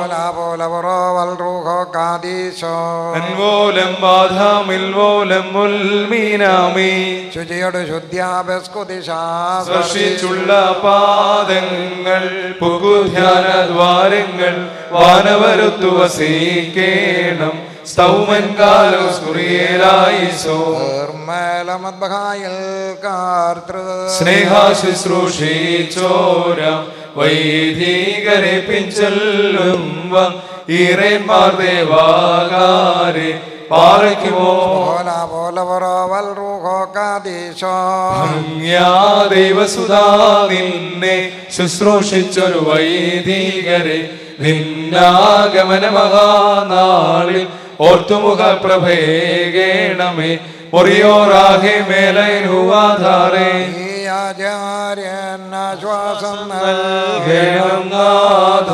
അൻവോലം ബാധാമിൽ വോലം മുൽമീനാമി ശുചിയോട് ശുദ്ധ്യാഭ്യസ്കുദിശാ സ്പർശിച്ചുള്ള പാദങ്ങൾ പുകുധ്യാന ദ്വാരങ്ങൾ വാനവരുത്തു വസീക്കേണം സ്തൗമൻ കാലോ സുറിയേലായിസോ മേലമദ്ബഹായിൽ കാർത്തൃ സ്നേഹാശുശ്രൂഷിച്ചോര വൈദികരെ പിഞ്ചൊല്ലും ഈറേന്മാർ ദേവാകാരെ പാറയ്ക്കുമോ പോലവറോവൽ റൂഹോ കാദീശോ ഭംഗ്യാ ദൈവസുതാ നിന്നെ ശുശ്രൂഷിച്ചൊരു വൈദികരെ നിന്നാഗമന മഹാനാളിൽ ഓർത്തുമുഖ പ്രഭേകേണമേ ഒറിയോറാഹെ മേലൈനുവാധാരേ ആചാര്യനാശ്വാസം നൽകണം നാഥ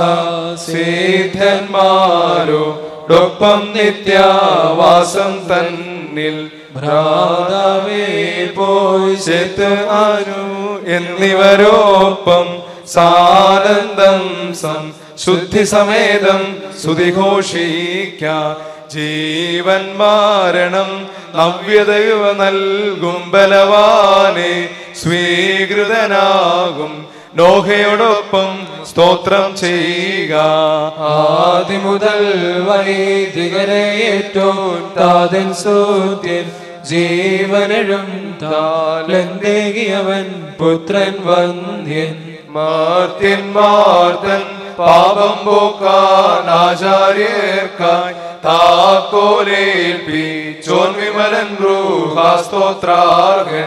സിദ്ധന്മാരോടൊപ്പം നിത്യവാസം തന്നിൽ ഭ്രാതാവേ പോയി ചെത്ത് അനു എന്നിവരോപ്പം സാനന്ദം സം ശുദ്ധി സമേതം സുതിഘോഷിക്ക ജീവൻ മാരണം നവ്യതയുവ നൽകും ബലവാനെ സ്വീകൃതനാകും നോഹയോടൊപ്പം സ്തോത്രം ചെയ്യുക ആദിമുതൽ വൈദികരെ ഏറ്റവും താതൻ സൂര്യൻ ജീവനഴും താലെന്തേകിയവൻ പുത്രൻ വന്ധ്യൻ മാർത്യന്മാർത്തൻ പാപം പോക്കാൻ ആചാര്യർക്കായി താക്കോലേൽപ്പി ചോൻ വിമലൻ റൂഹാസ്തോത്രാർഹൻ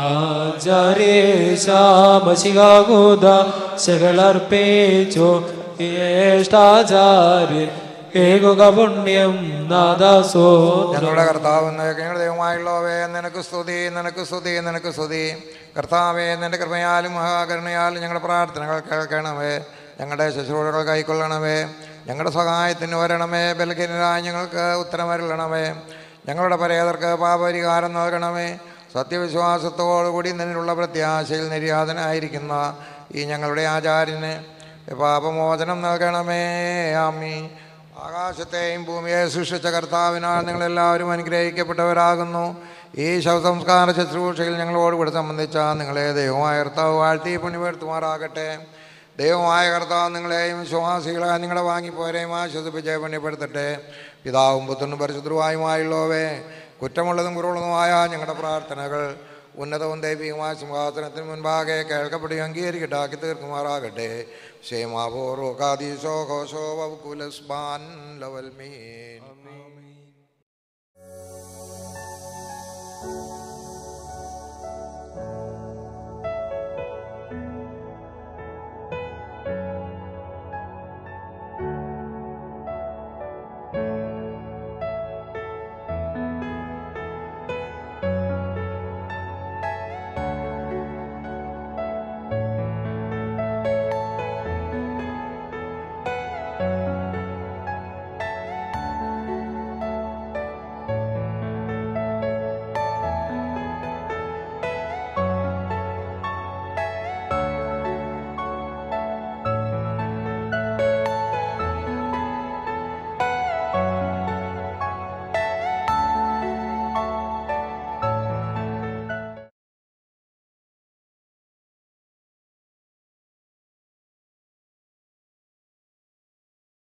ആചാര്യേശാമശികാകൂത ശകളർപ്പേച്ചോ ജ്യേഷ്ഠാചാര്യൻ ഏകുക പുണ്യം നാദാസോ ഞങ്ങളുടെ കർത്താവ് ഞങ്ങളുടെ ദൈവമായുള്ളവേ നിനക്ക് സ്തുതി നിനക്ക് സ്തുതി നിനക്ക് സ്തുതി കർത്താവേ നിന്റെ കൃപയാലും മഹാകരുണയാലും ഞങ്ങളുടെ പ്രാർത്ഥനകൾ കേൾക്കണമേ ഞങ്ങളുടെ ശുശ്രൂഷകൾ കൈക്കൊള്ളണമേ ഞങ്ങളുടെ സഹായത്തിന് വരണമേ ബലഹീനരായ ഞങ്ങൾക്ക് ഉത്തരമരുളണമേ ഞങ്ങളുടെ പരേതർക്ക് പാപപരിഹാരം നൽകണമേ സത്യവിശ്വാസത്തോടുകൂടി നിന്നിലുള്ള പ്രത്യാശയിൽ നിര്യാതനായിരിക്കുന്ന ഈ ഞങ്ങളുടെ ആചാര്യന് പാപമോചനം നൽകണമേ ആമി ആകാശത്തെയും ഭൂമിയെ സൃഷ്ടിച്ച കർത്താവിനാൽ നിങ്ങളെല്ലാവരും അനുഗ്രഹിക്കപ്പെട്ടവരാകുന്നു ഈ ശവസംസ്കാര ശുശ്രൂഷയിൽ ഞങ്ങളോട് കൂടെ സംബന്ധിച്ച നിങ്ങളെ ദൈവമായ കർത്താവ് വാഴ്ത്തി പുണ്യപ്പെടുത്തുമാറാകട്ടെ ദൈവമായ കർത്താവ് നിങ്ങളെയും വിശ്വാസികളെ നിങ്ങളെ വാങ്ങിപ്പോരെയും ആശ്വസിപ്പിച്ച് പുണ്യപ്പെടുത്തട്ടെ പിതാവും പുത്രനും പരിശുദ്ധവുമായുമായുള്ളവേ കുറ്റമുള്ളതും കുറവുള്ളതുമായ ഞങ്ങളുടെ പ്രാർത്ഥനകൾ ഉന്നതവും ദൈവികമായ സിംഹാസനത്തിന് മുൻപാകെ കേൾക്കപ്പെടുകയും അംഗീകരിക്കട്ടെ ആക്കി തീർക്കുമാറാകട്ടെ ക്ഷേമാപൂർവകാദീശോ ഘോഷോ വകുലസ്ബാൻ ലവൽ മീൻ